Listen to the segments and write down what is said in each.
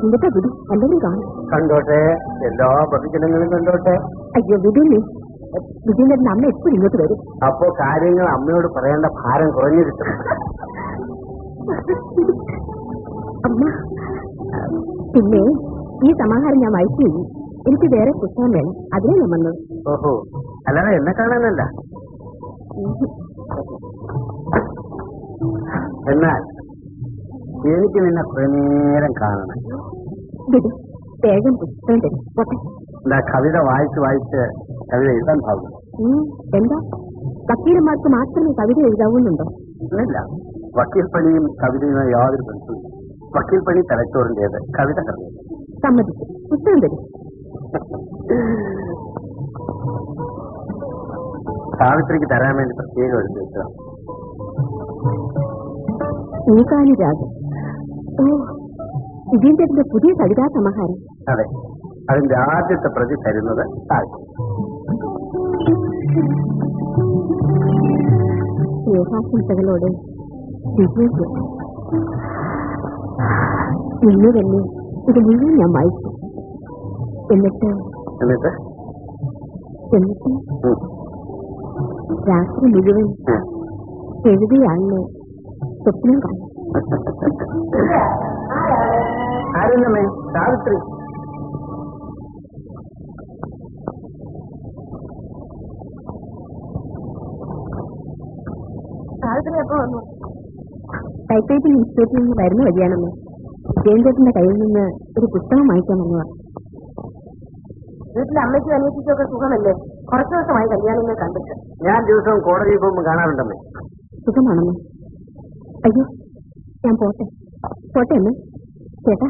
ഇങ്ങോട്ടാ വിടു അല്ലെങ്കിൽ കാണും കണ്ടോട്ടെ എല്ലാ ബഹുജനങ്ങളും കണ്ടോട്ടെ അയ്യോ വിടുന്നേ വിജയന്റെ അമ്മ എപ്പോഴും ഇങ്ങോട്ട് വരും അപ്പോ കാര്യങ്ങൾ അമ്മയോട് പറയേണ്ട ഭാരം കുറഞ്ഞിരിക്കും അമ്മ പിന്നെ ഈ സമാഹാരം ഞാൻ വായിച്ചു കഴിഞ്ഞു. എനിക്ക് വേറെ പുസ്തകം വേണം അതിനെ ഞാൻ വന്നത് ഓഹോ അല്ലാതെ എന്നെ കാണാനല്ല എന്നാൽ എനിക്ക് നിന്നെ പ്രനേരം കാണണം വിടു വേഗം പുസ്തകം തരും പോട്ടെ എന്താ കവിത വായിച്ച് വായിച്ച് കവിത എഴുതാൻ ഭാവം ഉം, എന്താ വക്കീലന്മാർക്ക് മാത്രമേ കവിത എഴുതാവുന്നുണ്ടോ ഇല്ല വക്കീൽ പണിയും കവിതയും യാതൊരു ബന്ധവും വക്കീൽ പണി തലച്ചോറിന്റേത് കവിത കവിത സമ്മതിച്ചു പുസ്തകം തരും സാവിത്രിക്ക് തരാൻ വേണ്ടി പ്രത്യേകം എടുത്തു വെച്ചതാണ് നീകാലി രാഗം ഓ വിജയന്റെ പുതിയ കവിതാ സമാഹാരം അതെ അതിന്റെ ആദ്യത്തെ പ്രതി തരുന്നത് സാവിത്രി സ്നേഹാശംസകളോട് വിജയം ഇന്ന് തന്നെ ഇത് മുഴുവൻ ഞാൻ വായിച്ചു എന്നിട്ട് എന്നിട്ട് എന്നിട്ട് ഉം. രാത്രി മുഴുവൻ ഉം. എഴുതിയാണെന്ന് സ്വപ്നം കാണും ആരെന്നമ്മേ സാവിത്രി സാവിത്രി എപ്പോ വന്നു ടൈപ്പറൈറ്റിംഗ് ഇൻസ്റ്റിറ്റ്യൂട്ടിൽ നിന്ന് വരുന്ന വഴിയാണെന്ന് വിജയന്റെ കയ്യിൽ നിന്ന് ഒരു പുസ്തകം വായിക്കാൻ വന്നതാ വീട്ടിലെ അമ്മയ്ക്കും അനിയത്തിക്കൊക്കെ സുഖമല്ലേ കുറച്ചു ദിവസമായി കല്യാണങ്ങൾ കണ്ടിട്ട് ഞാൻ ദിവസവും കോടതിയിൽ പോകുമ്പോൾ കാണാറുണ്ടമ്മേ സുഖമാണെന്ന് അയ്യോ ഞാൻ പോട്ടെ പോട്ടെ എന്ന് ചേട്ടാ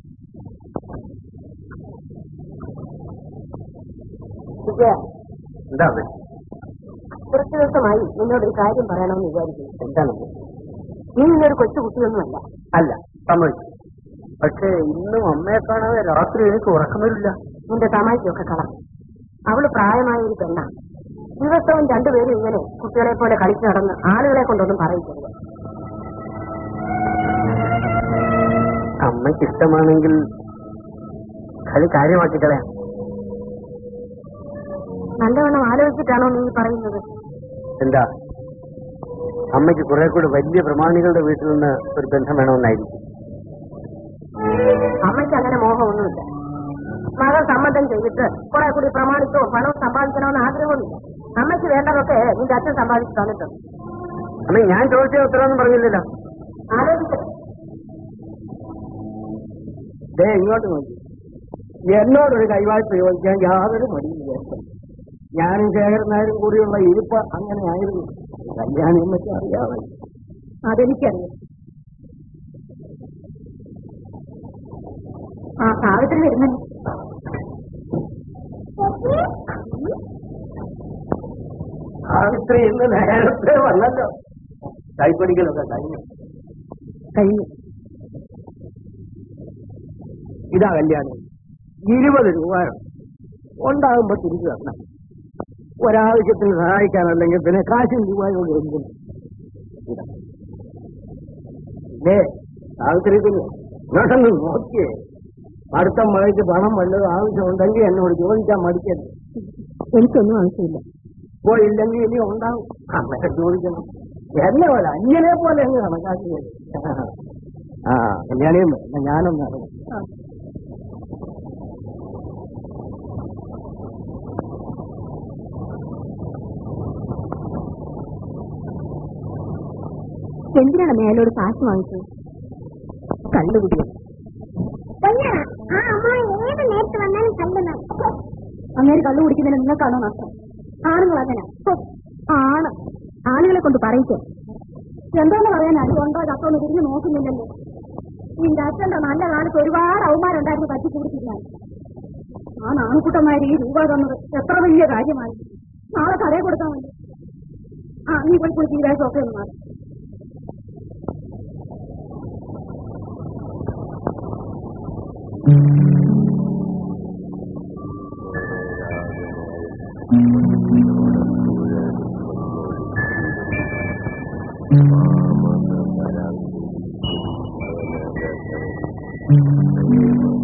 വിജയ എന്താ അമ്മേ കുറച്ചു ദിവസമായി നിന്നോട് ഒരു കാര്യം പറയണമെന്ന് വിചാരിക്കുന്നു എന്താണ് നീ നിന്നൊരു കൊച്ചു കുട്ടിയൊന്നുമല്ല അല്ല സമ്മതിച്ചു പക്ഷേ ഇന്നും അമ്മയെ കാണാതെ രാത്രി എനിക്ക് ഉറക്കം വരില്ല നിന്റെ തമാശയൊക്കെ കള അവള് പ്രായമായ ഒരു പെണ്ണ ദിവസവും രണ്ടുപേരും ഇങ്ങനെ കുട്ടികളെ പോലെ കളിച്ചു നടന്ന് ആളുകളെ കൊണ്ടൊന്നും പറയിക്കരുത് അമ്മയ്ക്ക് ഇഷ്ടമാണെങ്കിൽ കളി കാര്യമാക്കി കളയാം നല്ലവണ്ണം ആലോചിച്ചിട്ടാണോ നീ പറയുന്നത് എന്താ അമ്മയ്ക്ക് കുറെ കൂടി വലിയ പ്രമാണികളുടെ വീട്ടിൽ നിന്ന് ഒരു ബന്ധം വേണമെന്നായിരിക്കും അമ്മയ്ക്ക് അങ്ങനെ മോഹമൊന്നുമില്ല മകൾ സമ്മതം ചെയ്തിട്ട് കുറെ കൂടി പ്രമാണിച്ചോ പണം സമ്പാദിക്കണമെന്ന് ആഗ്രഹമൊന്നുമില്ല അമ്മയ്ക്ക് വേണ്ടതൊക്കെ നിന്റെ അച്ഛൻ സമ്പാദിച്ചു തന്നിട്ടുണ്ട് അമ്മ ഞാൻ ചോദിച്ച ഉത്തരവൊന്നും പറഞ്ഞില്ലല്ലോ ആലോചിക്കട്ടെ ദേ ഇങ്ങോട്ട് നോക്കി എന്നോടൊരു കൈവായ്പ ചോദിക്കാൻ യാതൊരു മടിയില്ല ഞാനും ശേഖരൻ നായരും കൂടിയുള്ള ഇരിപ്പ് അങ്ങനെ ആയിരുന്നു കല്യാണം എന്നൊക്കെ അറിയാതെ അതെനിക്കറിയാം ആ സാവിത്രി വരുന്നുണ്ട് സാവിത്രി ഇന്ന് നേരത്തെ വന്നല്ലോ കൈപ്പടിക്കലൊക്കെ കഴിഞ്ഞു കഴിഞ്ഞു ഇതാ കല്യാണം ഇരുപത് രൂപ ഉണ്ടാകുമ്പോ തിരിച്ചു തരണം ഒരാവശ്യത്തിന് സഹായിക്കാനല്ലെങ്കിൽ പിന്നെ കാശും രൂപയോട് എന്തിനും ഇതാ. ഇല്ലേ സാവിത്രി കുഞ്ഞ് ഇങ്ങോട്ടൊന്ന് നോക്കിയേ അടുത്ത മഴയ്ക്ക് പണം വല്ലതും ആവശ്യമുണ്ടെങ്കിൽ എന്നോട് ചോദിക്കാൻ മടിക്കരുത് എനിക്കൊന്നും ആവശ്യമില്ല പോയില്ലെങ്കിൽ ഇനി ഉണ്ടാവും അമ്മയെ ചോദിക്കണം എന്നെ പോലെ അന്യനെ പോലെ അങ്ങ് കണക്കാക്കിയത് ആ കല്യാണിയും എന്നാ ഞാനൊന്ന് അറിയാം എന്തിനാണ് മേലോട് കാശ് വാങ്ങിച്ചത് കള്ളുകുടിയത് ഏത് നേരത്ത് വന്നാലും കല്ലുന്ന അങ്ങനെ കള്ളു കുടിക്കുന്നതിന് നിങ്ങൾക്കാണോ നഷ്ടം ആണുങ്ങൾ അങ്ങനെ ഹോ, ആണ് ആളുകളെ കൊണ്ട് പറയിക്കും എന്തോന്ന് പറയാൻ അതുകൊണ്ടോ ചത്തോന്ന് തിരിഞ്ഞു നോക്കുന്നില്ലല്ലോ നിന്റെ അച്ഛന്റെ നല്ല കാലത്ത് ഒരുപാട് അവന്മാരുണ്ടായിരുന്നു പറ്റി കുടിച്ചിരുന്നാൽ ആ നാണുക്കുട്ടന്മാര് ഈ രൂപ തന്നത് എത്ര വലിയ കാര്യമായി നാളെ കടയിൽ കൊടുക്കാൻ മതി ആ നീ പോയി കുളിച്ച് ഈ വേഷമൊക്കെ ഒന്ന് മാറി Thank you.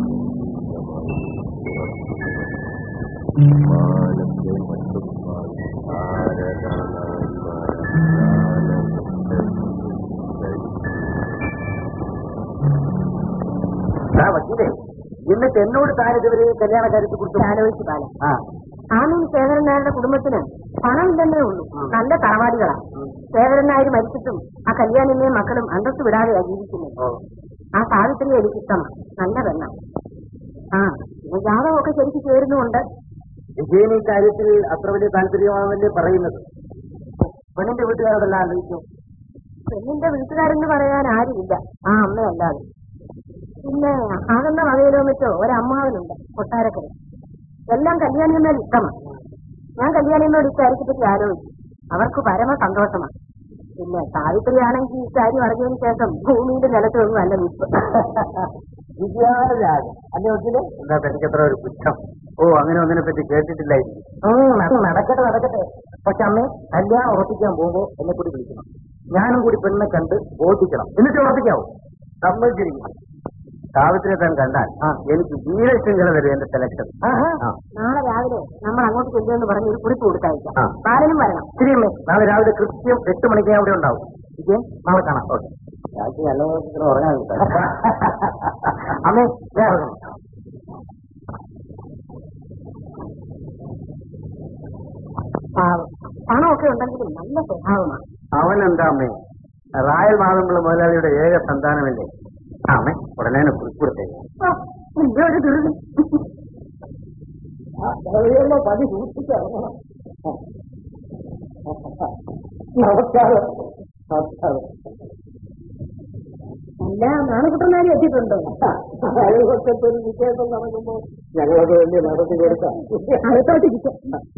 എന്നിട്ട് എന്നോട് താൻ ഇതുവരെ കല്യാണ കാര്യത്തെ കുറിച്ച് ആലോചിച്ചു കാലം ആ ആമീൻ ശേഖരൻ നായരുടെ കുടുംബത്തിന് പണമില്ലെന്നേ ഉള്ളൂ നല്ല തറവാടികളാ ശേഖരൻ നായർ മരിച്ചിട്ടും ആ കല്യാണിനെയും മക്കളും അന്തസ് വിടാതെയാ ജീവിക്കുന്നത് ഓ. ആ സാവിത്രി എനിക്ക് ഇഷ്ടമാണ് നല്ല പെണ്ണ ആ പിന്നെ ജാതകമൊക്കെ ശരിക്ക് ചേരുന്നുണ്ട് വിജയൻ ഈ കാര്യത്തിൽ അത്ര വലിയ താല്പര്യമാണല്ലേ പറയുന്നത് പെണ്ണിന്റെ വീട്ടുകാരോടെല്ലാം ആലോചിച്ചു പെണ്ണിന്റെ വീട്ടുകാരെന്ന് പറയാൻ ആരുമില്ല ആ അമ്മയല്ലാതെ പിന്നെ ആകുന്ന വകയിലോ മറ്റോ ഒരമ്മാവനുണ്ട് കൊട്ടാരക്കര എല്ലാം കല്യാണിയമ്മേൽ ഇഷ്ടമാണ് ഞാൻ കല്യാണിയമ്മയോട് ഇക്കാര്യത്തെ പറ്റി ആലോചിച്ചു അവർക്ക് പരമ സന്തോഷമാണ് പിന്നെ സാവിത്രിയാണെങ്കിൽ ഇക്കാര്യം അറിഞ്ഞതിന് ശേഷം ഭൂമിയുടെ നിലത്തൊന്നും അല്ല നിൽപ്പ് വിജയാരാജൻ അല്ലേ ഒന്നിന് എന്താ എനിക്ക് എത്ര ഒരു പുച്ഛം ഓ അങ്ങനെ ഒന്നിനെ പറ്റി കേട്ടിട്ടില്ലായിരുന്നു നടക്കട്ടെ നടക്കട്ടെ പക്ഷെ അമ്മേ കല്യാണം ഉറപ്പിക്കാൻ പോകുമ്പോ എന്നെ കൂടി വിളിക്കണം ഞാനും കൂടി പെണ്ണിനെ കണ്ട് ഓടിക്കണം എന്നിട്ട് ഉറപ്പിക്കാവോ സമ്മതിച്ചിരിക്കും സാവിത്രിയെ താൻ കണ്ടാൽ എനിക്ക് വീരശൃംഖല തരും എന്റെ സെലക്ഷൻ നാളെ രാവിലെ നമ്മൾ അങ്ങോട്ട് ചെല്ലുമെന്ന് പറഞ്ഞ് ഒരു കുറിപ്പ് കൊടുത്തയക്കാം ആ. ബാലനും വരണം ശരി അമ്മേ നാളെ രാവിലെ കൃത്യം എട്ട് മണിക്ക് ഞാൻ അവിടെ ഉണ്ടാവും വിജയൻ നാളെ കാണാം ഓക്കെ നല്ല ഉറങ്ങാൻ അമ്മേ ഞാൻ ഇറങ്ങുന്നു. പാവം പണമൊക്കെ ഉണ്ടെങ്കിലും നല്ല സ്വഭാവമാണ് അവൻ എന്താ അമ്മേ റായൽ മാതമ്പള മുതലാളിയുടെ ഏക സന്താനമല്ലേ ആ, അമ്മേ ഉടനെ തന്നെ കുറിപ്പെടുത്തേ ഒരു ദുരിതം പതി സൂക്ഷിച്ചിറങ്ങണം നമസ്കാരം നമസ്കാരം അല്ല നാണക്കുട്ടന്മാരും എത്തിയിട്ടുണ്ടോ അയൽപക്കത്ത് ഒരു വിശേഷം നടക്കുമ്പോ ഞങ്ങളത് വലിയ നടത്തി കൊടുക്കാം അടുത്തോട്ടിരിക്കാം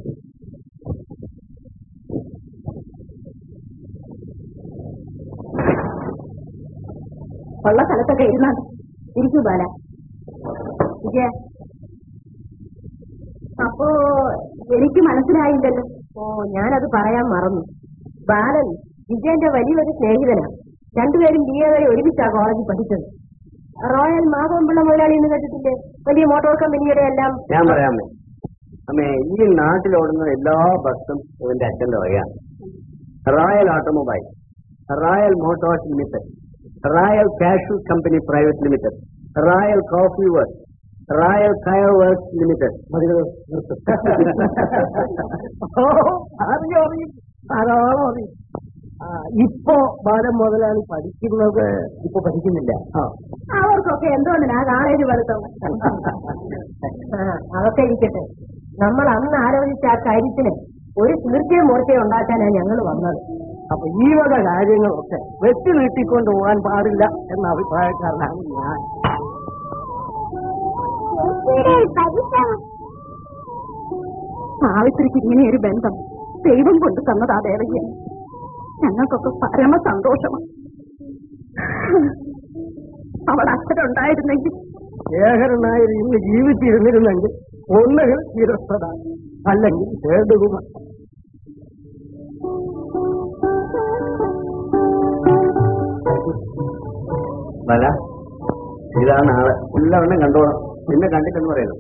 ഉള്ള സ്ഥലത്തൊക്കെ ഇരുന്നാണ് ഇരിക്കൂ ബാല വിജയ അപ്പോ എനിക്ക് മനസ്സിലായില്ലല്ലോ ഓ ഞാനത് പറയാൻ മറന്നു ബാലൻ വിജയന്റെ വലിയൊരു സ്നേഹിതനാണ് രണ്ടുപേരും ബി എ വരെ ഒരുമിച്ചാ കോളേജിൽ പഠിച്ചത് റോയൽ മാധവൻപിള്ള മുതലാളി എന്ന് കേട്ടിട്ടില്ലേ വലിയ മോട്ടോർ കമ്പനിയുടെ എല്ലാം ഞാൻ പറയാമേ അമ്മേ ഈ നാട്ടിലോടുന്ന എല്ലാ ബസ്സും ഇവന്റെ അച്ഛന്റെ വകയാണ് royal automobile royal motors limited royal cashew company private limited royal coffee work royal coir works limited അറിയോ ധാരാളം അറിയും ഇപ്പോ ബാലം മുതലാളി പഠിക്കുന്നത് ഇപ്പൊ പഠിക്കുന്നില്ല അവർക്കൊക്കെ എന്തുകൊണ്ടിനാ കാളേജ് വെളുത്തം അതൊക്കെ ഇരിക്കട്ടെ നമ്മൾ അന്ന് ആലോചിച്ച ആ കാര്യത്തിന് ഒരു തീർച്ചയും മൂർച്ചയും ഉണ്ടാക്കാനാണ് ഞങ്ങൾ വന്നത് അപ്പൊ ഈ വക കാര്യങ്ങളൊക്കെ വെട്ടി നീട്ടിക്കൊണ്ട് പോകാൻ പാടില്ല എന്ന അഭിപ്രായക്കാരനാണ് ഞാൻ സാവിത്രിക്ക് ഇങ്ങനെ ഒരു ബന്ധം ദൈവം കൊണ്ട് തന്നതാ ദേവയ്യ ഞങ്ങൾക്കൊക്കെ പരമ സന്തോഷമാണ് അവൾ അച്ഛനുണ്ടായിരുന്നെങ്കിൽ ശേഖരനായർ ഇന്ന് ജീവിച്ചിരുന്നിരുന്നെങ്കിൽ ഒന്നുകിൽ ചിരസ്ഥത അല്ലെങ്കിൽ സേതുകുമാർ വല ഇതാണ് ആള് എല്ലാവണ്ണം കണ്ടോളാം പിന്നെ കണ്ടിട്ടെന്ന് പറയുന്നു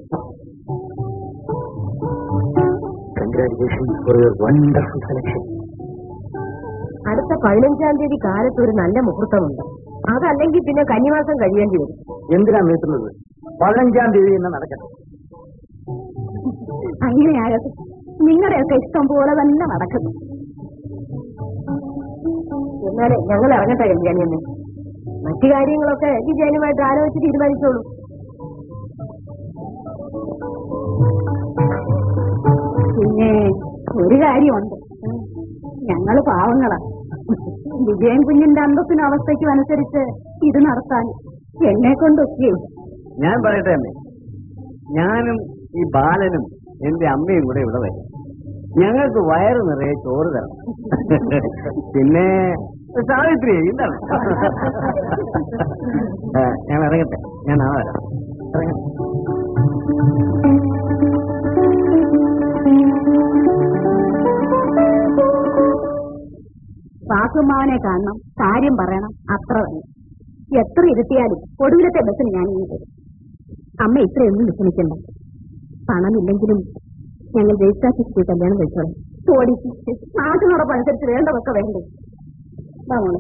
congratulation for your wonderful selection അടുത്ത പതിനഞ്ചാം തീയതി കാലത്ത് ഒരു നല്ല മുഹൂർത്തമുണ്ട് അതല്ലെങ്കിൽ പിന്നെ കന്നിമാസം കഴിയേണ്ടി വരും എന്തിനാ നീട്ടുന്നത് പതിനഞ്ചാം തീയതി തന്നെ നടക്കട്ടെ അങ്ങനെയാകട്ടെ നിങ്ങളുടെയൊക്കെ ഇഷ്ടം പോലെ തന്നെ നടക്കുന്നു എന്നാലേ ഞങ്ങൾ ഇറങ്ങട്ടെ കല്യാണിയമ്മേ മറ്റു കാര്യങ്ങളൊക്കെ വിജയനുമായിട്ട് ആലോചിച്ച് തീരുമാനിച്ചോളൂ പിന്നെ ഒരു കാര്യമുണ്ട് ഞങ്ങള് പാവങ്ങളാ വിജയൻ കുഞ്ഞിന്റെ അന്തസ്സിനും അവസ്ഥയ്ക്കും അനുസരിച്ച് ഇത് നടത്താൻ എന്നെ കൊണ്ടൊക്കെയും ഞാൻ പറയട്ടെ അമ്മേ ഞാനും ഈ ബാലനും എന്റെ അമ്മയും കൂടെ ഇവിടെ വരും ഞങ്ങൾക്ക് വയറ് നിറയെ ചോറ് തരണം പിന്നെ സാവിത്രി എന്താണ് ആ, ഞാൻ ഇറങ്ങട്ടെ ഞാൻ നാളെ വരാം ഇറങ്ങട്ടെ വാസുമാവനെ കാണണം കാര്യം പറയണം അത്ര തന്നെ എത്ര ഇരുത്തിയാലും ഒടുവിലത്തെ ബസ്സിന് ഞാൻ ഇനി തരും അമ്മ ഇത്രയൊന്നും വിഷമിക്കണ്ട പണമില്ലെങ്കിലും ഞങ്ങൾ രജിസ്ട്രാഫീസിൽ കല്യാണം കഴിച്ചോളാം ഓടി നാട്ടിനുറപ്പനുസരിച്ച് വേണ്ടതൊക്കെ വേണ്ടേ വാ മോളെ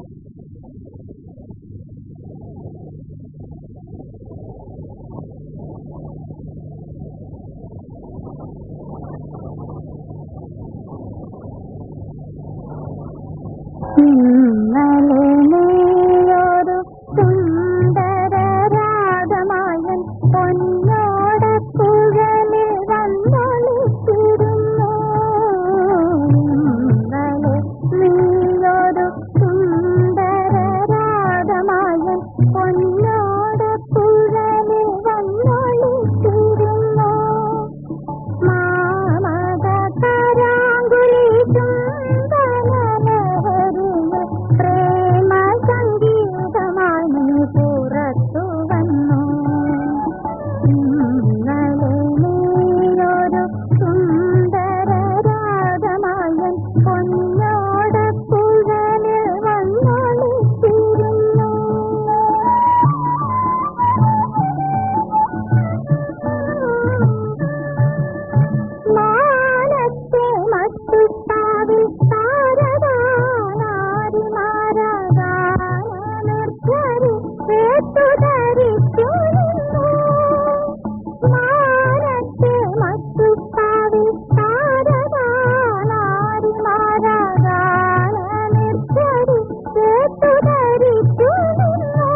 ഇന്നലെ നീയൊരു സുന്ദര രാഗമായൻ പൊന്നോടക്കുഴലിൽ വന്നൊളിച്ചിരുന്നു ഇന്നലെ നീയൊരു സുന്ദര രാഗമായൻ പൊന്നോടക്കുഴലിൽ വന്നൊളിച്ചിരുന്നു മാമക കരാങ്കുലി ചുംബനലഹരിയിൽ പ്രേമ സംഗീതമായി നീ പുറത്തു വന്നു ഇന്നലെ നീയൊരു സുന്ദര രാഗമായൻ പൊന്നോടക്കുഴലിൽ വന്നൊളിച്ചിരുന്നു മാനത്തെ മട്ടുത്താവിൽ താരകാനാരിമാരാകാനർദ്ധരി കേട്ടുധരിച്ചു നിന്നു. മാനത്തെ മട്ടുത്താവിൽ താരകാനാരിമാരാകാനർദ്ധരി കേട്ടുധരിച്ചു നിന്നു.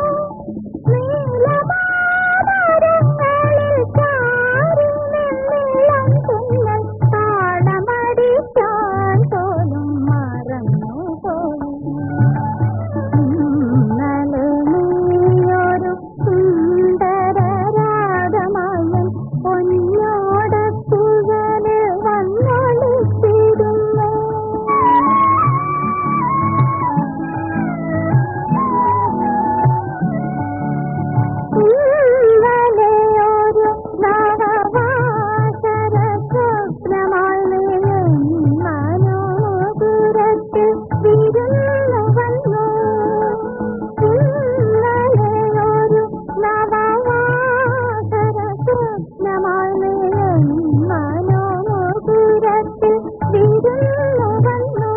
നീലമാമരങ്ങളിൽ ചാരിനിന്നിളം തുന്നൽ താളമടിക്കാൻ പോലും മറന്നുപോയി. ഇന്നലെ നീയൊരു സുന്ദര രാഗമായൻ പൊന്നോടക്കുഴലിൽ വന്നൊളിച്ചിരുന്നു ഇന്നലെയൊരു നവവാസര സ്വപ്നമായി മനോദൂരത്തിൽ വിരുന്നു വന്നു ഇന്നലെയൊരു നവവാസര സ്വപ്നമായി മനോദൂരത്തിൽ വിരുന്നു വന്നു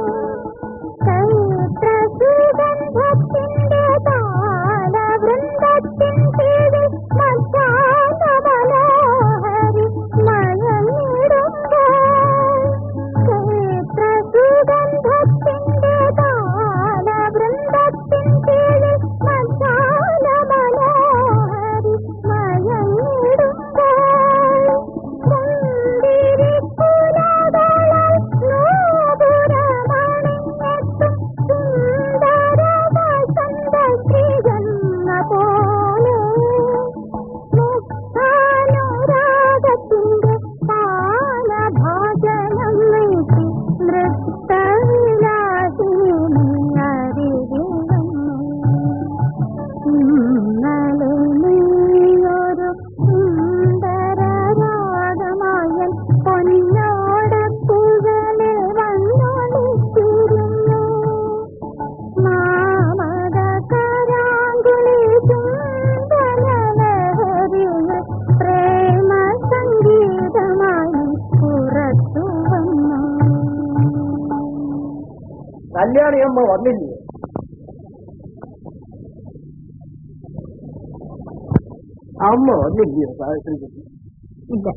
ചൈത്രസുഗന്ധത്തിന്റെ താളവൃന്ദത്തിൻ കീഴിൽ മധ്യാഹ്നമനോഹരി മയങ്ങിടുമ്പോൾ ചൈത്രസുഗന്ധത്തിന്റെ താളവൃന്ദത്തിൻ കീഴിൽ മധ്യാഹ്നമനോഹരി മയങ്ങിടുമ്പോൾ മുന്തിരിക്കുലകളാൽ നൂപുരമണിഞ്ഞെത്തും സുന്ദര വസന്തശ്രീയെന്ന പോലെ മുക്താനുരാഗത്തിന്റെ പാലഭാജനം നീട്ടി നൃത്തവിലാസിനി അരികിൽ വന്നു ഇന്നലെ നീയൊരു സുന്ദര രാഗമായൻ പൊന്നോടക്കുഴലിൽ വന്നൊളിച്ചിരുന്നു മാമക കരാങ്കുലി ചുംബനലഹരിയിൽ പ്രേമ സംഗീതമായി പുറത്തു വന്നു കല്യാണിയമ്മ വന്നില്ലേ അമ്മ വന്നില്ലയോ സാവിത്രിക്ക് ഇല്ല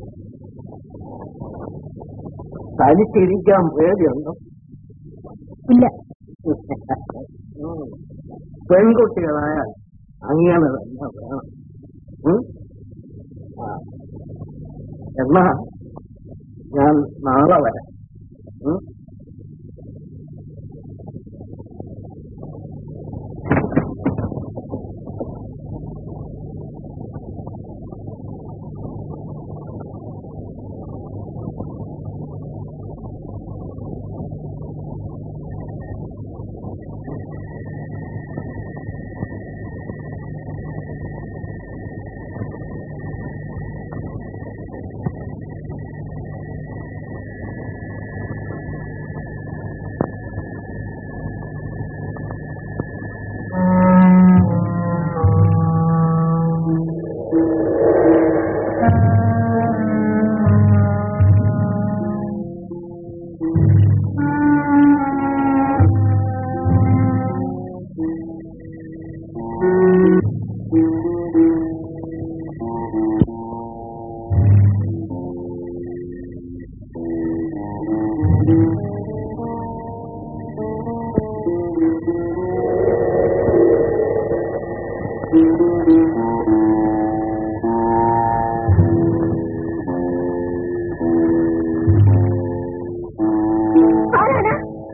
തനിച്ചിരിക്കാൻ പേടിയുണ്ടോ ഇല്ല ഉം. പെൺകുട്ടികളായാൽ അങ്ങനെ തന്നെ വേണം ഉം? ആ. എന്നാ ഞാൻ നാളെ വരാം ഉം? ആരാണ്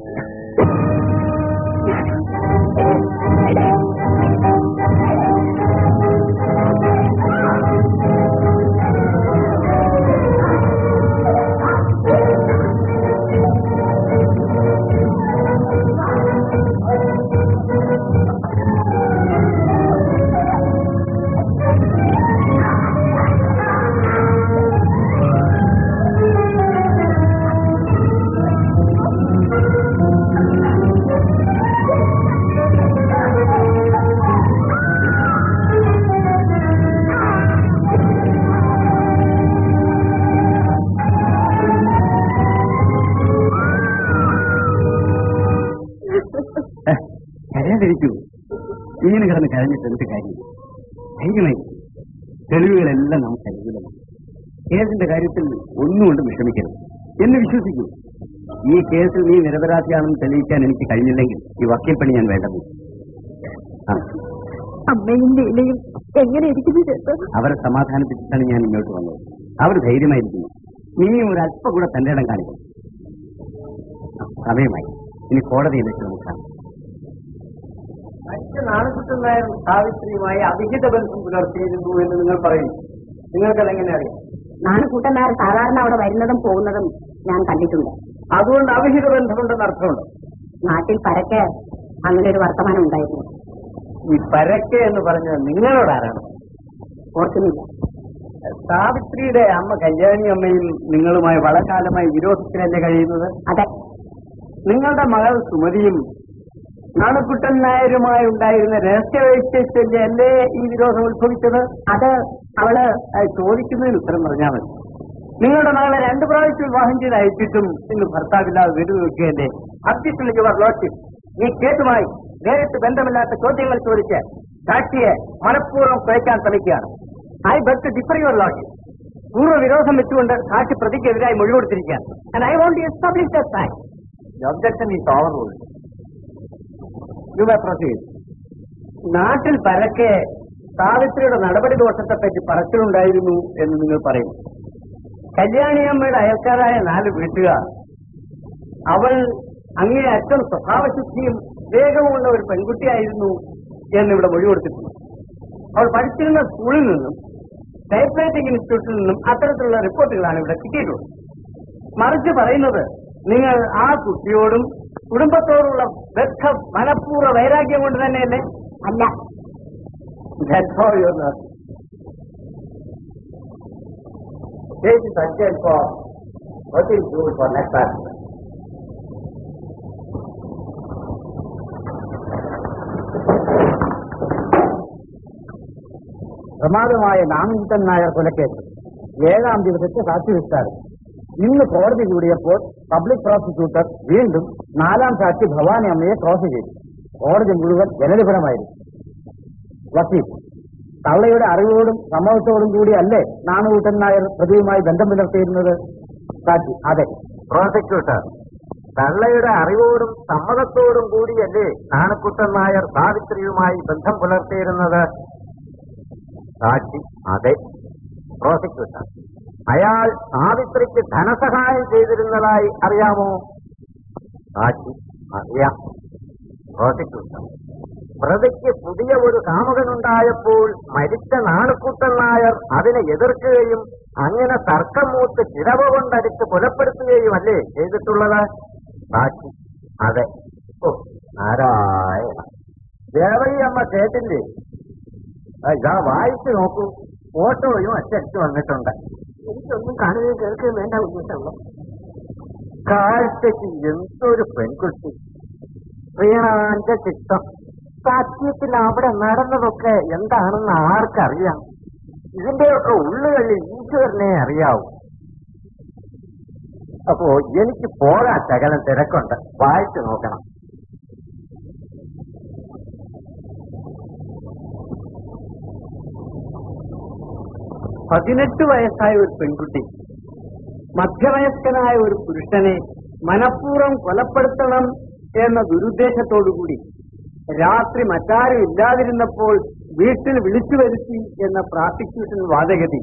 കരയാതിരിക്കൂ ഇങ്ങനെ കിടന്ന് കരഞ്ഞിട്ട് എന്ത് കാര്യം ധൈര്യമായി തെളിവുകളെല്ലാം നമുക്ക് അനുകൂലമാണ് കേസിന്റെ കാര്യത്തിൽ ഒന്നുകൊണ്ട് വിഷമിക്കരുത് എന്ന് വിശ്വസിക്കൂ ഈ കേസിൽ നീ നിരപരാധിയാണെന്ന് തെളിയിക്കാൻ എനിക്ക് കഴിഞ്ഞില്ലെങ്കിൽ ഈ വക്കീൽ പണി ഞാൻ വേണ്ടത് ആ അമ്മയും ലീലയും എങ്ങനെ ഇരിക്കുന്നു ചേട്ടാ അവരെ സമാധാനിപ്പിച്ചിട്ടാണ് ഞാൻ ഇങ്ങോട്ട് വന്നത് അവർ ധൈര്യമായിരിക്കുന്നു ഇനിയും ഒരു അല്പം കൂടെ തന്റെ ഇടം കാണിക്കണം ആ, സമയമായി ഇനി കോടതിയിലേക്ക് നമുക്ക് കാണാം മറ്റ് നാണക്കുട്ടൻ നായർ സാവിത്രിയുമായി അവിഹിത ബന്ധം പുലർത്തിയിരുന്നു എന്ന് നിങ്ങൾ പറയും നിങ്ങൾക്കതെങ്ങനെ അറിയാം നാണക്കൂട്ടന്മാർ സാധാരണ അവിടെ വരുന്നതും പോകുന്നതും ഞാൻ കണ്ടിട്ടുണ്ട് അതുകൊണ്ട് അവിഹിത ബന്ധമുണ്ടെന്ന് അർത്ഥമുണ്ട് നാട്ടിൽ പരക്കെ അങ്ങനെ ഒരു വർത്തമാനം ഉണ്ടായിരുന്നു ഈ പരക്കെ എന്ന് പറഞ്ഞത് നിങ്ങളോടാരാണ് ഓർക്കുന്നില്ല സാവിത്രിയുടെ അമ്മ കല്യാണി അമ്മയും നിങ്ങളുമായി വളകാലമായി വിരോധത്തിലല്ലേ കഴിയുന്നത് അതെ നിങ്ങളുടെ മകൾ സുമതിയും നാണക്കുട്ടൻ നായരുമായി ഉണ്ടായിരുന്ന രഹസ്യവൈശ്യത്തിന്റെ അല്ലേ ഈ വിരോധം ഉത്ഭവിച്ചത് അത് അവള് അത് ചോദിക്കുന്നതിന് ഉത്തരം പറഞ്ഞാൽ മതി നിങ്ങളുടെ മകളെ രണ്ടു പ്രാവശ്യം വിവാഹം ചെയ്ത് അയച്ചിട്ടും ഇന്ന് ഭർത്താവില്ലാതെ വെറുതെ നിൽക്കുകയല്ലേ അബ്ജക്ഷൻ യുവർ ലോഡ്ഷിപ്പ് ഈ കേസുമായി നേരിട്ട് ബന്ധമില്ലാത്ത ചോദ്യങ്ങൾ ചോദിച്ച് സാക്ഷിയെ മനഃപൂർവ്വം കുഴയ്ക്കാൻ ശ്രമിക്കുകയാണ് I beg to differ your lordship പൂർവ്വ വിരോധം വെച്ചുകൊണ്ട് സാക്ഷി പ്രതിക്കെതിരായി മൊഴി കൊടുത്തിരിക്കുകയാണ് and I won't establish the fact objection is overruled you may proceed നാട്ടിൽ പരക്കെ സാവിത്രിയുടെ നടപടി ദോഷത്തെപ്പറ്റി പറച്ചിലുണ്ടായിരുന്നു എന്ന് നിങ്ങൾ പറയും കല്യാണിയമ്മയുടെ അയൽക്കാരായ നാല് വീട്ടുകാർ അവൾ അങ്ങേ അച്ഛൻ സ്വഭാവശുദ്ധിയും വേഗവുമുള്ള ഒരു പെൺകുട്ടിയായിരുന്നു എന്നിവിടെ മൊഴി കൊടുത്തിട്ടുണ്ട് അവൾ പഠിച്ചിരുന്ന സ്കൂളിൽ നിന്നും ടൈപ്പ് റൈറ്റിംഗ് ഇൻസ്റ്റിറ്റ്യൂട്ടിൽ നിന്നും അത്തരത്തിലുള്ള റിപ്പോർട്ടുകളാണ് ഇവിടെ കിട്ടിയിട്ടുള്ളത് മറിച്ച് പറയുന്നത് നിങ്ങൾ ആ കുട്ടിയോടും കുടുംബത്തോടുള്ള ബദ്ധ മനഃപൂർവ്വ വൈരാഗ്യം കൊണ്ട് തന്നെയല്ലേ അല്ല That's how you're not. This is urgent for what is good for next person. പ്രമാദമായ നാമീതൻ Nair കൊലക്കേസ് ഏഴാം ദിവസത്തെ സാക്ഷി വിസ്താരം ഇന്ന് കോടതി കൂടിയപ്പോൾ പബ്ലിക് പ്രോസിക്യൂട്ടർ വീണ്ടും നാലാം സാക്ഷി ഭവാനി അമ്മയെ ക്രോസ് ചെയ്തു കോടതി മുഴുവൻ ജനലിപുരമായിരുന്നു വക്കീൽ തള്ളയുടെ അറിവോടും സമ്മതത്തോടും കൂടിയല്ലേ നാണുകൂട്ടൻ നായർ പ്രതിയുമായി ബന്ധം പുലർത്തിയിരുന്നത് സാക്ഷി അതെ പ്രോസിക്യൂട്ടർ തള്ളയുടെ അറിവോടും സമ്മതത്തോടും കൂടിയല്ലേ നാണക്കുട്ടൻ നായർ സാവിത്രിയുമായി ബന്ധം പുലർത്തിയിരുന്നത് സാക്ഷി അതെ പ്രോസിക്യൂട്ടർ അയാൾ സാവിത്രിക്ക് ധനസഹായം ചെയ്തിരുന്നതായി അറിയാമോ സാക്ഷി അറിയാം പ്രോസിക്യൂട്ടർ പ്രതിക്ക് പുതിയ ഒരു കാമുകനുണ്ടായപ്പോൾ മരിച്ച നാണുക്കുട്ടൻ നായർ അതിനെ എതിർക്കുകയും അങ്ങനെ തർക്കം മൂത്ത് ചിരവ് കൊണ്ടടിച്ച് കൊലപ്പെടുത്തുകയുമല്ലേ ചെയ്തിട്ടുള്ളത് സാക്ഷി അതെ ഓ നാരായണ ദേവയി അമ്മ കേട്ടില്ലേ ആ, ഇതാ വായിച്ചു നോക്കൂ ഫോട്ടോയും അച്ചടിച്ചു വന്നിട്ടുണ്ട് എനിക്കൊന്നും കാണുകയും കേൾക്കുകയും വേണ്ട ഉദ്ദേശമുള്ളൂ കാഴ്ചയ്ക്ക് എന്തൊരു പെൺകുട്ടി പ്രിയണാന്റെ ചിത്തം സത്യത്തിൽ അവിടെ നടന്നതൊക്കെ എന്താണെന്ന് ആർക്കറിയാം ഇതിന്റെയൊക്കെ ഉള്ളുകളിൽ ഈശ്വരനെ അറിയാവൂ അപ്പോ എനിക്ക് പോകാൻ ശകലം തിരക്കുണ്ട് വായിച്ചു നോക്കണം പതിനെട്ട് വയസ്സായ ഒരു പെൺകുട്ടി മധ്യവയസ്കനായ ഒരു പുരുഷനെ മനഃപൂർവ്വം കൊലപ്പെടുത്തണം എന്ന ദുരുദ്ദേശത്തോടുകൂടി രാത്രി മറ്റാരും ഇല്ലാതിരുന്നപ്പോൾ വീട്ടിൽ വിളിച്ചു വരുത്തി എന്ന പ്രോസിക്യൂഷൻ വാദഗതി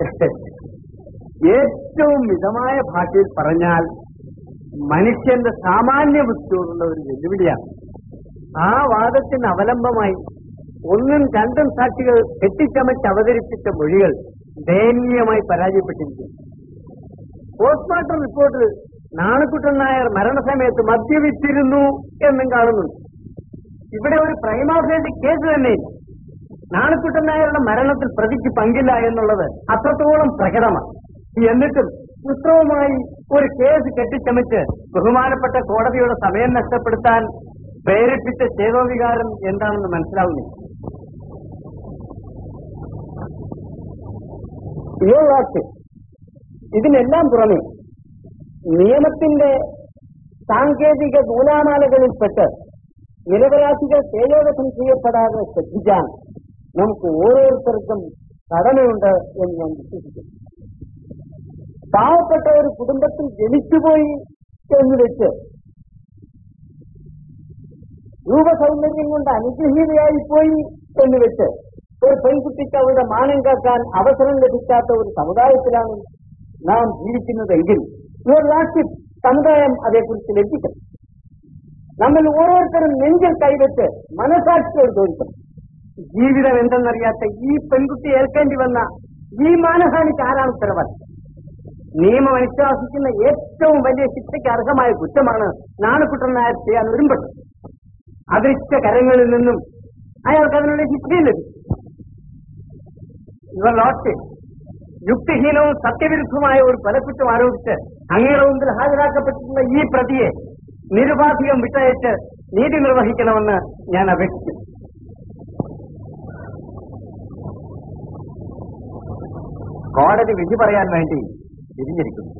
ഏറ്റവും മിതമായ ഭാഷയിൽ പറഞ്ഞാൽ മനുഷ്യന്റെ സാമാന്യ ബുദ്ധിയോടുള്ള ഒരു വെല്ലുവിളിയാണ് ആ വാദത്തിന് അവലംബമായി ഒന്നും രണ്ടും സാക്ഷികൾ കെട്ടിച്ചമച്ച് അവതരിപ്പിച്ച മൊഴികൾ ദയനീയമായി പരാജയപ്പെട്ടിരിക്കുന്നു പോസ്റ്റ്മോർട്ടം റിപ്പോർട്ട് നാണക്കുട്ടൻ നായർ മരണസമയത്ത് മദ്യപിച്ചിരുന്നു എന്നും കാണുന്നുണ്ട് ഇവിടെ ഒരു പ്രൈമാഫേസി കേസ് തന്നെയില്ല നാണക്കുട്ടൻ നായരുടെ മരണത്തിൽ പ്രതിക്ക് പങ്കില്ല എന്നുള്ളത് അത്രത്തോളം പ്രകടമാണ് എന്നിട്ടും പുസ്തകവുമായി ഒരു കേസ് കെട്ടിച്ചമച്ച് ബഹുമാനപ്പെട്ട കോടതിയുടെ സമയം നഷ്ടപ്പെടുത്താൻ പ്രേരിപ്പിച്ച ചേതോവികാരം എന്താണെന്ന് മനസ്സിലാവുന്നില്ല ഈ വാക്ക് ഇതിനെല്ലാം പുറമെ നിയമത്തിന്റെ സാങ്കേതിക നൂലാമാലകളിൽപ്പെട്ട് നിരപരാധികൾ തേജോവധം ചെയ്യപ്പെടാതെ ശ്രദ്ധിക്കാൻ നമുക്ക് ഓരോരുത്തർക്കും കടമയുണ്ട് എന്ന് ഞാൻ വിശ്വസിക്കുന്നു പാവപ്പെട്ട ഒരു കുടുംബത്തിൽ ജനിച്ചുപോയി എന്ന് വെച്ച് രൂപസൗന്ദര്യം കൊണ്ട് അനുഗ്രഹീതയായി പോയി എന്ന് വെച്ച് ഒരു പെൺകുട്ടിക്ക് അവരുടെ മാനം കാക്കാൻ അവസരം ലഭിക്കാത്ത ഒരു സമുദായത്തിലാണ് നാം ജീവിക്കുന്നതെങ്കിൽ യുവർ ലാസ്റ്റിൽ സമുദായം അതേക്കുറിച്ച് ലഭിക്കണം നമ്മൾ ഓരോരുത്തരും നെഞ്ചിൽ കൈവച്ച് മനസാക്ഷിയോട് ചോദിക്കണം ജീവിതം എന്തെന്നറിയാത്ത ഈ പെൺകുട്ടി ഏൽക്കേണ്ടി വന്ന ഈ മാനഹാനിക്ക് ആരാണ് ഉത്തരവാദി നിയമം അനുശാസിക്കുന്ന ഏറ്റവും വലിയ ശിക്ഷയ്ക്ക് അർഹമായ കുറ്റമാണ് നാണക്കുട്ടൻ നായർ ചെയ്യാൻ ഒരുമ്പെട്ടത് അദൃശ്യ കരങ്ങളിൽ നിന്നും അയാൾക്ക് അതിനുള്ള ശിക്ഷയും ലഭിച്ചു ഇവർ ലോട്ട് യുക്തിഹീനവും സത്യവിരുദ്ധമായ ഒരു കൊലക്കുറ്റം ആരോപിച്ച് അങ്ങയുടെ മുമ്പിൽ ഹാജരാക്കപ്പെട്ടിട്ടുള്ള ഈ പ്രതിയെ നിരുപാധികം വിട്ടയച്ച് നീതി നിർവഹിക്കണമെന്ന് ഞാൻ അപേക്ഷിക്കുന്നു കോടതി വിധി പറയാൻ വേണ്ടി തിരിഞ്ഞിരിക്കുന്നു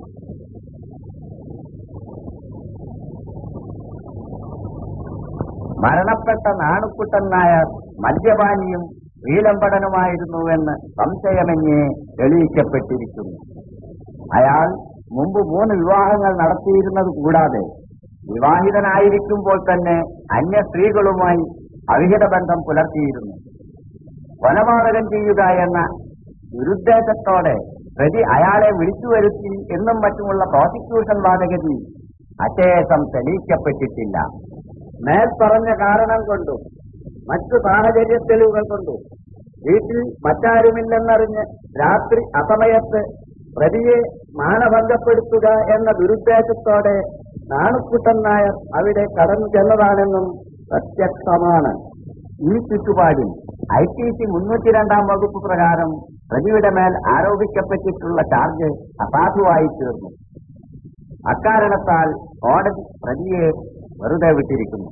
മരണപ്പെട്ട നാണുക്കുട്ടൻ നായർ മദ്യപാനിയും ശ്രീലമ്പടനുമായിരുന്നുവെന്ന് സംശയമന്യേ തെളിയിക്കപ്പെട്ടിരിക്കുന്നു അയാൾ മുമ്പ് മൂന്ന് വിവാഹങ്ങൾ നടത്തിയിരുന്നത് കൂടാതെ വിവാഹിതനായിരിക്കുമ്പോൾ തന്നെ അന്യ സ്ത്രീകളുമായി അവിഹിത ബന്ധം പുലർത്തിയിരുന്നു കൊലപാതകം ചെയ്യുക എന്ന ദുരുദ്ദേശത്തോടെ പ്രതി അയാളെ വിളിച്ചു വരുത്തി എന്നും മറ്റുമുള്ള പ്രോസിക്യൂഷൻ വാദഗതി അശേഷം തെളിയിക്കപ്പെട്ടിട്ടില്ല മേൽപ്പറഞ്ഞ കാരണം കൊണ്ടും മറ്റു സാഹചര്യ തെളിവുകൾ കൊണ്ടും വീട്ടിൽ മറ്റാരുമില്ലെന്നറിഞ്ഞ് രാത്രി അസമയത്ത് പ്രതിയെ മാനഭംഗപ്പെടുത്തുക എന്ന ദുരുദ്ദേശത്തോടെ നാണുക്കുട്ടൻ നായർ അവിടെ കടന്നു ചെന്നതാണെന്നും പ്രത്യക്ഷമാണ് ഈ ചുറ്റുപാടിൽ ഐ ടി സി മുന്നൂറ്റി രണ്ടാം വകുപ്പ് പ്രകാരം പ്രതിയുടെ മേൽ ആരോപിക്കപ്പെട്ടിട്ടുള്ള ചാർജ് അസാധുവായി തീർന്നു അക്കാരണത്താൽ കോടതി പ്രതിയെ വെറുതെ വിട്ടിരിക്കുന്നു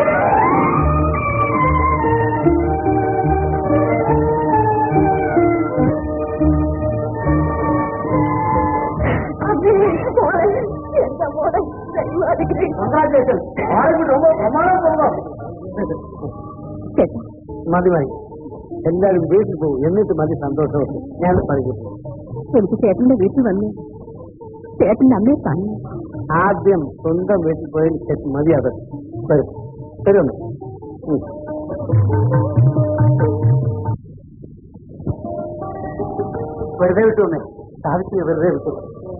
എന്റെ മോളെ ദൈവാനുഗ്രഹിക്കട്ടെ. ചേട്ടാ, മതി മതി എല്ലാവരും വീട്ടിൽ പോകും എന്നിട്ട് മതി സന്തോഷം ഞാൻ പറയും എനിക്ക് ചേട്ടന്റെ വീട്ടിൽ വന്നു ചേട്ടന്റെ അമ്മയെ കാണുന്നു ആദ്യം സ്വന്തം വീട്ടിൽ പോയതിന് ശേഷം മതി അത് വരും വരുമോ ഉം. വെറുതെ വിട്ടുവന്നേ സാധിച്ചു വെറുതെ വിട്ടു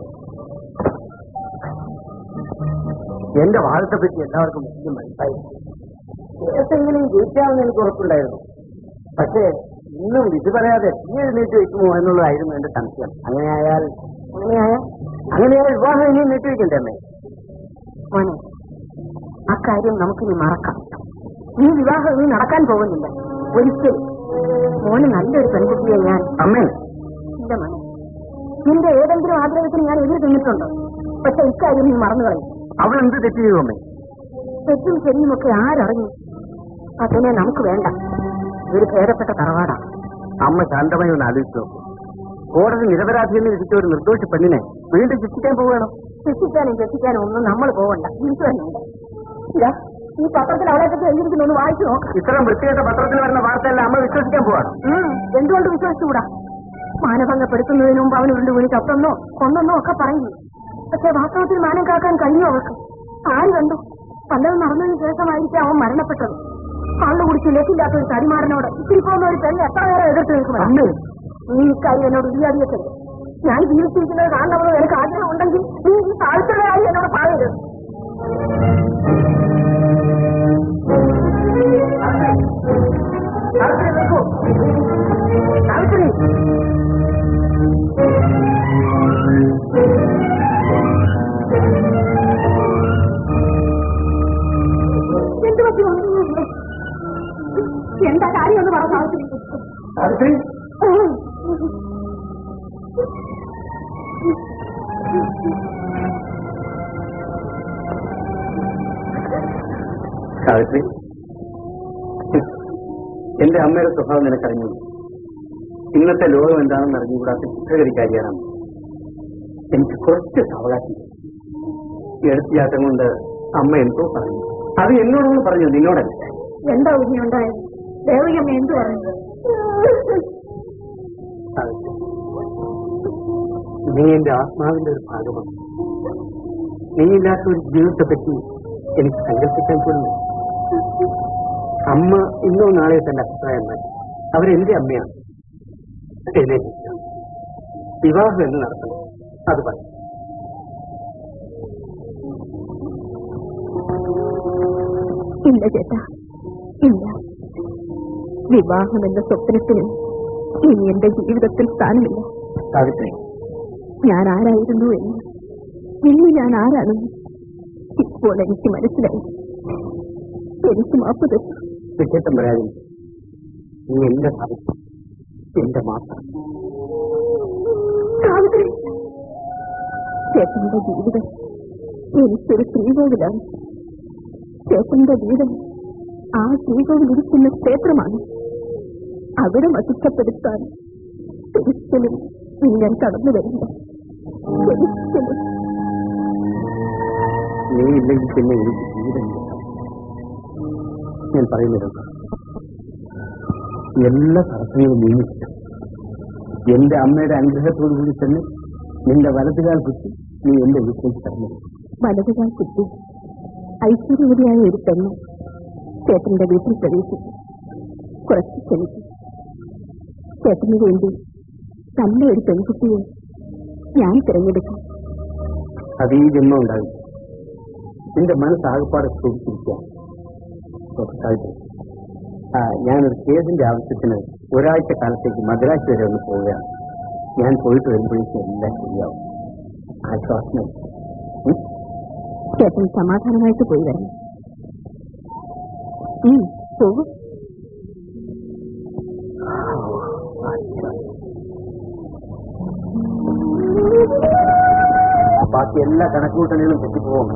എന്റെ വാദത്തെ പറ്റി എല്ലാവർക്കും വലിയ മനസ്സായി കേസെങ്കിലും ജയിക്കാമെന്ന് എനിക്ക് ഉറപ്പുണ്ടായിരുന്നു പക്ഷേ ഇന്നും വിധി പറയാതെ തീ എഴുന്നേറ്റ് വയ്ക്കുമോ എന്നുള്ളതായിരുന്നു എന്റെ സംശയം അങ്ങനെയായാൽ അങ്ങനെയായാൽ അങ്ങനെയായാൽ വിവാഹം ഇനിയും നീട്ടിവെക്കണ്ടേ അമ്മേ മോനെ അക്കാര്യം നമുക്കിനി മറക്കാം ഈ വിവാഹം ഇനി നടക്കാൻ പോകുന്നില്ല ഒരിക്കലും മോന് നല്ലൊരു പെൺകുട്ടിയെ ഞാൻ അമ്മേ ഇല്ല മോനെ നിന്റെ ഏതെങ്കിലും ആഗ്രഹത്തിന് ഞാൻ എതിര് തിന്നിട്ടുണ്ടോ പക്ഷെ ഇക്കാര്യം നീ മറന്നു കളയും അവൾ എന്ത് തെറ്റ് ചെയ്തു അമ്മേ തെറ്റും ശരിയുമൊക്കെ ആരറിഞ്ഞു അതിനെ നമുക്ക് വേണ്ട ഒരു ഭേദപ്പെട്ട തറവാടാ അമ്മ ശാന്തമായി ഒന്ന് ആലോചിച്ചു നോക്കൂ. കോടതി നിരപരാധിയെന്ന് വിധിച്ച ഒരു നിർദോഷ പെണ്ണിനെ വീണ്ടും ശിക്ഷിക്കാൻ പോവുകയാണോ ശിക്ഷിക്കാനും രക്ഷിക്കാനും ഒന്നും നമ്മൾ പോകണ്ട എനിക്ക് തന്നെയുണ്ട് ഇതാ ഈ പത്രത്തിൽ അവളെ പറ്റി എഴുതിയിരിക്കുന്ന ഒന്ന് വായിച്ചു നോക്ക് ഇത്തരം വൃത്തികെട്ട പത്രത്തിൽ വരുന്ന വാർത്തയെല്ലാം അമ്മ വിശ്വസിക്കാൻ പോവാണ് ഉം, എന്തുകൊണ്ട് വിശ്വസിച്ചുകൂടാ മാനഭംഗപ്പെടുത്തുന്നതിന് മുമ്പ് അവന് ഉരുണ്ട് വീണ് ചത്തെന്നോ കൊന്നെന്നോ ഒക്കെ പറയും പക്ഷെ വാസ്തവത്തിൽ മാനം കാക്കാൻ കഴിഞ്ഞു അവൾക്ക് ആര് കണ്ടു പലതും നടന്നതിന് ശേഷമായിരിക്കും അവൻ മരണപ്പെട്ടത് കള്ളു കുടിച്ച് ലക്കില്ലാത്ത ഒരു തടിമാരനോട് ഇത്തിരി പോകുന്ന ഒരു പെണ്ണ് എത്ര നേരം എതിർത്ത് നിൽക്കണം നീ ഈ കാര്യം എന്നോട് ഉരിയാടിയക്കരുത് ഞാൻ ജീവിച്ചിരിക്കുന്നത് കാണണമെന്ന് എനിക്ക് ആഗ്രഹം ഉണ്ടെങ്കിൽ നീ ഈ താഴ്ത്തുള്ള കാര്യം എന്നോട് പറയരുത് സാവിത്രി നിൽക്കൂ. സാവിത്രി എന്ത് പറ്റി ഒന്നുമില്ലേ? എന്താ കാര്യം ഒന്ന് പറഞ്ഞ സാവിത്രി സാവിത്രി സാവിത്രി എന്റെ അമ്മയുടെ സ്വഭാവം നിനക്കറിഞ്ഞു ഇന്നത്തെ ലോകം എന്താണെന്ന് അറിഞ്ഞുകൂടാത്ത ചിത്രകരിക്കാരിയാണ് അമ്മ. എനിക്ക് കുറച്ച് സാവകാശം ഈ അടുത്ത യാത്ര കൊണ്ട് അമ്മ എന്തോ പറഞ്ഞു അത് എന്നോടൊന്ന് പറഞ്ഞു നിന്നോടല്ല എന്താ ഉണ്ണി ഉണ്ടായത് ദേവിയമ്മ എന്ത് പറഞ്ഞു സാവിത്രി, നീ എന്റെ ആത്മാവിന്റെ ഒരു ഭാഗമാണ് നീയില്ലാത്ത ഒരു ജീവിതത്തെ പറ്റി എനിക്ക് സങ്കല്പിക്കാൻ പോലും വയ്യ. അമ്മ ഇന്നോ നാളെയോ തന്റെ അഭിപ്രായം മാറ്റി അവരെന്റെ അമ്മയാണ് എന്നെ ശിക്ഷിക്കണം. വിവാഹം എന്ന് നടത്തണം അത് പറയും ഇല്ല ചേട്ടാ ഇല്ല വിവാഹം എന്ന സ്വപ്നത്തിന് ഇനി എന്റെ ജീവിതത്തിൽ സ്ഥാനമില്ല സാവിത്രി ഞാൻ ആരായിരുന്നു എന്ന് ഇന്ന് ഞാൻ ആരാണെന്ന് ഇപ്പോൾ എനിക്ക് മനസ്സിലായി എനിക്ക് മാപ്പ് തരും വിശേഷം പറയാതെ നീ എന്റെ സാവിത്രി എന്റെ മാത്രം സാവിത്രി ചേട്ടന്റെ ജീവിതം എനിക്കൊരു ശ്രീകോവിലാണ് ചേട്ടന്റെ വീട് ആ ശ്രീകോവിലിരിക്കുന്ന ക്ഷേത്രമാണ് അവിടെ വസിക്കപ്പെടുത്താൻ ഒരിക്കലും ഞാൻ കടന്നു വരില്ല ഒരിക്കലും നീ ഇല്ലെങ്കിൽ പിന്നെ എനിക്ക് ജീവിതമില്ല ഞാൻ പറയുന്നത് എല്ലാ തടസ്സങ്ങളും നീങ്ങിച്ചിട്ട് എന്റെ അമ്മയുടെ അനുഗ്രഹത്തോടു കൂടി തന്നെ നിന്റെ വലതുകാൽ കുത്തി നീ എന്റെ വീട്ടിലേക്ക് കടന്നു വലതുകാൽ കുത്തി ഐശ്വര്യവതിയായ ഒരു പെണ്ണ് ചേട്ടന്റെ വീട്ടിൽ പ്രവേശിച്ചു കുറച്ച് ക്ഷണിച്ചു ചേട്ടന് വേണ്ടി നല്ല ഒരു പെൺകുട്ടിയെ ഞാൻ തിരഞ്ഞെടുക്കും അത് ഈ ജന്മം ഉണ്ടാകും എന്റെ മനസ്സാകപ്പാടെ സ്ഫോടിച്ചിരിക്കുകയാണ് സാവിത്രി, ആ ഞാനൊരു കേസിന്റെ ആവശ്യത്തിന് ഒരാഴ്ച കാലത്തേക്ക് മദ്രാസ് വരെ ഒന്ന് പോവുകയാണ് ഞാൻ പോയിട്ട് വരുമ്പോഴേക്കും എല്ലാം ശരിയാവും ആശ്വാസം ഉം? ചേട്ടൻ സമാധാനമായിട്ട് പോയി വരണം ഉം, പോകൂ ബാക്കി എല്ലാ കണക്കുകൂട്ടലുകളും തെറ്റിപ്പോകും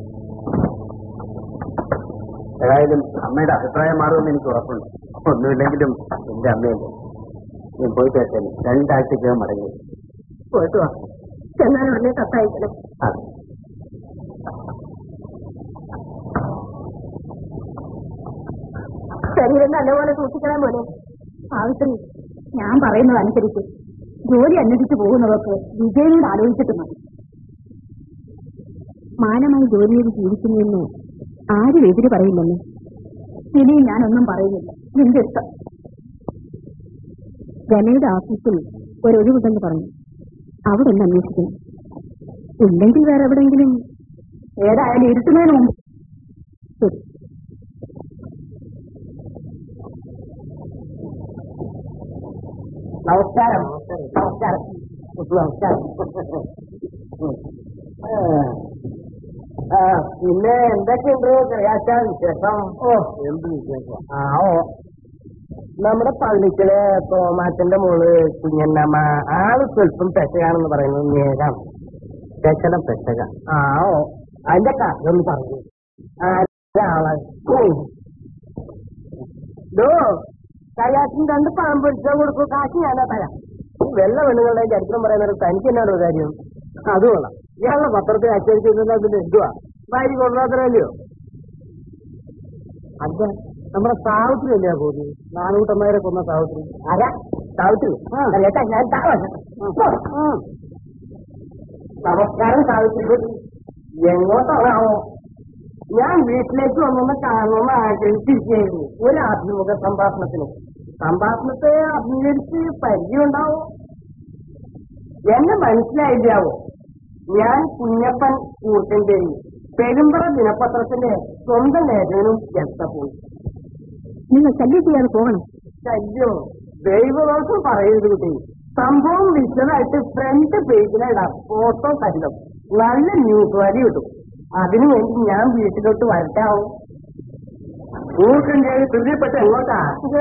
ഏതായാലും അമ്മയുടെ അഭിപ്രായം മാറുമെന്ന് എനിക്ക് ഉറപ്പുണ്ട് ഒന്നുമില്ലെങ്കിലും എന്റെ അമ്മയല്ലേ ഞാൻ പോയിട്ട് വെച്ചാൽ രണ്ടാഴ്ചക്കകം മടങ്ങി പോയിട്ട് വാ ചെന്നാലും ഉടനെ കത്തയക്കണം അതെ ശരീരം നല്ലപോലെ സൂക്ഷിക്കണം പോലെ സാവിത്രി ഞാൻ പറയുന്നത് അനുസരിച്ച് ജോലി അന്വേഷിച്ചു പോകുന്നവർക്ക് വിജയനോട് ആലോചിച്ചിട്ട് മതി മാനമായി ജോലി ചെയ്ത് ജീവിക്കുന്നതിന് ആരും എതിര് പറയില്ലെന്ന് ഇനിയും ഞാനൊന്നും പറയുന്നില്ല നിന്റെ ഇഷ്ടം രമയുടെ ഓഫീസിൽ ഒരു ഒഴിവുണ്ടെന്ന് പറഞ്ഞു അവിടെ ഒന്ന് അന്വേഷിക്കണം ഇല്ലെങ്കിൽ വേറെ എവിടെയെങ്കിലും ഏതായാലും ഇരുട്ടുന്നതിന് മുമ്പ് ശരി നമസ്കാരം നമസ്കാരം നമസ്കാരം ആ, പിന്നെ എന്തൊക്കെയുണ്ട് ചെറിയാച്ച വിശേഷം ഓ എന്ത് വിശേഷം ആ ഓ നമ്മുടെ പള്ളിക്കലെ തോമാച്ചന്റെ മോള് കുഞ്ഞന്നമ്മ ആള് സ്വല്പം പെശകാണെന്ന് പറയുന്നത് നേരാണ് പെശകം പെശക ആ ഓ അതിന്റെ കാര്യം പറഞ്ഞു ആളെ ഡോ കയ്യാറ്റിന് രണ്ട് പഴം പൊരിച്ചാൽ കൊടുക്കും കാശ് ഞാനാ തരാം ഈ വെള്ള പെണ്ണുങ്ങളുടെ ചരിത്രം പറയുന്നത് തനിക്ക് എന്നാണ് ഒരു കാര്യം അത് കൊള്ളാം ഇയാളുടെ പത്രത്തിൽ അച്ചടിച്ചിരുന്ന പിന്നെ എന്തുവാ വാരി കൊള്ളാത്തരല്ലയോ അല്ല നമ്മുടെ സാവിത്രി അല്ലേ പോകുന്നത് നാനൂറ്റമ്മരെ കൊന്ന സാവിത്രി ആരാ സാവിത്രി അല്ലേട്ടാ ഞാൻ നമസ്കാരം സാവിത്രി എങ്ങോട്ടാണാവോ ഞാൻ വീട്ടിലേക്ക് വന്നൊന്ന് കാണണമെന്ന് ആഗ്രഹിച്ചിരിക്കുകയായിരുന്നു ഒരു അഭിമുഖ സംഭാഷണത്തിന് സംഭാഷണത്തെ അഭിമുഖീകരിച്ച് പരിചയമുണ്ടാവും എന്നെ മനസ്സിലായില്ലാവോ ഞാൻ കുഞ്ഞപ്പൻ കൂട്ടഞ്ചേരി പെരുമ്പറ ദിനപത്രത്തിന്റെ സ്വന്തം ലേഖകനും എത്തപ്പോയി നിങ്ങൾ ശല്യം ചെയ്യാതെ പോകണം ശല്യോ ദൈവദോഷം പറയരുത് കുട്ടി സംഭവം വിശദമായിട്ട് ഫ്രണ്ട് പേജിലിടാം ഫോട്ടോ സഹിതം നല്ല ന്യൂസ് വാരി കിട്ടും അതിനു വേണ്ടി ഞാൻ വീട്ടിലോട്ട് വരട്ടാവും ഊർക്കഞ്ചേരി തുല്യപ്പെട്ട് എങ്ങോട്ടാ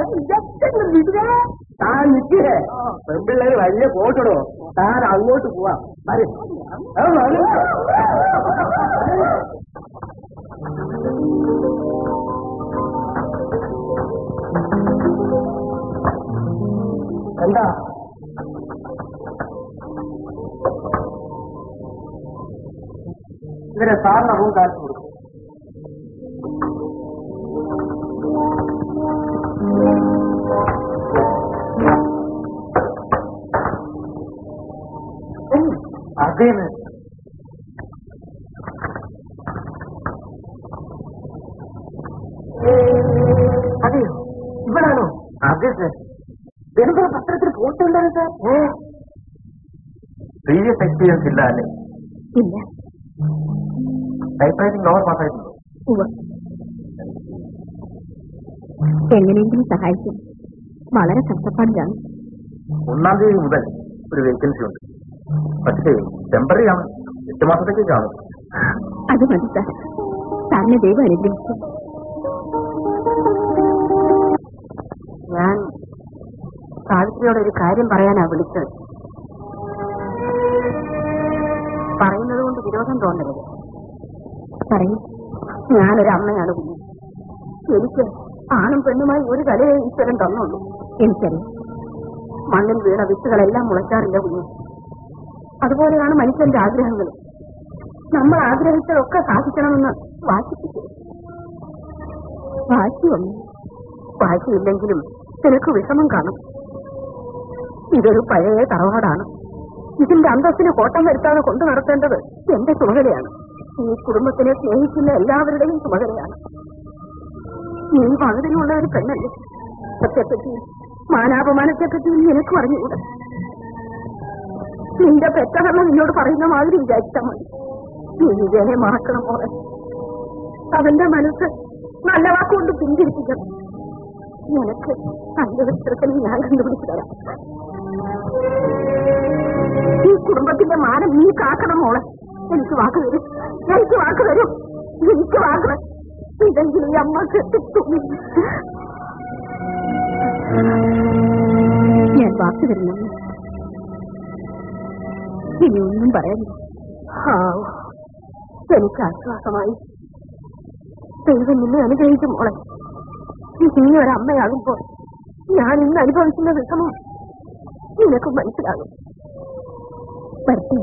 താൻ നിൽക്കേ പെൺപിള്ളേര് വലിയ കോട്ടിടോ താൻ അങ്ങോട്ട് പോവാം വരും എന്താ ഇവരെ സാറിന് റൂം കാണിച്ചു കൊടുക്കും അതേന്ന് അതെയോ ഇവിടാണോ അതെ സർ വെറുതെ പത്രത്തിൽ ഫോട്ടോ ഉണ്ടായിരുന്നു സാർ പ്രീവിയസ് എക്സ്പീരിയൻസ് ഇല്ല അല്ലേ ഇല്ല ടൈപ്പ് റൈറ്റിംഗ് ലോവർ പാസ്സായിട്ടുണ്ടോ ഉവ്വ്. എങ്ങനെയെങ്കിലും സഹായിക്കും വളരെ കഷ്ടപ്പാടിലാണ് ഒന്നാം തീയതി മുതൽ ഒരു വേക്കൻസി ഉണ്ട് പക്ഷേ ടെമ്പററി ആണ് എട്ട് മാസത്തേക്ക് കാണും അത് മതി സാർ സാറിനെ ദൈവം അനുഗ്രഹിച്ചു ഞാൻ സാവിത്രിയോട് ഒരു കാര്യം പറയാനാ വിളിച്ചത് പറയുന്നത് കൊണ്ട് വിരോധം തോന്നരുത് പറയൂ ഞാനൊരു അമ്മയാണ് കുഞ്ഞു എനിക്ക് ആണും പെണ്ണുമായി ഒരു കലയെ ഈശ്വരൻ തന്നുള്ളൂ എനിക്കറിയാം മണ്ണിൽ വീണ വിത്തുകളെല്ലാം മുളയ്ക്കാറില്ല കുഞ്ഞു അതുപോലെയാണ് മനുഷ്യന്റെ ആഗ്രഹങ്ങൾ നമ്മൾ ആഗ്രഹിച്ചതൊക്കെ സാധിക്കണമെന്ന് വാശിപ്പിച്ചു വാശി വന്നു വാശിയില്ലെങ്കിലും നിനക്ക് വിഷമം കാണും ഇതൊരു പഴയ തറവാടാണ് ഇതിന്റെ അന്തസ്സിന് കോട്ടം വരുത്താതെ കൊണ്ടു നടത്തേണ്ടത് എന്റെ ചുമതലയാണ് ഈ കുടുംബത്തിനെ സ്നേഹിക്കുന്ന എല്ലാവരുടെയും ചുമതലയാണ് നീ പകുതിയിലുള്ള ഒരു പെണ്ണല്ലേ സത്യപ്പറ്റി മാനാപമാനത്തെപ്പറ്റി നിനക്ക് പറഞ്ഞുകൂടെ നിന്റെ പെറ്റതള്ള നിന്നോട് പറയുന്ന മാതിരി വിചാരിച്ചാൽ മതി നീ വിജയനെ മറക്കണം പോലെ അവന്റെ മനസ്സ് നല്ല വാക്കുകൊണ്ട് പിന്തിരിപ്പിക്കണം നിനക്ക് നല്ല ചിത്രത്തിൽ ഞാൻ കണ്ടുപിടിച്ചു തരാം ഈ കുടുംബത്തിന്റെ മാനം നീ കാക്കണം മോളെ എനിക്ക് വാക്ക് തരും എനിക്ക് വാക്ക് തരും എനിക്ക് വാക്ക് തരും. ഇതെങ്കിൽ ഈ അമ്മ കെട്ടിത്തും ഞാൻ വാക്ക് തരുന്നു ഇനി ഒന്നും പറയാനില്ല എനിക്ക് ആശ്വാസമായി ദൈവം നിന്നെ അനുഗ്രഹിക്കും മോളെ നീ ഒരമ്മയാകുമ്പോൾ ഞാൻ ഇന്ന് അനുഭവിക്കുന്ന വിഷമം നിനക്ക് മനസ്സിലാകും വരട്ടെ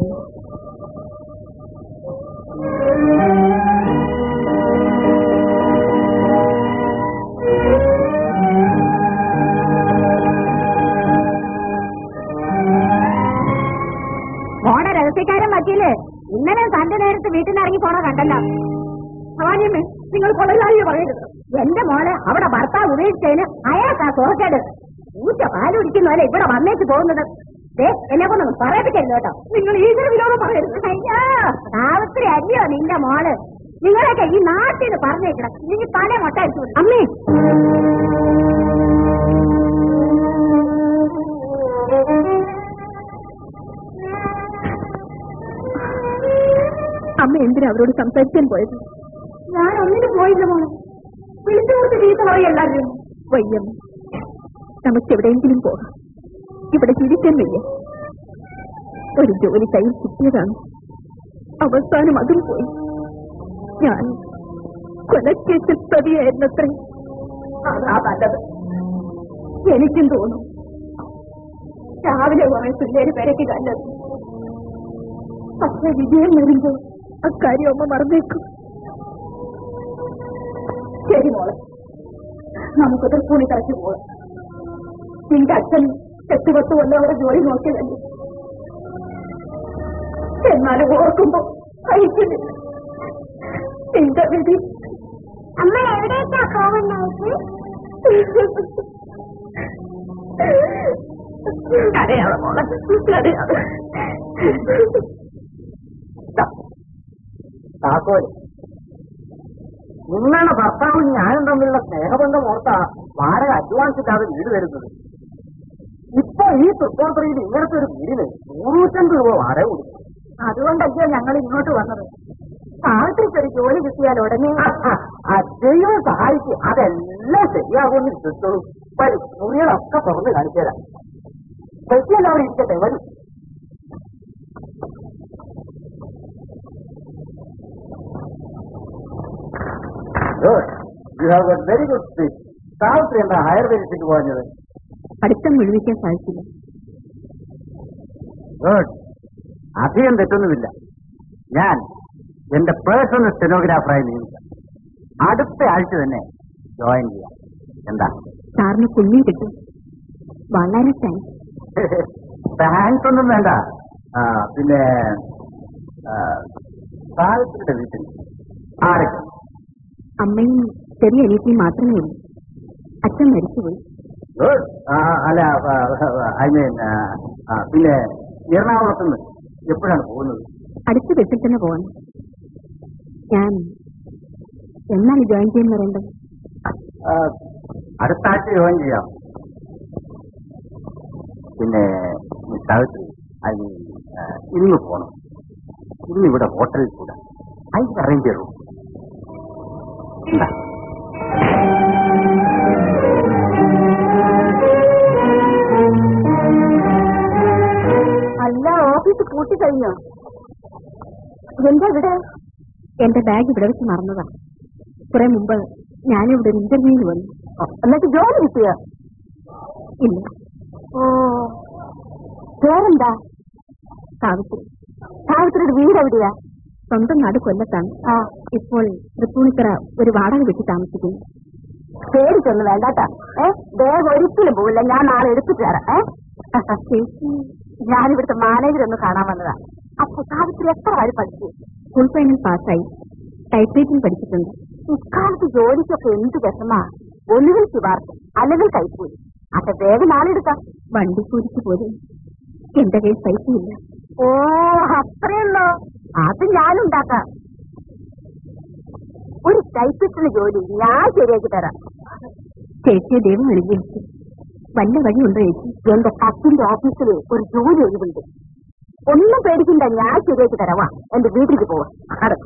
മോടെ രഹസ്യക്കാരൻ പറ്റിയില്ലേ ഇന്നലെ തന്റെ നേരത്ത് വീട്ടിൽ നിന്ന് ഇറങ്ങി പോണ കണ്ടല്ലോ ഭവാനിയമ്മേ നിങ്ങൾ കൊള്ളലായി പറയരുത് എന്റെ മോളെ അവിടെ ഭർത്താവ് ഉപേക്ഷിച്ചതിന് അയാൾക്കാ തുറക്കേട് ഊറ്റ പാലുടിക്കുന്നവരെ ഇവിടെ വന്നേച്ച് പോകുന്നത് ദേ, എന്നെ കൊണ്ടൊന്നും പറയിപ്പിക്കരുത് കേട്ടോ നിങ്ങൾ ഈശ്വര വിരോധം പറയരുത് അയ്യോ സാവിത്രി അല്ലയോ നിന്റെ മോള് നിങ്ങളൊക്കെ ഈ നാട്ടിൽ നിന്ന് പറഞ്ഞേക്കണം നിങ്ങൾ തല മൊട്ടടിച്ചു അമ്മേ അമ്മ എന്തിനാ അവരോട് സംസാരിക്കാൻ പോയത് ഞാൻ ഒന്നിനും പോയില്ല മോളെ വിളിച്ചു കൊടുത്ത് ചീത്ത പറയല്ലായിരുന്നു വയ്യം നമുക്ക് എവിടെയെങ്കിലും പോകാം ഇവിടെ ജീവിക്കാൻ വയ്യ ഒരു ജോലി കയ്യിൽ കിട്ടിയതാണ് അവസാനം അതും പോയി ഞാൻ കൊലക്കേസിൽ പ്രതിയായിരുന്നത്രേ അതാ നല്ലത് എനിക്കും തോന്നും രാവിലെ കുറെ പിള്ളേര് പെരക്ക് കണ്ടത് പക്ഷെ വിജയം വരുമ്പോൾ അക്കാര്യം അമ്മ മറന്നേക്കും ശരി മോളെ നമുക്ക് തൃപ്പൂണി കളിച്ചു പോകാം നിന്റെ അച്ഛൻ എട്ട് പത്ത് കൊല്ലം അവിടെ ജോലി നോക്കിയതല്ലേ എന്നാലും ഓർക്കുമ്പോ സഹിക്കുന്നില്ല നിന്റെ വിധി അമ്മ എവിടേക്കാ പോകുന്നത് കരയാതെ മോളെ കരയാതെ താക്കോല് നിങ്ങളാണ് ഭർത്താവും ഞാനും തമ്മിലുള്ള സ്നേഹബന്ധം ഓർത്താ വാടക അഡ്വാൻസ് ഇല്ലാതെ വീട് വരുന്നത് ഇപ്പൊ ഈ തൃപ്പൂണിത്തുറയിൽ ഇങ്ങനത്തെ ഒരു വീടിന് നൂറ്റമ്പത് രൂപ വാടക കൊടുക്കും അതുകൊണ്ടല്ലോ ഞങ്ങൾ ഇങ്ങോട്ട് വന്നത് സാവിത്രിക്ക് ഒരു ജോലി കിട്ടിയാൽ ഉടനെ ദൈവം സഹായിക്കും അതെല്ലാം ശരിയാകുമെന്ന് വിശ്വസിച്ചോളൂ വരും മുറികളൊക്കെ തുറന്ന് കാണിച്ചു തരാം ശരിയല്ല അവിടെ ഇരിക്കട്ടെ വരും you have a very good speech Savitri എന്താ ഹയർ വേദിച്ചിട്ട് പോയത് പഠിത്തം മുഴുവിക്കാൻ സാധിക്കില്ല ഗുഡ് അധികം തെറ്റൊന്നുമില്ല ഞാൻ എന്റെ പേഴ്സണൽ സ്റ്റെനോഗ്രാഫറായി നിയമിക്കാം അടുത്ത ആഴ്ച തന്നെ ജോയിൻ ചെയ്യാം എന്താ സാറിന് പുണ്യം കിട്ടും വളരെ താങ്ക്സ് താങ്ക്സ് ഒന്നും വേണ്ട ആ, പിന്നെ ആ, സാവിത്രിയുടെ വീട്ടിൽ ആരൊക്കെ അമ്മയും ചെറിയ അനിയത്തിയും മാത്രമേ ഉള്ളൂ അച്ഛൻ മരിച്ചുപോയി ഗുഡ് അല്ല ഐ മീൻ പിന്നെ എറണാകുളത്ത് നിന്ന് എപ്പോഴാണ് പോകുന്നത് അടുത്ത ബസ്സിൽ തന്നെ പോകണം ഞാൻ എന്നാണ് ജോയിൻ ചെയ്യുന്ന പറയേണ്ടത് ആ, അടുത്ത ആഴ്ച ജോയിൻ ചെയ്യാം പിന്നെ ഈ സാവിത്രി ഐ മീൻ ഇന്ന് പോണം ഇന്ന് ഇവിടെ ഹോട്ടലിൽ കൂടാ ഐ അറേഞ്ച് ചെയ്തു എന്താ അല്ല ഓഫീസ് പൂട്ടി കഴിഞ്ഞോ എന്താ ഇവിടെ എന്റെ ബാഗ് ഇവിടെ വെച്ച് മറന്നതാ കുറെ മുമ്പ് ഞാനിവിടെ ഒരു ഇന്റർവ്യൂവിന് വന്നു എന്നിട്ട് ജോലി കിട്ടിയ ഇല്ല ഓ പേരെന്താ സാവിത്രി സാവിത്രിയുടെ വീട് എവിടെയാ സ്വന്തം നാട് കൊല്ലത്താണ് ആ ഇപ്പോൾ തൃപ്പൂണിത്തറ ഒരു വാടക വീട്ടിൽ താമസിക്കുന്നു പേടിക്കൊന്നും വേണ്ടാട്ടാ ഏ വേഗം ഒരിക്കലും പോവില്ല ഞാൻ നാളെ എടുത്തിട്ട് തരാം ഏ ചേച്ചി ഞാനിവിടുത്തെ മാനേജർ ഒന്ന് കാണാൻ വന്നതാ അപ്പൊ സാവിത്രി എത്ര വരെ പഠിച്ചു ഫുൾ ഫൈനൽ പാസ്സായി ടൈപ്പ് റൈറ്റിംഗ് പഠിച്ചിട്ടുണ്ട് ഇക്കാലത്ത് ജോലിക്കൊക്കെ എന്ത് വിഷമാ ഒന്നുകിൽ ശുപാർശ അല്ലെങ്കിൽ കൈക്കൂലി അപ്പൊ വേഗം നാളെടുക്കാം വണ്ടിക്കൂലിക്ക് പോലും എന്റെ കയ്യിൽ പൈസയില്ല ഓ അത്രയുള്ളോ അത് ഞാനുണ്ടാക്കാം ഒരു ടൈപ്പിസ്റ്റിന് ജോലി ഞാൻ ശരിയാക്കി തരാം ചേച്ചിയെ ദൈവം അനുഗ്രഹിച്ചു വല്ല വഴിയുണ്ടോ ചേച്ചി എന്റെ കത്തിന്റെ ഓഫീസിൽ ഒരു ജോലി ഒഴിവുണ്ട് ഒന്നും പേടിക്കണ്ട ഞാൻ ശരിയാക്കി തരാവാ എന്റെ വീട്ടിലേക്ക് പോവാ നടക്കും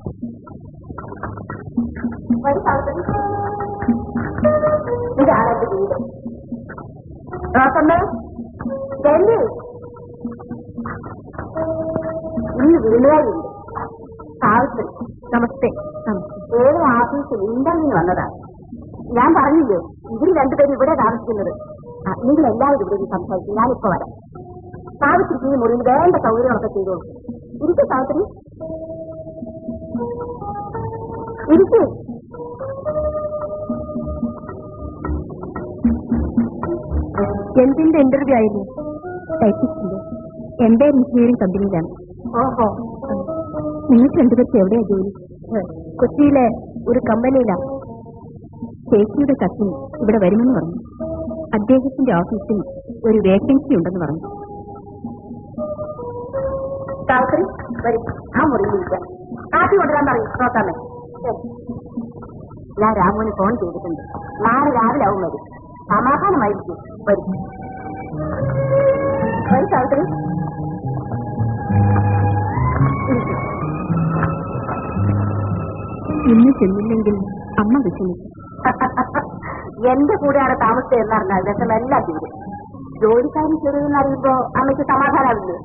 ഇതാണ് എന്റെ വീട് നോക്കമ്മേ ഡൽഹി ഇന്ന് വീടുകാരുണ്ട് സാവിത്രി നമസ്തേ ഏത് ഓഫീസിൽ ഇന്റർവ്യൂ വന്നതാ ഞാൻ പറഞ്ഞില്ലേ ഇവർ രണ്ടുപേരും ഇവിടെ താമസിക്കുന്നത് ആ, നിങ്ങൾ എല്ലാവരും ഇവിടെ ഇരുന്ന് സംസാരിക്കും ഞാനിപ്പോ വരാം സാവിത്രിക്ക് ഈ മുറിയിൽ വേണ്ട സൗകര്യമൊക്കെ ചെയ്തോളൂ ഇരിക്കും സാവിത്രി ഇരിക്കും എന്തിന്റെ ഇന്റർവ്യൂ ആയിരുന്നു ടൈപ്പിസ്റ്റിന്റെ എന്റെ എഞ്ചിനീയറിംഗ് കമ്പനിയിലാണ് ഓഹോ നിങ്ങൾക്ക് രണ്ടുപേർക്ക് എവിടെയാ ജോലി കൊച്ചിയിലെ ഒരു കമ്പനിയിലാണ് ചേച്ചിയുടെ കസിൻ ഇവിടെ വരുമെന്ന് പറഞ്ഞു അദ്ദേഹത്തിന്റെ ഓഫീസിൽ ഒരു വേക്കൻസി ഉണ്ടെന്ന് പറഞ്ഞു സാവിത്രി വരും ആ മുറിയിലിരിക്കാം കാപ്പി കൊണ്ടുവരാൻ പറയും നോക്കാമേ ഞാൻ രാമുവിന് ഫോൺ ചെയ്തിട്ടുണ്ട് നാളെ രാവിലെ ആവും വരും സമാധാനമായിരിക്കും വരും വരും സാവിത്രി ഇരിക്കൂ. ഇന്ന് ചെന്നില്ലെങ്കിൽ അമ്മ വിഷമിക്കും എന്റെ കൂടെയാണ് താമസം എന്നറിഞ്ഞാൽ വിഷമെല്ലാം തീരും ജോലിക്കാരി ചെറിയെന്ന് അറിയുമ്പോ അമ്മയ്ക്ക് സമാധാനാവില്ലേ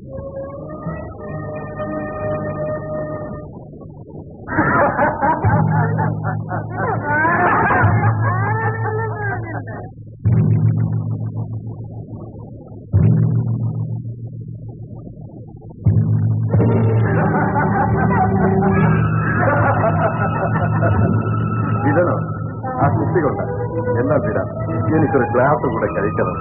ഇടണോ ആ കുട്ടികളുണ്ട് എന്നാ തീരാ എനിക്കൊരു ഗ്ലാസ് കൂടെ കഴിക്കണം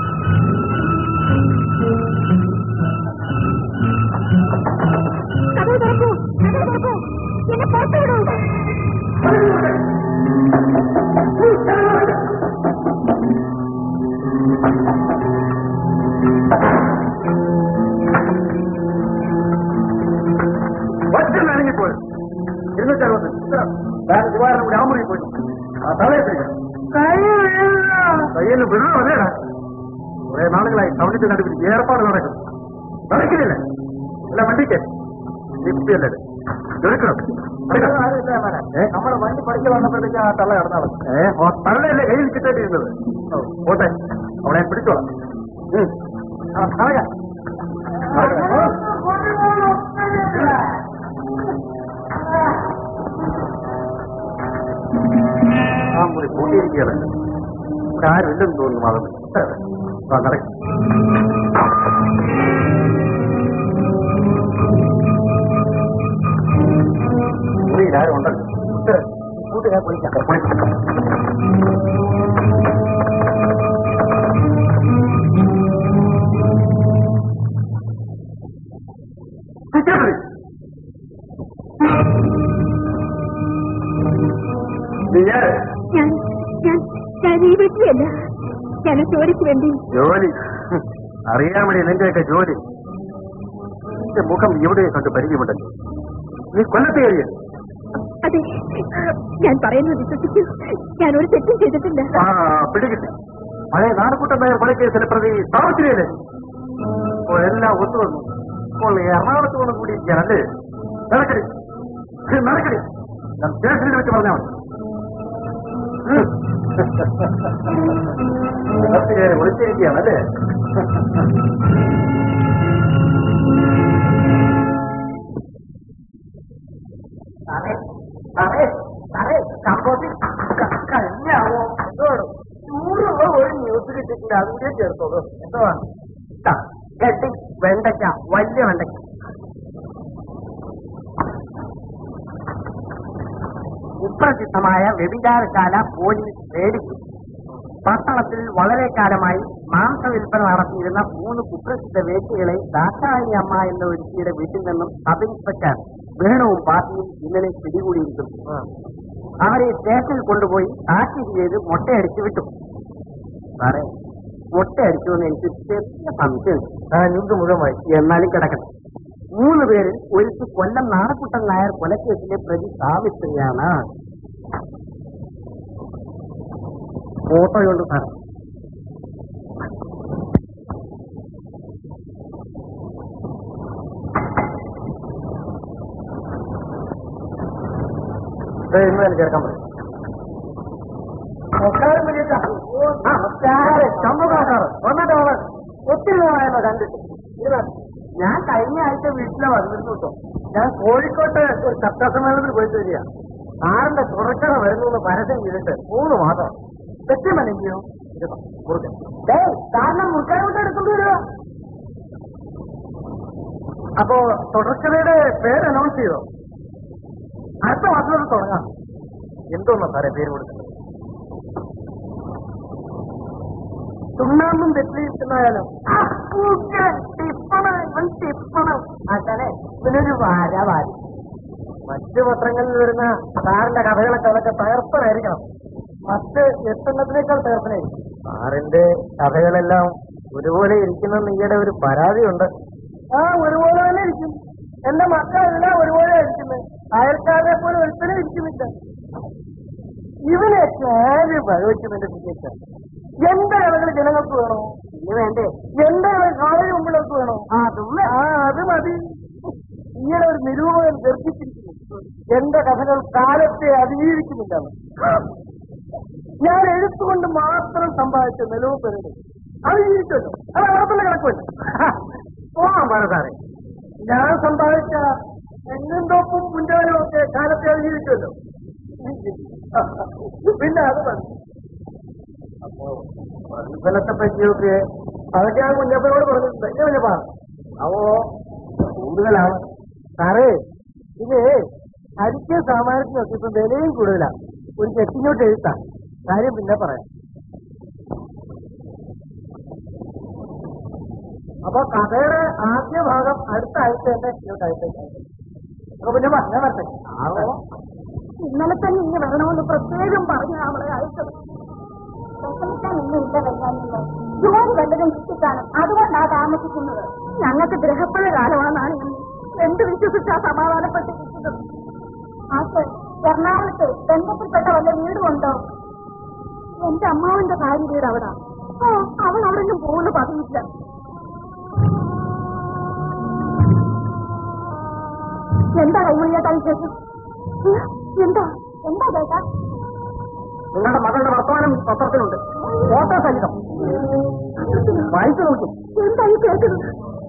കഥ തുറക്കൂ കഥ തുറക്കൂ എന്നെ പുറത്തു വിടൂ കയ്യിൽ വിടണം അതേടാ കുറെ നാളുകളായി ടൗണിൽ കണ്ടുപിടിച്ച് ഏർപ്പാട് നടക്കും നടക്കുന്നില്ല അല്ല വണ്ടിക്ക് ലിഫ്റ്റല്ലേ എടുക്കണം നമ്മുടെ വണ്ടി പഠിച്ചു വന്നപ്പോഴത്തേക്ക് ആ തള്ള കിടന്നാളെ ഏ ഓ തള്ളയല്ലേ കയ്യിൽ കിട്ടേണ്ടിയിരുന്നത് ഓ, പോട്ടെ അവളെ പിടിച്ചോളാം ഉം. ആ, കളയാം. ആ മുറി കൂട്ടിയിരിക്കുകയാണ് ഇവിടെ ആരും ഇല്ലെന്ന് തോന്നുന്നു മാധവൻ ആ നടക്കും മുറിയിൽ ആരും ഉണ്ടല്ലോ കൂട്ടുകാർ വിളിക്കാം നീ ആര്? ഞാൻ ഞാൻ ഞാൻ ഈ വീട്ടിലല്ല ഞാൻ ജോലിക്ക് വേണ്ടി ജോലി ഹും, അറിയാൻ വേണ്ടി നിന്റെയൊക്കെ ജോലി നിന്റെ മുഖം ഇവിടെ കണ്ട് പരിചയമുണ്ടല്ലോ നീ കൊല്ലത്തെ കയറിയ അതെ ഞാൻ പറയുന്നത് വിശ്വസിക്കൂ ഞാൻ ഒരു തെറ്റും ചെയ്തിട്ടില്ല ആ പിടികിട്ടി പഴയ നാണക്കൂട്ടം നായർ കൊലക്കേസിലെ പ്രതി താമസിച്ചില്ലേ ഇപ്പോൾ എല്ലാം ഒത്തുവന്നു ഇപ്പോൾ എറണാകുളത്ത് കൊണ്ട് കൂടിയിരിക്കുകയാണല്ലേ നടക്കടി ഹ്, നടക്കടി ഞാൻ സ്റ്റേഷനിൽ വെച്ച് പറഞ്ഞാൽ മതി ഉം. അകത്ത് കയറി ഒളിച്ചിരിക്കുകയാണല്ലേ സാറേ സാറേ സാറേ സംഭവത്തിൽ കഴിഞ്ഞാവോ എന്തോടും ചൂടുള്ള ഒരു ന്യൂസ് കിട്ടിയിട്ടില്ല അതുകൂടെ ചേർത്തോളൂ എന്തോ കെട്ടി വെണ്ടയ്ക്ക വലിയ വെണ്ടയ്ക്ക കുപ്രസിദ്ധമായ വ്യഭിചാരശാല പോലീസ് പേടിച്ചു പട്ടണത്തിൽ വളരെ കാലമായി മാംസ വിൽപ്പന നടത്തിയിരുന്ന മൂന്ന് കുപ്രസിദ്ധ വ്യക്തികളെ ദാക്ഷായണി അമ്മ എന്ന ഒരുത്തിയുടെ വീട്ടിൽ നിന്നും സബ് ഇൻസ്പെക്ടർ വേണുവും പാർട്ടിയും ഇന്നലെ പിടികൂടിയിരിക്കുന്നു അവരെ സ്റ്റേഷനിൽ കൊണ്ടുപോയി താക്കീത് ചെയ്ത് മുട്ടയടിച്ചു വിട്ടു സാറേ മുട്ടയടിച്ചു എന്ന് എനിക്ക് ചെറിയ സംശയമുണ്ട് ആ ന്യൂസ് മുഴുവൻ എന്നാലും കിടക്കട്ടെ മൂന്ന് പേരിൽ ഒരുത്തി കൊല്ലം നാണക്കുട്ടൻ നായർ കൊലക്കേസിലെ പ്രതി സാവിത്രിയാണ് ഫോട്ടോയുണ്ട് സാറേ ദേ, ഇന്ന് തന്നെ ചേർക്കാൻ പറ്റും നമസ്കാരം വിളിച്ച നമസ്കാരം ചമ്പകാക്കാറ് വന്നിട്ട് അവള് ഒത്തിരി നാളായല്ലോ കണ്ടിട്ട് ഇരുന്നാ. ഞാൻ കഴിഞ്ഞ ആഴ്ച വീട്ടിലെ വന്നിരുന്നു കേട്ടോ ഞാൻ കോഴിക്കോട്ട് ഒരു ചർച്ചാ സമ്മേളനത്തിൽ പോയിട്ട് വരിക ആറിന്റെ തുടർച്ചത വരുന്നു എന്ന് പരസ്യം ചെയ്തിട്ട് മൂന്ന് മാസം തെറ്റുമല്ലെങ്കിലോ കാരണം മുക്കാൽ വിട്ട് എടുക്കേണ്ടി വരുമോ അപ്പോ തുടർച്ചതയുടെ പേര് അനൗൺസ് ചെയ്തോ അടുത്ത മാസം തൊട്ട് തുടങ്ങാം എന്തോന്നാ സാറേ പേര് കൊടുക്കുന്നത് ചുണ്ണാമ്പും വെറ്റിയും തിന്നായാലോ അച്ഛനെ ഇതിനൊരു വാര വാരി മറ്റു പത്രങ്ങളിൽ വരുന്ന സാറിന്റെ കഥകളൊക്കെ അതൊക്കെ തകർപ്പനായിരിക്കണം മറ്റ് എട്ടെണ്ണത്തിനേക്കാൾ തകർപ്പനായിരിക്കും സാറിന്റെ കഥകളെല്ലാം ഒരുപോലെ ഇരിക്കുന്ന ഈയുടെ ഒരു പരാതിയുണ്ട് ആ ഒരുപോലെ തന്നെ ഇരിക്കും എന്റെ മക്കളെല്ലാം ഒരുപോലെ ഇരിക്കുന്നത് അയൽക്കാരെ പോലെ ഒരുത്തനെ ഇരിക്കുന്നില്ല ഇവനെയൊക്കെ ആര് ഭഗവയ്ക്കുന്നുണ്ട് വിജയിച്ച എന്റെ കഥകൾ ജനങ്ങൾക്ക് വേണോ ഇനി വേണ്ടേ എന്റെ കഥ കാവലി മുമ്പിലേക്ക് വേണോ അതും ആ അത് മതി ഈയിടെ ഒരു നിരൂപകൻ ഗർഭിച്ചിരിക്കുന്നു എന്റെ കഥകൾ കാലത്തെ അതിജീവിക്കുന്നില്ലാണ് ഞാൻ എഴുത്തുകൊണ്ട് മാത്രം സമ്പാദിച്ച നിലവ് പെരുത് അതിജീവിച്ചല്ലോ അത് അവർക്കുള്ള കിടക്കുമല്ലോ പോകാൻ പാട സാറേ ഞാൻ സമ്പാദിച്ച തെങ്ങും തോപ്പും മുൻകാലും ഒക്കെ കാലത്തെ അതിജീവിച്ചല്ലോ പിന്നെ അത് മതി അപ്പോ പ്രതിഫലത്തെ പറ്റിയൊക്കെ അതൊക്കെ ആ കുഞ്ഞപ്പനോട് പറഞ്ഞിട്ടുണ്ട് എന്റെ കുഞ്ഞപ്പാ അവോ കൂടുതലാണ് സാറേ ഇത് അരിക്ക സാമാനത്തിനൊക്കെ ഇപ്പൊ വിലയും കൂടുതലാണ് ഒരു ചെട്ടിങ്ങോട്ട് എഴുത്താ കാര്യം പിന്നെ പറയാം അപ്പൊ കഥയുടെ ആദ്യ ഭാഗം അടുത്ത ആഴ്ച തന്നെ ഇങ്ങോട്ട് അയച്ചേക്കാം അപ്പൊ പിന്നെ പറഞ്ഞാൽ വരട്ടെ ആണോ ഇന്നലെ തന്നെ ഇങ്ങനെ വരണമെന്ന് പ്രത്യേകം പറഞ്ഞ അവളെ അയച്ചത് വിഷമിക്കാൻ ഇന്നില്ല കല്യാണില്ല ജോലി വല്ലതും കിട്ടിക്കാണും അതുകൊണ്ടാ താമസിക്കുന്നത് ഞങ്ങൾക്ക് ഗ്രഹപ്പഴ കാലമാണെന്നാണ് ഇന്ന് എന്ത് വിശ്വസിച്ചാ സമാധാനപ്പെട്ടിരിക്കുന്നത് ആക്ക് എറണാകുളത്ത് ബന്ധത്തിൽപ്പെട്ട വല്ല വീടുമുണ്ടോ എന്റെ അമ്മാവന്റെ ഭാര്യ വീട് അവിടെ ഓ അവൾ അവിടെ നിന്നും പോകുന്ന പതിവില്ല എന്താ കൈമണിയേട്ടാ വിശേഷം എന്താ എന്താ ചേട്ടാ നിങ്ങളുടെ മകളുടെ വർത്തമാനം പത്രത്തിലുണ്ട് ഫോട്ടോ സഹിതം വായിച്ചു നോക്കി എന്താ ഈ കേൾക്കുന്നത്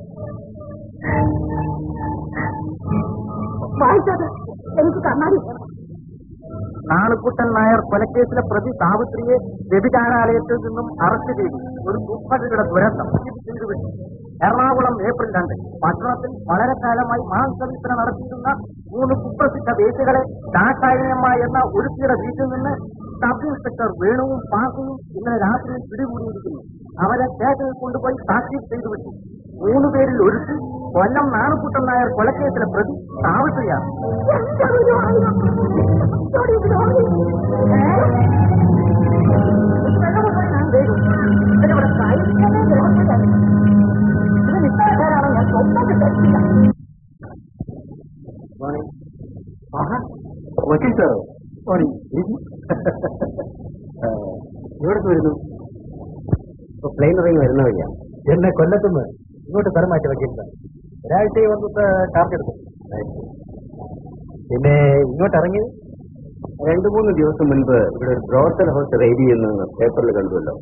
വായിച്ചത് എനിക്ക് കണ്ണാടി വേണം. നാണുക്കുട്ടൻ നായർ കൊലക്കേസിലെ പ്രതി സാവിത്രിയെ വ്യഭിചാരാലയത്തിൽ നിന്നും അറസ്റ്റ് ചെയ്തു ഒരു ദുഃഖതയുടെ ദുരന്തം ചെയ്തുവിട്ടു എറണാകുളം ഏപ്രിൽ രണ്ട് പട്ടണത്തിൽ വളരെ കാലമായി മാംസവിൽപ്പന നടത്തിയിരുന്ന മൂന്ന് കുപ്രസിദ്ധ വേദികളെ ദാക്ഷായണിയമ്മ എന്ന ഒരുത്തിയുടെ വീട്ടിൽ നിന്ന് സബ് ഇൻസ്പെക്ടർ വേണുവും പാസുവും ഇന്നലെ രാത്രിയിൽ പിടികൂടിയിരിക്കുന്നു അവരെ സ്റ്റേഷനിൽ കൊണ്ടുപോയി സാക്ഷി ചെയ്തുവിട്ടു മൂന്ന് പേരിൽ ഒരുത്തി കൊല്ലം നാണുക്കുട്ടൻ നായർ കൊലക്കേസിലെ പ്രതി സാവിത്രിയാണ് എന്റെ ഒരു ആയിരം. ഇവിടെ ഇവിടെ ആയിരം. ഇതിനിവിടെ കഴിക്കാനേ ദേഹത്തില്ല. ഇത് നിസ്സാരക്കാരാണോ ഞാൻ സ്വപ്നത്തിൽ കണ്ടില്ല. ആഹാ, വക്കീൽ സാറോ? മോർണിംഗ്. ആ, എവിടുന്ന് വരുന്നു ഇപ്പൊ പ്ലെയിൻ ഇറങ്ങി വരുന്ന വഴിയാ എന്നെ കൊല്ലത്തുനിന്ന് ഇങ്ങോട്ട് സ്ഥലം മാറ്റി വക്കീൽ സാർ ഒരാഴ്ച വന്നിട്ട് ചാർജ് എടുത്തു പിന്നെ ഇങ്ങോട്ട് ഇറങ്ങി രണ്ടു മൂന്ന് ദിവസം മുൻപ് ഇവിടെ ഒരു ബ്രോത്തൽ ഹൗസ് റെയ്ഡ് ചെയ്യുന്ന പേപ്പറിൽ കണ്ടുവല്ലോ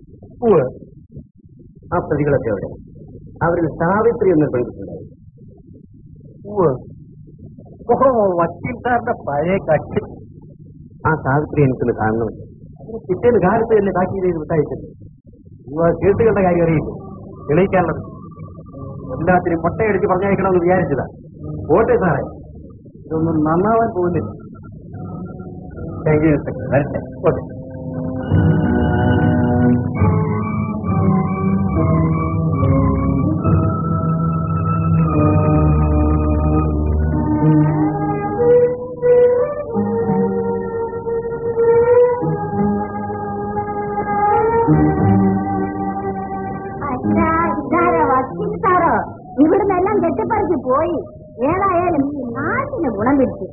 ആ പ്രതികളൊക്കെ അവിടെ അവരിൽ സാവിത്രി എന്നൊരു പെൺകുട്ടിയുണ്ടായി വക്കീൽ സാറിന്റെ പഴയ കക്ഷി ആ സാവിത്രി എനിക്കൊന്ന് കാണണമല്ലോ അതിന് പിറ്റേന്ന് കാലത്ത് തന്നെ താക്കീത് ചെയ്ത് വിട്ടയച്ചത് ഇവ കേട്ട് കണ്ട കാര്യം അറിയില്ല തെളിയിക്കാനുള്ളത് എല്ലാത്തിനും മുട്ടയടിച്ച് പറഞ്ഞയക്കണമെന്ന് വിചാരിച്ചതാ പോട്ടെ സാറേ ഇതൊന്നും നന്നാവാൻ പോകുന്നില്ല താങ്ക് യു ഇൻസ്പെക്ടർ വരട്ടെ ഓക്കെ അച്ഛാ, ഇതാരാ വക്കീൽ സാറോ ഇവിടുന്ന് എല്ലാം കെട്ടിപ്പറിച്ച് പോയി ഏതായാലും ഈ നാട്ടിന് ഗുണം പിടിച്ചു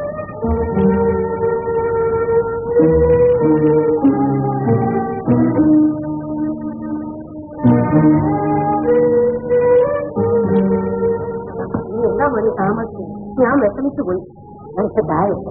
നീ എല്ലാം വലിയ താമസിച്ചു ഞാൻ വിഷമിച്ചു പോയി എനിക്ക് ചായ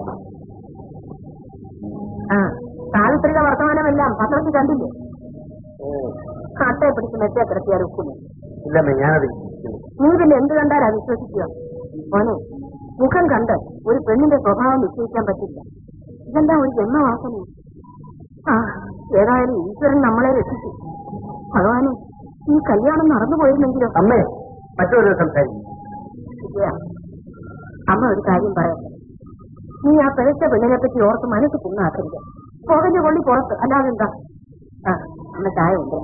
ആ സാവിത്രിയുടെ വർത്തമാനമെല്ലാം പത്രത്തിൽ കണ്ടില്ലേ കട്ടയെ പിടിച്ച് മെച്ചേ കിടത്തിയാൽ ഉക്കുന്നു ഇല്ലമ്മേ ഞാനത് നീ പിന്നെ എന്ത് കണ്ടാലാ വിശ്വസിക്കുക മോനെ മുഖം കണ്ട് ഒരു പെണ്ണിന്റെ സ്വഭാവം നിശ്ചയിക്കാൻ പറ്റില്ല ഇതെല്ലാം ഒരു ജന്മവാസന ആ ഏതായാലും ഈശ്വരൻ നമ്മളെ രക്ഷിച്ചു ഭഗവാനെ ഈ കല്യാണം നടന്നു പോയിരുന്നെങ്കിലോ അമ്മേ മറ്റൊരു സംസാരിക്കും അമ്മ ഒരു കാര്യം പറയാം നീ ആ പിഴച്ച പെണ്ണിനെ പറ്റി ഓർത്ത് മനസ്സ് പുണ്ണാക്കരുത് പുകഞ്ഞ കൊള്ളി പുറത്ത് അല്ലാതെ എന്താ ആ അമ്മ ചായ ഉണ്ട്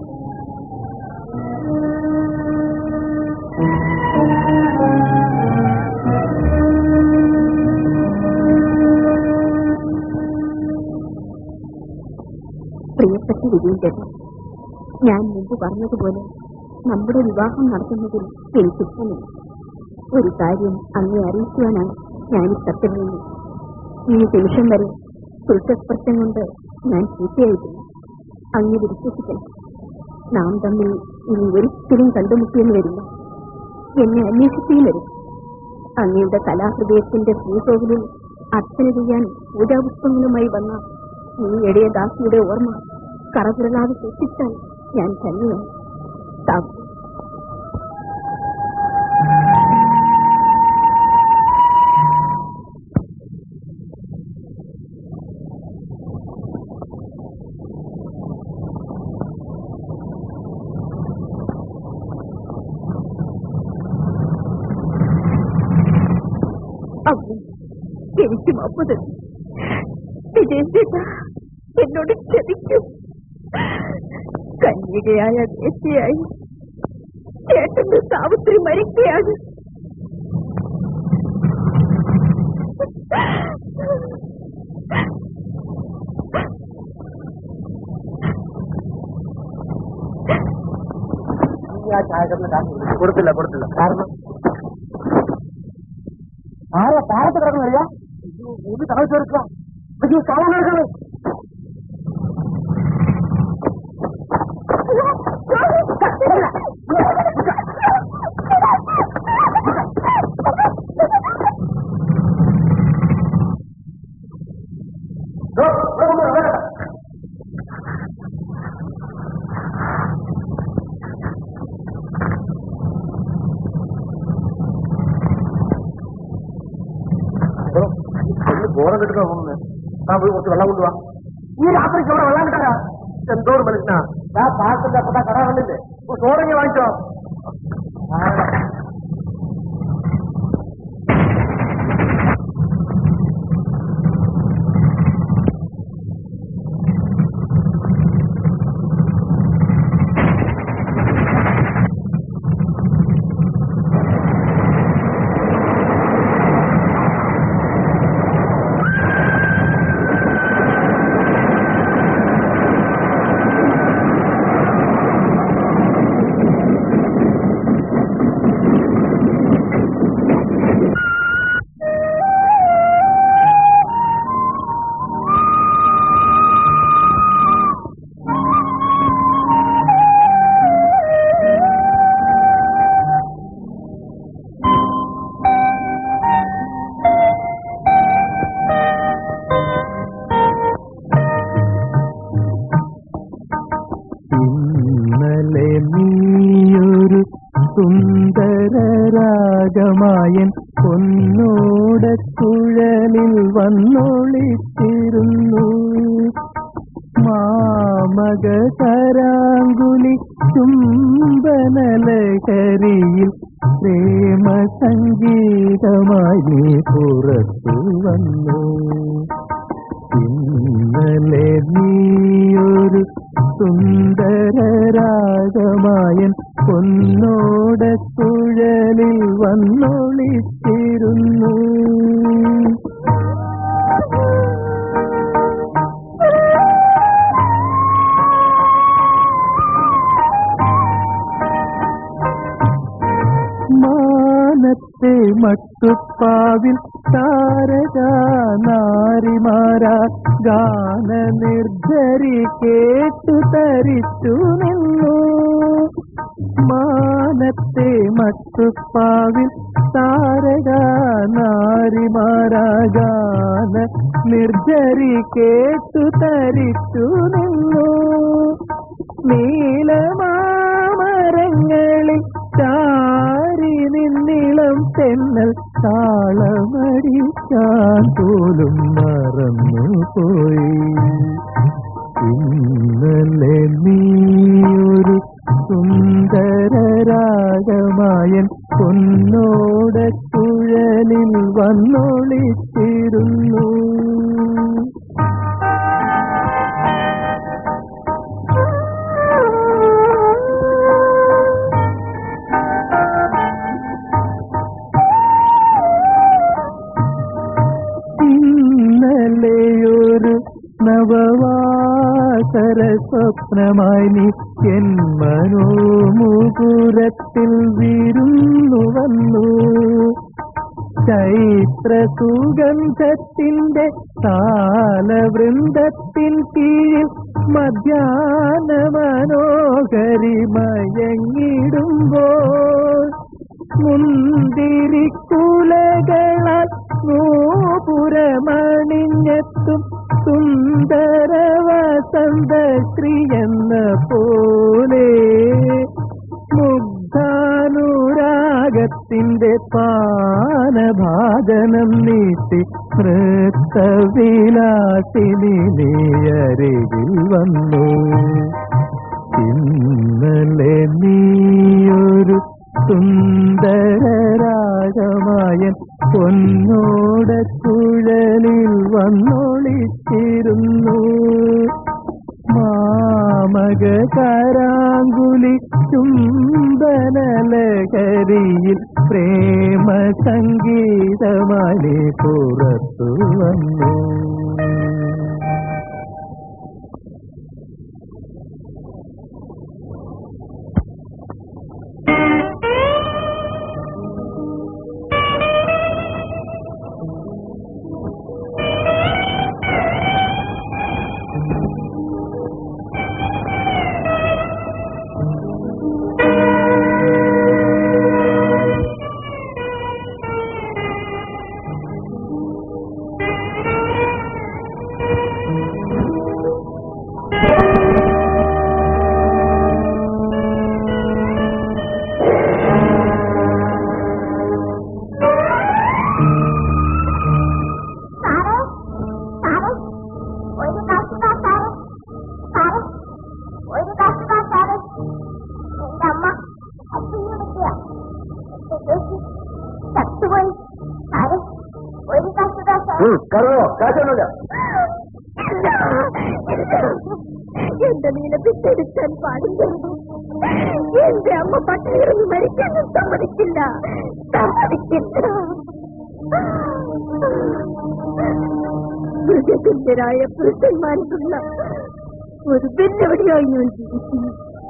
പ്രിയപ്പെട്ട വിജയൻ ചേട്ടൻ ഞാൻ മുമ്പ് പറഞ്ഞതുപോലെ നമ്മുടെ വിവാഹം നടത്തുന്നതിൽ എനിക്കിഷ്ടമില്ല ഒരു കാര്യം അങ്ങേ അറിയിക്കുവാനാണ് ഞാൻ ഈ കത്തിരുന്നത് ഈ നിമിഷം വരെ സുൽസ്പർശം കൊണ്ട് ഞാൻ പൂർത്തിയായിട്ടില്ല അങ്ങ് വിശ്വസിക്കണം നാം തമ്മിൽ ഇനി ഒരിക്കലും കണ്ടുമുട്ടിയെന്ന് വരില്ല എന്നെ അന്വേഷിക്കുകയും വരും അങ്ങയുടെ കലാഹൃദയത്തിന്റെ ശ്രീകോവിലിൽ അർച്ചന ചെയ്യാൻ പൂജാപുഷ്പങ്ങളുമായി വന്ന ഈ എളിയ ദാസിയുടെ ഓർമ്മ കറപുരളാതെ സൂക്ഷിച്ചാൽ ഞാൻ തന്നെയാണ് താ- അമ്മ എനിക്ക് മാപ്പ് തരും വിജയൻ ചേട്ടാ എന്നോട് ക്ഷമിക്കും കന്യകയായ വ്യക്തിയായി ചേട്ടന്റെ സാവിത്രി മരിക്കുകയാണ് ആ ചായ കൊടുത്തില്ല കൊടുത്തില്ല കാരണം ആരാ താഴത്ത് കിടന്നു വരിക ഇത് താഴ്ച എടുക്കുക കാണാൻ നടക്കുന്നത് ചോറ് കിട്ടുന്ന തോന്നുന്നു ആ പോയി കുറച്ച് വെള്ളം കൊണ്ടുപോവാ ഈ രാത്രിക്ക് അവിടെ വെള്ളം കിട്ടാനാ എന്തോ ഒരു മനുഷ്യനാ ആ പാർട്ടിന്റെ അപ്പത്തെ കട കണ്ടില്ലേ ചോറങ്ങി വാങ്ങിച്ചോ ഇന്നലെ നീയൊരു സുന്ദരരാഗമായൻ പൊന്നോട കുഴലിൽ വന്നൊളിച്ചിരുന്നു മാമക കരാങ്കുലി ചുംബനലഹരിയിൽ പ്രേമ സംഗീതമായി നീ പുറത്തു വന്നു ഇന്നലെ നീയൊരു സുന്ദരരാഗമായൻ പൊന്നോട കുഴലിൽ വന്നൊളിച്ചിരുന്നു മാനത്തെ മട്ടുപ്പാവിൽ താരക നാരിമാരാ ഗാന നിർജരി കേട്ടു തരിച്ചു നിന്നു മാനത്തെ മട്ടുപ്പാവിൽ താരക നാരിമാരാ ഗാന നിർജരി കേട്ടു തരിച്ചു നിന്നു നീലമാമരങ്ങളിൽ ചാരി നിന്നിളം തെന്നൽ താളമടിക്കാൻ പോലും മറന്നു പോയി ഇന്നലെ നീയൊരു സുന്ദരരാഗമായൻ പൊന്നോട കുഴലിൽ വന്നൊളിച്ചിരുന്നു ഇന്നലെയൊരു നവവാസര സ്വപ്നമായി നീ എൻ മനോമുകുരത്തിൽ വിരുന്നു വന്നു ചൈത്ര സുഗന്ധത്തിന്റെ താലവൃന്ദത്തിൻ കീഴിൽ മധ്യാന മനോഹരി മയങ്ങിടുമ്പോൾ മുന്തിരിക്കുലകളാൽ നൂപുരമണിഞ്ഞെത്തും സുന്ദര വസന്ത ശ്രീ എന്ന പോലെ മുഗ്ധാനുരാഗത്തിന്റെ പാനഭാജനം നീട്ടി നൃത്തവിലാസിനി നീ അരികിൽ വന്നു ഇന്നലെ നീയൊരു സുന്ദരരാഗമായൻ പൊന്നോട കുഴലിൽ വന്നൊളിച്ചിരുന്നു മാമക കരാങ്കുലി ചുംബനലകരിയിൽ പ്രേമ സംഗീതമായി പുറത്തു വന്നു കറോ കാശൊന്നുമില്ല എന്റെ നീല വിട്ടെടുക്കാൻ പാടില്ല എന്റെ അമ്മ പട്ടിണികിടന്ന് മരിക്കാനും സമ്മതിക്കില്ല സമ്മതിക്കില്ല മൃഗതുല്യരായ പുരുഷന്മാർക്കുള്ള ഒരു വെല്ലുവിളിയായി ഞാൻ ജീവിക്കുന്നു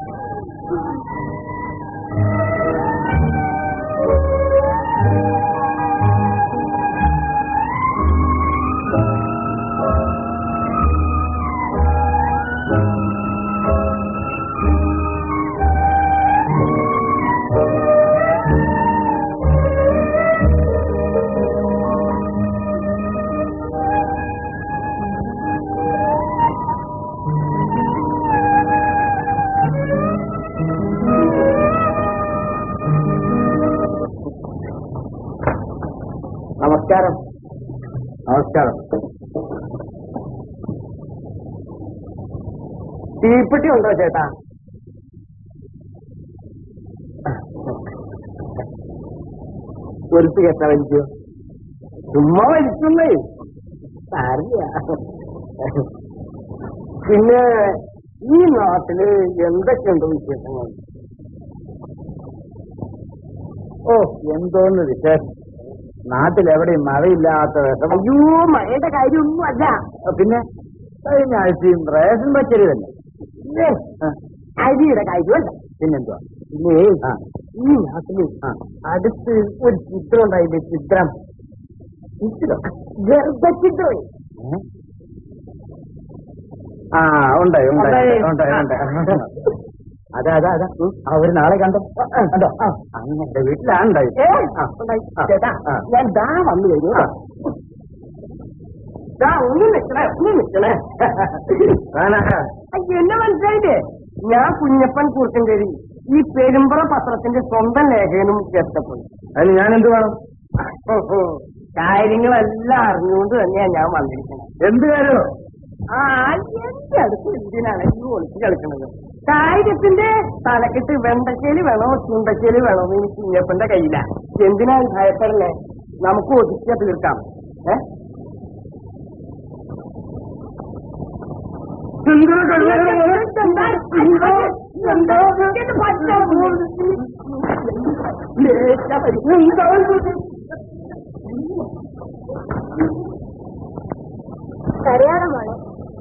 നമസ്കാരം നമസ്കാരം തീപ്പെട്ടി ഉണ്ടോ ചേട്ടാ ഒരുത്ത് കേട്ടാ വലിക്കോ ചുമ്മാ വലിക്കുന്നേ സാരില്ല പിന്നെ ഈ നാട്ടില് എന്തൊക്കെയുണ്ട് വിശേഷങ്ങൾ ഓ എന്തോന്ന് വിശേഷം നാട്ടിലെവിടെയും മഴയില്ലാത്ത വിഷമം അയ്യോ മഴയുടെ കാര്യമൊന്നും അല്ല പിന്നെ കഴിഞ്ഞ ആഴ്ചയും റേഷൻ പച്ചരി തന്നെ ഇല്ലേ? ആ. അരിയുടെ കാര്യമല്ല പിന്നെന്തുവാ പിന്നെ ഈ നാട്ടില് അടുത്ത് ഒരു ചിത്രം ഉണ്ടായില്ലേ ചിത്രം ചിത്രം ഗർഭചിത്രം ആ ഉണ്ടായി ഉണ്ടായി ഉണ്ടായി ഉണ്ടായി അതെ അതെ അതെ അവര് നാളെ കണ്ടോ കണ്ടോ അങ്ങനെ വീട്ടിലാണ് ഉണ്ടായി ചേട്ടാ ഞാൻ ദാ വന്നു വരൂ ഒന്ന് നിൽക്കണേ ഒന്ന് നിൽക്കണേ എന്നെ മനസ്സിലായില്ലേ ഞാൻ കുഞ്ഞപ്പൻ കൂർക്കഞ്ചേരി ഈ പെരുമ്പറ പത്രത്തിന്റെ സ്വന്തം ലേഖകനും ചേർത്തപ്പോയി അതിന് ഞാൻ എന്ത് വേണം കാര്യങ്ങളെല്ലാം അറിഞ്ഞുകൊണ്ട് തന്നെയാ ഞാൻ വന്നിരിക്കുന്നത് എന്ത് കാര്യമോ ആ എന്റെ അടുത്ത് എന്തിനാണ് ഈ ഒളിച്ച് കളിക്കുന്നത് കാര്യത്തിന്റെ തലക്കെട്ട് വെണ്ടക്കേല് വേണോ ചുണ്ടക്കേല് വേണോ എന്ന് എനിക്ക് കുഞ്ഞപ്പന്റെ കയ്യില എന്തിനാ ഈ ഭയപ്പെടലേ നമുക്ക് ഒതുക്കിയ തീർക്കാം ഏ കരയാതെ മോളെ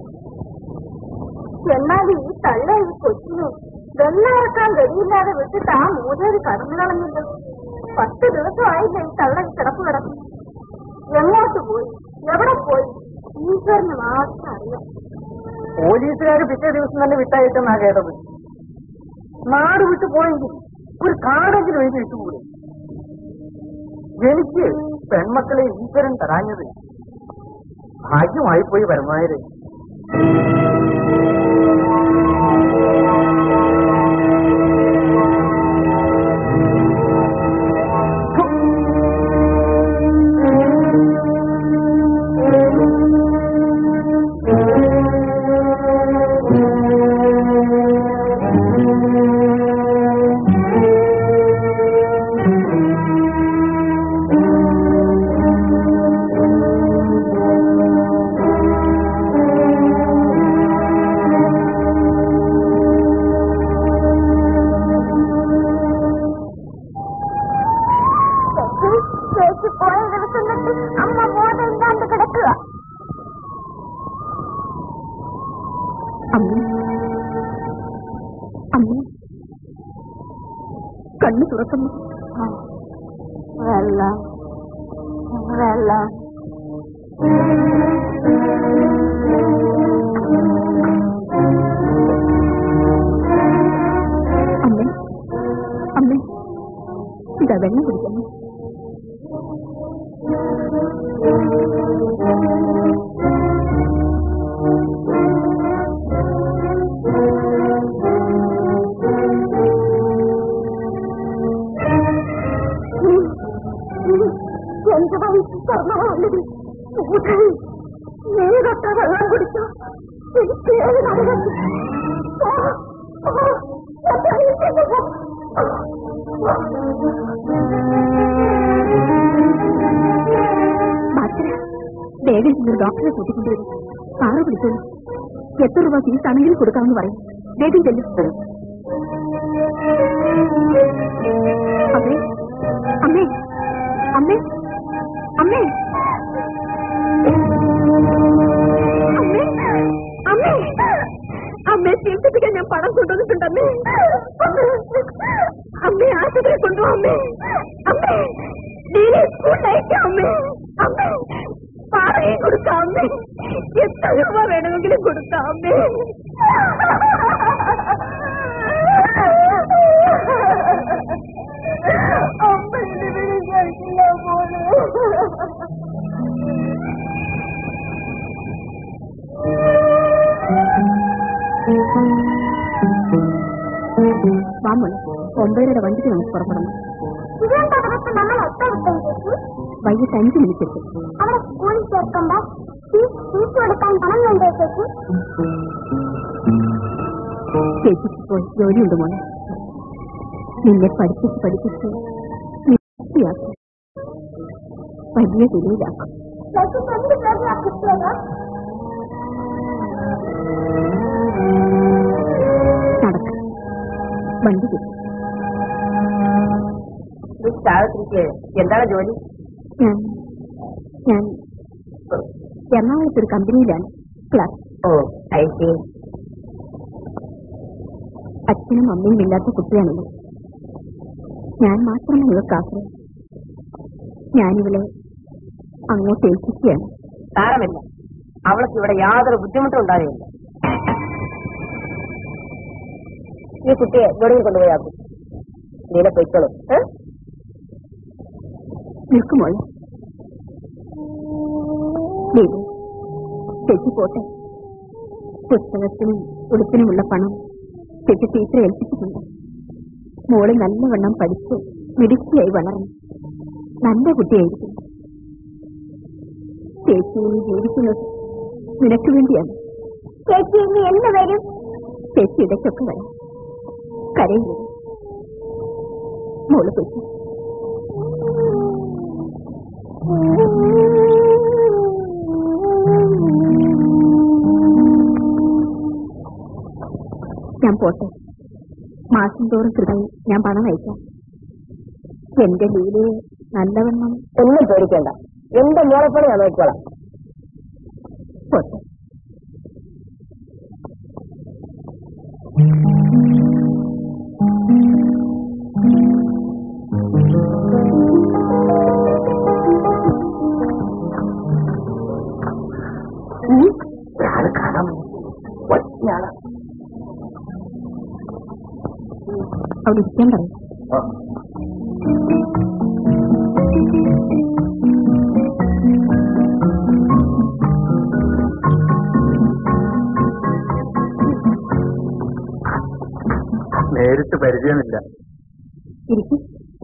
എന്നാൽ ഈ തള്ള ഈ കൊച്ചിനെ വെള്ളം ഇറക്കാൻ ഗതിയില്ലാതെ വിട്ടിട്ട് ആ മൂന്നേര് കടന്നു കളഞ്ഞല്ലോ പത്ത് ദിവസമായില്ല ഈ തള്ള ഈ കിടപ്പ് കിടക്കും എങ്ങോട്ട് പോയി എവിടെ പോയി ഈശ്വരന് മാത്രം അറിയാം പോലീസുകാർ പിറ്റേ ദിവസം തന്നെ വിട്ടയച്ചെന്നാ കേട്ടത് നാട് വിട്ടു പോയെങ്കിൽ ഒരു കാടെങ്കിലും എഴുതി വിട്ടുകൂടെ എനിക്ക് പെൺമക്കളെ ഈശ്വരൻ തരാഞ്ഞത് ഭാഗ്യമായി പോയി പരമായത് ചേച്ചി പോയ ദിവസം തൊട്ട് അമ്മ ബോധം ഇല്ലാണ്ട് കിടക്കുക അമ്മ അമ്മ കണ്ണു തുറക്കുന്നു വെള്ളം വെള്ളം അമ്മേ അമ്മേ ഇതാ വെള്ളം കുടിക്കുന്നു എന്റെ വയസ്സ് സ്വർണ്ണമാണത് നീ തൊട്ട വെള്ളം കുടിച്ചോ എനിക്ക് ഏത് നടന്നു എത്ര രൂപ ഫീസ് ആണെങ്കിലും കൊടുക്കാമെന്ന് പറയും വേഗം ചെല്ലും അമ്മേ അമ്മേ അമ്മേ അമ്മേ അമ്മേ അമ്മേ അമ്മയെ ചികിത്സിപ്പിക്കാൻ ഞാൻ പണം കൊണ്ടുവന്നിട്ടുണ്ട് അമ്മേ അമ്മേ ആശുപത്രി കൊണ്ടുപോകാം അമ്മേ അമ്മേ ഡീനെ സ്കൂളിലയക്കാം അമ്മേ അമ്മേ പാറയും കൊടുക്കാം അമ്മേ എത്ര രൂപ വേണമെങ്കിലും കൊടുക്കാം അമ്മേ അമ്മ എന്നെ വിളിച്ചില്ല പോലെ വാമോളെ ഒമ്പതര വണ്ടിക്ക് നമുക്ക് പുറപ്പെടണം ഇതെന്താ ദിവസം നമ്മൾ ഒത്ത വിട്ടേ ചേച്ചി വൈകിട്ട് അഞ്ച് മിനിറ്റ് അവളെ സ്കൂളിൽ ചേർക്കണ്ട ഫീസ് ഫീസ് കൊടുക്കാൻ പണം വേണ്ടേ ചേച്ചി ചേച്ചിക്ക് ഇപ്പോൾ ജോലിയുണ്ട് മോളെ നിന്നെ പഠിപ്പിച്ച് പഠിപ്പിച്ച് നിത്യയാക്കും വലിയ തുലയിലാക്കും ചേച്ചിക്ക് എന്ത് ജോലിയാ കിട്ടിയത് നടക്കും വണ്ടി കിട്ടും സാവിത്രിക്ക് എന്താണ് ജോലി ഞാൻ ഞാൻ എറണാകുളത്ത് ഒരു കമ്പനിയിലാണ് ക്ലാസ് ഓ ഐ സി അച്ഛനും അമ്മയും ഇല്ലാത്ത കുട്ടിയാണല്ലോ ഞാൻ മാത്രമേ ഇവർക്ക് ആശ്രയം ഞാനിവളെ അങ്ങോട്ട് ഏൽപ്പിക്കുകയാണ് സാരമില്ല അവൾക്ക് ഇവിടെ യാതൊരു ബുദ്ധിമുട്ടും ഉണ്ടാകുകയില്ല ഈ കുട്ടിയെ വെളിയിൽ കൊണ്ടുപോയാക്കും നീല പൊയ്ക്കോളും ഏ? നിൽക്കുമോളെ ദേവി ചേച്ചി പോട്ടെ പുസ്തകത്തിനും ഉടുപ്പിനുമുള്ള പണം ചേച്ചി ടീച്ചറെ ഏൽപ്പിച്ചിട്ടുണ്ട് മോള് നല്ലവണ്ണം പഠിച്ച് മിടുക്കിയായി വളർന്നു നല്ല കുട്ടിയായിരിക്കും ചേച്ചി ഇനി ജീവിക്കുന്നത് നിനക്ക് വേണ്ടിയാണ് ചേച്ചി ഇനി എന്ന് വരും ചേച്ചി ഇടയ്ക്കൊക്കെ വരാം കരയില്ല മോള് പോയി ഞാൻ പോട്ടെ മാസം തോറും കൃതയും ഞാൻ പണം അയക്കാം എന്റെ ലീലയെ നല്ലവണ്ണം ഒന്നും പേടിക്കണ്ട എന്റെ മോളെപ്പണി ഞാൻ നോക്കിക്കോളാം പോട്ടെ ആള് കാണാൻ ഒറ്റയാള് അവിടെ ഇരിക്കാൻ പറയും നേരിട്ട് പരിചയമില്ല ഇരിക്കും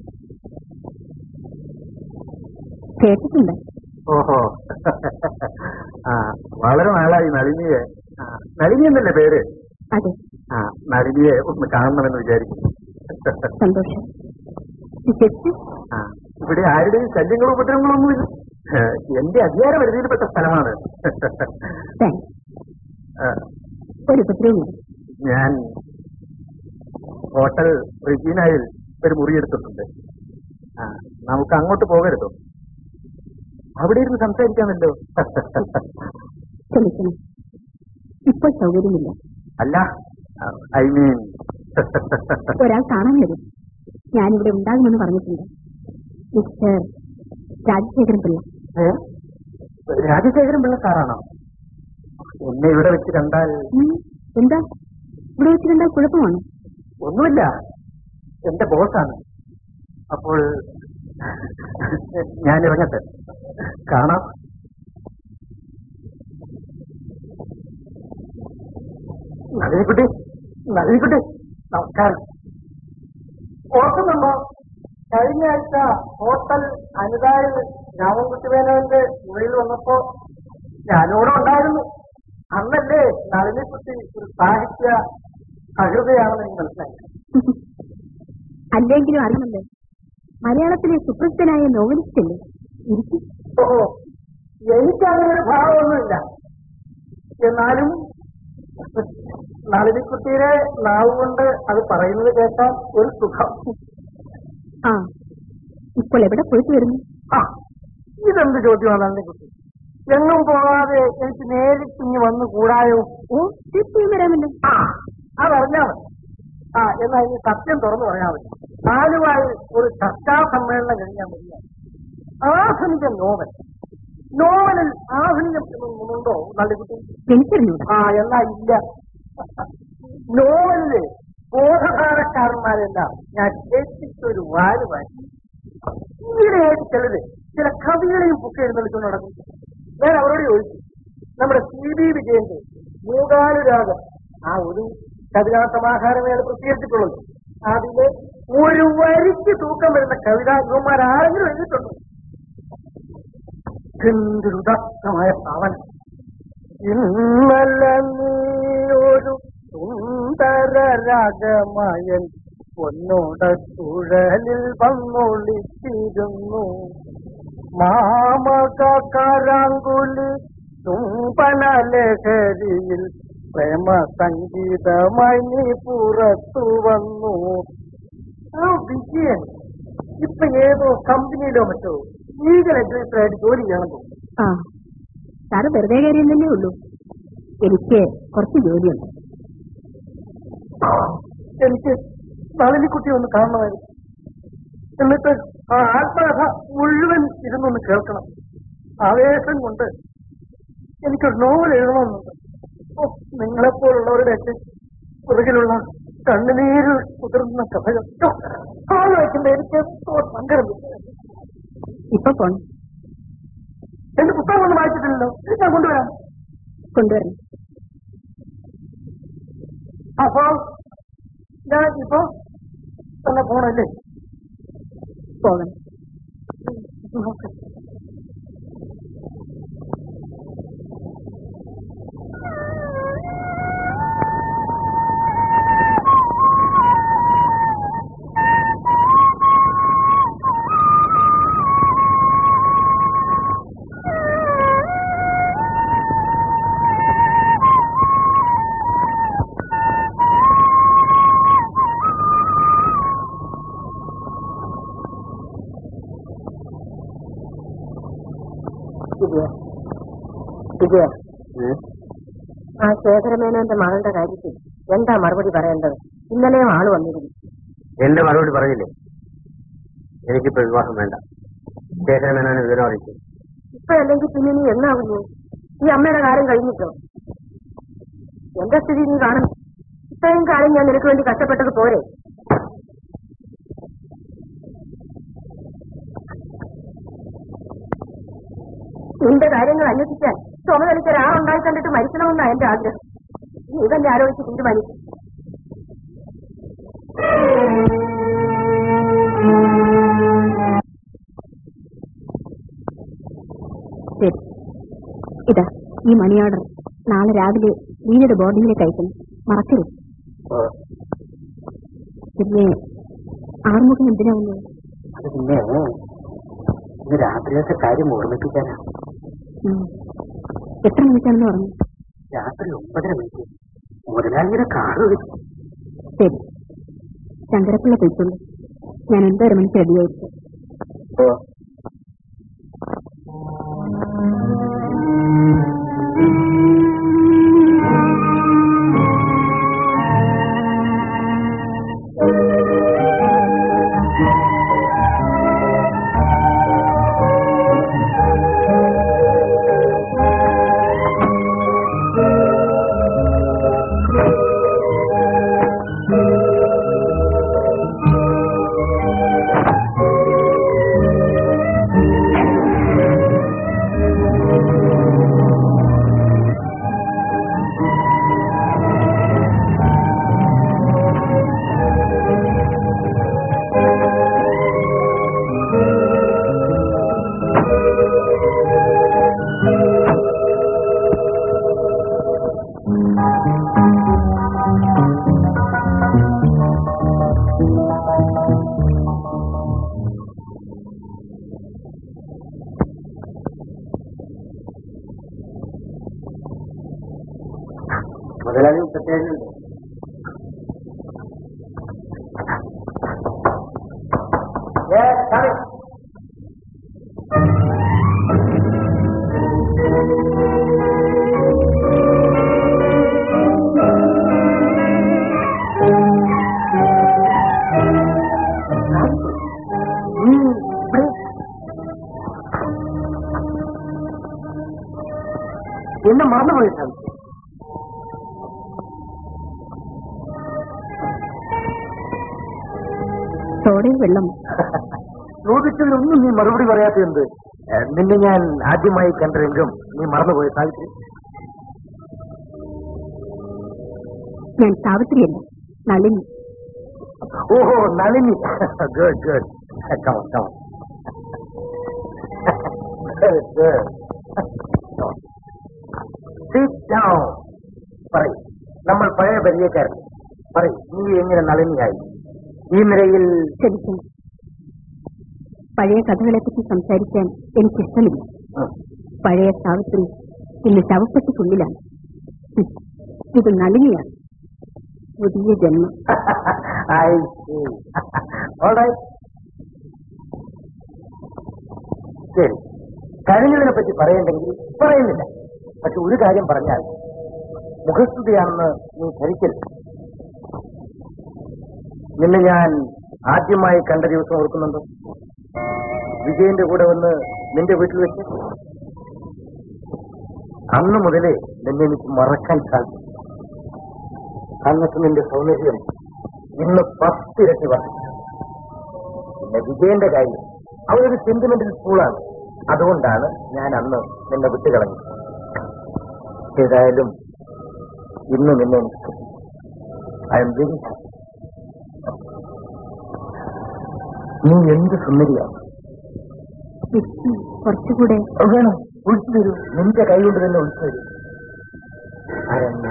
കേട്ടിട്ടുണ്ട് ഓഹോ ആ വളരെ നാളായി നളിനിയെ ആ, നളിനി എന്നല്ലേ പേര് അതെ ആ നളിനിയെ ഒന്ന് കാണണമെന്ന് വിചാരിക്കുന്നു സന്തോഷം ചേച്ചി ആ ഇവിടെ ആരുടെയും ശല്യങ്ങളും ഉപദ്രവങ്ങളും ഒന്നുമില്ല ഏ, എന്റെ അധികാര പരിധിയിൽപ്പെട്ട സ്ഥലമാണ് താങ്ക്സ് ആ, ഒരു ഉപദ്രവമില്ല ഞാൻ ഹോട്ടൽ റിജീനായിൽ ഒരു മുറിയെടുത്തിട്ടുണ്ട് ആ നമുക്ക് അങ്ങോട്ട് പോകരുതോ അവിടെ ഇരുന്ന് സംസാരിക്കാമല്ലോ ക്ഷമിക്കണം ഇപ്പോൾ സൗകര്യമില്ല അല്ല ഐ മീൻ ഒരാൾ കാണാൻ വരും ഞാനിവിടെ ഉണ്ടാകുമെന്ന് പറഞ്ഞിട്ടുണ്ട് മിസ്റ്റർ രാജശേഖരൻ പിള്ള രാജശേഖരൻ പിള്ള സാറാണോ എന്നെ ഇവിടെ വെച്ച് കണ്ടാൽ ഉം, എന്താ ഇവിടെ വെച്ച് കണ്ടാൽ കുഴപ്പമാണ് ഒന്നുമില്ല എന്റെ ബോസാണ് അപ്പോൾ ഞാൻ ഇറങ്ങട്ടെ കാണാം നളിനിക്കുട്ടി നളിനിക്കുട്ടി നമസ്കാരം ഓർക്കുന്നുണ്ടോ കഴിഞ്ഞ ആഴ്ച ഹോട്ടൽ അനിതായിൽ രാമൻകുട്ടി മേനോന്റെ മുറിയിൽ വന്നപ്പോ ഞാനിവിടെ ഉണ്ടായിരുന്നു അന്നല്ലേ നളിനിക്കുട്ടി ഒരു സാഹിത്യ സഹൃദയാണെന്ന് എനിക്ക് മനസ്സിലായി അല്ലെങ്കിലും അറിയുമല്ലോ മലയാളത്തിലെ സുപ്രസിദ്ധനായ നോവലിസ്റ്റ് അല്ലേ ഇരിക്കും ഓഹോ എനിക്കങ്ങനെ ഒരു ഭാവമൊന്നുമില്ല എന്നാലും നളിനിക്കുട്ടിയുടെ നാവ് കൊണ്ട് അത് പറയുന്നത് കേട്ടാൽ ഒരു സുഖം ആ ഇപ്പോൾ എവിടെ പോയിട്ട് വരുന്നു ആ ഇതെന്ത് ചോദ്യമാണ് നളിനിക്കുട്ടി എങ്ങും പോകാതെ എനിക്ക് നേരിട്ട് ഇനി വന്നു കൂടായോ ഓ തീർച്ചയായും വരാമല്ലോ ആ അതറിഞ്ഞാ മതി ആ എന്നാൽ ഈ സത്യം തുറന്നു പറയാൻ മതി നാലുമായി ഒരു ചർച്ചാ സമ്മേളനം കഴിഞ്ഞാൽ മതി ആധുനിക നോവൽ നോവലിൽ ആധുനികം ഉണ്ടോ നള്ളിക്കുട്ടി എനിക്കറിഞ്ഞൂടാ ആ എന്നാ ഇല്ല നോവലില് ബോധധാരക്കാരന്മാരെല്ലാം ഞാൻ കേട്ടിട്ടൊരു വാല് വാങ്ങി ഈയിടെയായിട്ട് ചിലര് ചില കവികളെയും ബുക്ക് എഴുന്നള്ളിക്കൊണ്ട് നടക്കും ഞാൻ അവരോട് ചോദിച്ചു നമ്മുടെ സി ബി വിജയന്റെ മൂകാനുരാഗം ആ ഒരു കവിതാ സമാഹാരമേ അത് പ്രസിദ്ധീകരിച്ചിട്ടുള്ളത് അതില് ഒരു വരിക്ക് തൂക്കം വരുന്ന കവിത ഇവന്മാരാരെങ്കിലും എഴുതിയിട്ടുണ്ടോ എന്തൊരു ഉദാത്തമായ ഭാവന ഇന്നലെ നീ ഒരു സുന്ദര രാഗമയൻ പൊന്നോട ചുഴലിൽ വന്നൊളിച്ചിരുന്നു മാമക കരാങ്കുലി ചുംബന ലഹരിയിൽ പ്രേമ സംഗീതമായി നീ പുറത്തു വന്നു ആ വിജയൻ ഇപ്പൊ ഏതോ കമ്പനിയിലോ മറ്റോ ലീഗൽ അഡ്വൈസറായിട്ട് ജോലി ചെയ്യണം തോന്നുന്നു ആ സാറ് വെറുതെ കാര്യം തന്നെ ഉള്ളൂ എനിക്ക് കുറച്ച് ജോലിയുണ്ട് എനിക്ക് നളിനിക്കുട്ടി ഒന്ന് കാണണമായിരുന്നു എന്നിട്ട് ആ ആത്മകഥ മുഴുവൻ ഇരുന്നൊന്ന് കേൾക്കണം ആവേശം കൊണ്ട് എനിക്കൊരു നോവൽ എഴുതണമെന്നുണ്ട് ഓ നിങ്ങളെപ്പോലുള്ളവരുടെയൊക്കെ പുറകിലുള്ള കണ്ണുനീര് കുതിർന്ന കഥകൾ ആലോചിക്കുമ്പോ എനിക്ക് എന്തോ സങ്കടം വരും. ഇപ്പൊ പോണം എന്റെ പുസ്തകം ഒന്നും വായിച്ചിട്ടില്ലല്ലോ ഞാൻ കൊണ്ടുവരാം കൊണ്ടുവരണം അപ്പോ ഞാൻ ഇപ്പോ തന്നെ പോണല്ലേ പോകണം വിജയ വിജയ ആ ശേഖരമേനോന്റെ മകളുടെ കാര്യത്തിൽ എന്താ മറുപടി പറയേണ്ടത് ഇന്നലെയും ആള് വന്നിരുന്നു എന്റെ മറുപടി പറഞ്ഞില്ലേ എനിക്കിപ്പോ വിവാഹം വേണ്ട ശേഖരമേനോനെ വിവരം അറിയിച്ചു ഇപ്പഴല്ലെങ്കിൽ പിന്നെ നീ എന്നാകുന്നു ഈ അമ്മയുടെ കാര്യം കഴിഞ്ഞിട്ടോ എന്റെ സ്ഥിതി നീ കാണും ഇത്രയും കാലം ഞാൻ നിനക്ക് വേണ്ടി കഷ്ടപ്പെട്ടത് പോരെ നിന്റെ കാര്യങ്ങൾ അന്വേഷിക്കാൻ ചുമതലയ്ക്ക് ഒരാളുണ്ടായി കണ്ടിട്ട് മരിക്കണമെന്നാ എന്റെ ആഗ്രഹം നീ തന്നെ ആലോചിച്ച് തീരുമാനിക്കും ശരി ഇതാ ഈ മണി ഓർഡർ നാളെ രാവിലെ വീടിന്റെ ബോർഡിങ്ങിലേക്ക് അയക്കണം മറക്കരുത് പിന്നെ ആറുമുഖം എന്തിനാ വന്നത് അത് പിന്നെ ഇന്ന് രാത്രിയിലത്തെ കാര്യം ഓർമ്മിപ്പിക്കാനാ ഉം. എത്ര മണിക്കാണെന്ന് പറഞ്ഞു രാത്രി ഒമ്പതര മണിക്ക് മുതലാളിയുടെ കാറ് വെച്ചു ശരി ശങ്കരപ്പിള്ള പോയിട്ടുണ്ട് ഞാൻ ഒമ്പതര മണിക്ക് റെഡിയായിരിക്കും ആ Yes, coming. നീ ഇവിടെ എന്നെ മറന്നുപോയി സാധിച്ചു സോഡയും വെള്ളം ചോദിച്ചതിനൊന്നും നീ മറുപടി പറയാത്ത എന്ത് നിന്നെ ഞാൻ ആദ്യമായി കണ്ടെങ്കിലും നീ മറന്നുപോയി സാവിത്രി ഞാൻ സാവിത്രിയല്ല നളിനി ഓഹോ നളിനി ഗുഡ് ഗുഡ് കമ കമ പറയ് നമ്മൾ പഴയ പരിചയക്കാരൻ പറയ് നീ എങ്ങനെ നളിനിയായി ഈ നിലയിൽ ക്ഷമിക്കണം പഴയ കഥകളെപ്പറ്റി സംസാരിക്കാൻ എനിക്കിഷ്ടമില്ല ഉം. പഴയ സാവിത്രി ഇന്ന് ശവപ്പെട്ടിക്കുള്ളിലാണ് ഹും. ഇത് നളിനിയാണ് പുതിയ ജന്മം I see. All right. ശരി കഴിഞ്ഞതിനെ പറ്റി പറയണ്ടെങ്കിൽ പറയുന്നില്ല പക്ഷെ ഒരു കാര്യം പറഞ്ഞാൽ മുഖസ്തുതിയാണെന്ന് നീ ധരിക്കരുത് നിന്നെ ഞാൻ ആദ്യമായി കണ്ട ദിവസം ഓർക്കുന്നുണ്ടോ വിജയന്റെ കൂടെ വന്ന് നിന്റെ വീട്ടിൽ വെച്ച് അന്ന് മുതലേ നിന്നെ എനിക്ക് മറക്കാൻ സാധിക്കും അന്നത്തെ നിന്റെ സൗന്ദര്യം ഇന്ന് പത്തിരട്ടി വർദ്ധിച്ചു പിന്നെ വിജയന്റെ കാര്യം അവരൊരു സെന്റിമെന്റൽ സ്കൂളാണ് അതുകൊണ്ടാണ് ഞാൻ അന്ന് നിന്നെ വിട്ടുകളഞ്ഞത് ഏതായാലും ഇന്ന് നിന്നെ ഐ എം വെരി ഹാപ്പി നീ എന്ത് സുന്ദരിയാണ് വിഷ്ണു കുറച്ചുകൂടെ അത് വേണം ഒഴിച്ചു തരൂ നിന്റെ കൈ കൊണ്ട് തന്നെ ഒഴിച്ചു തരൂ ആരാണ്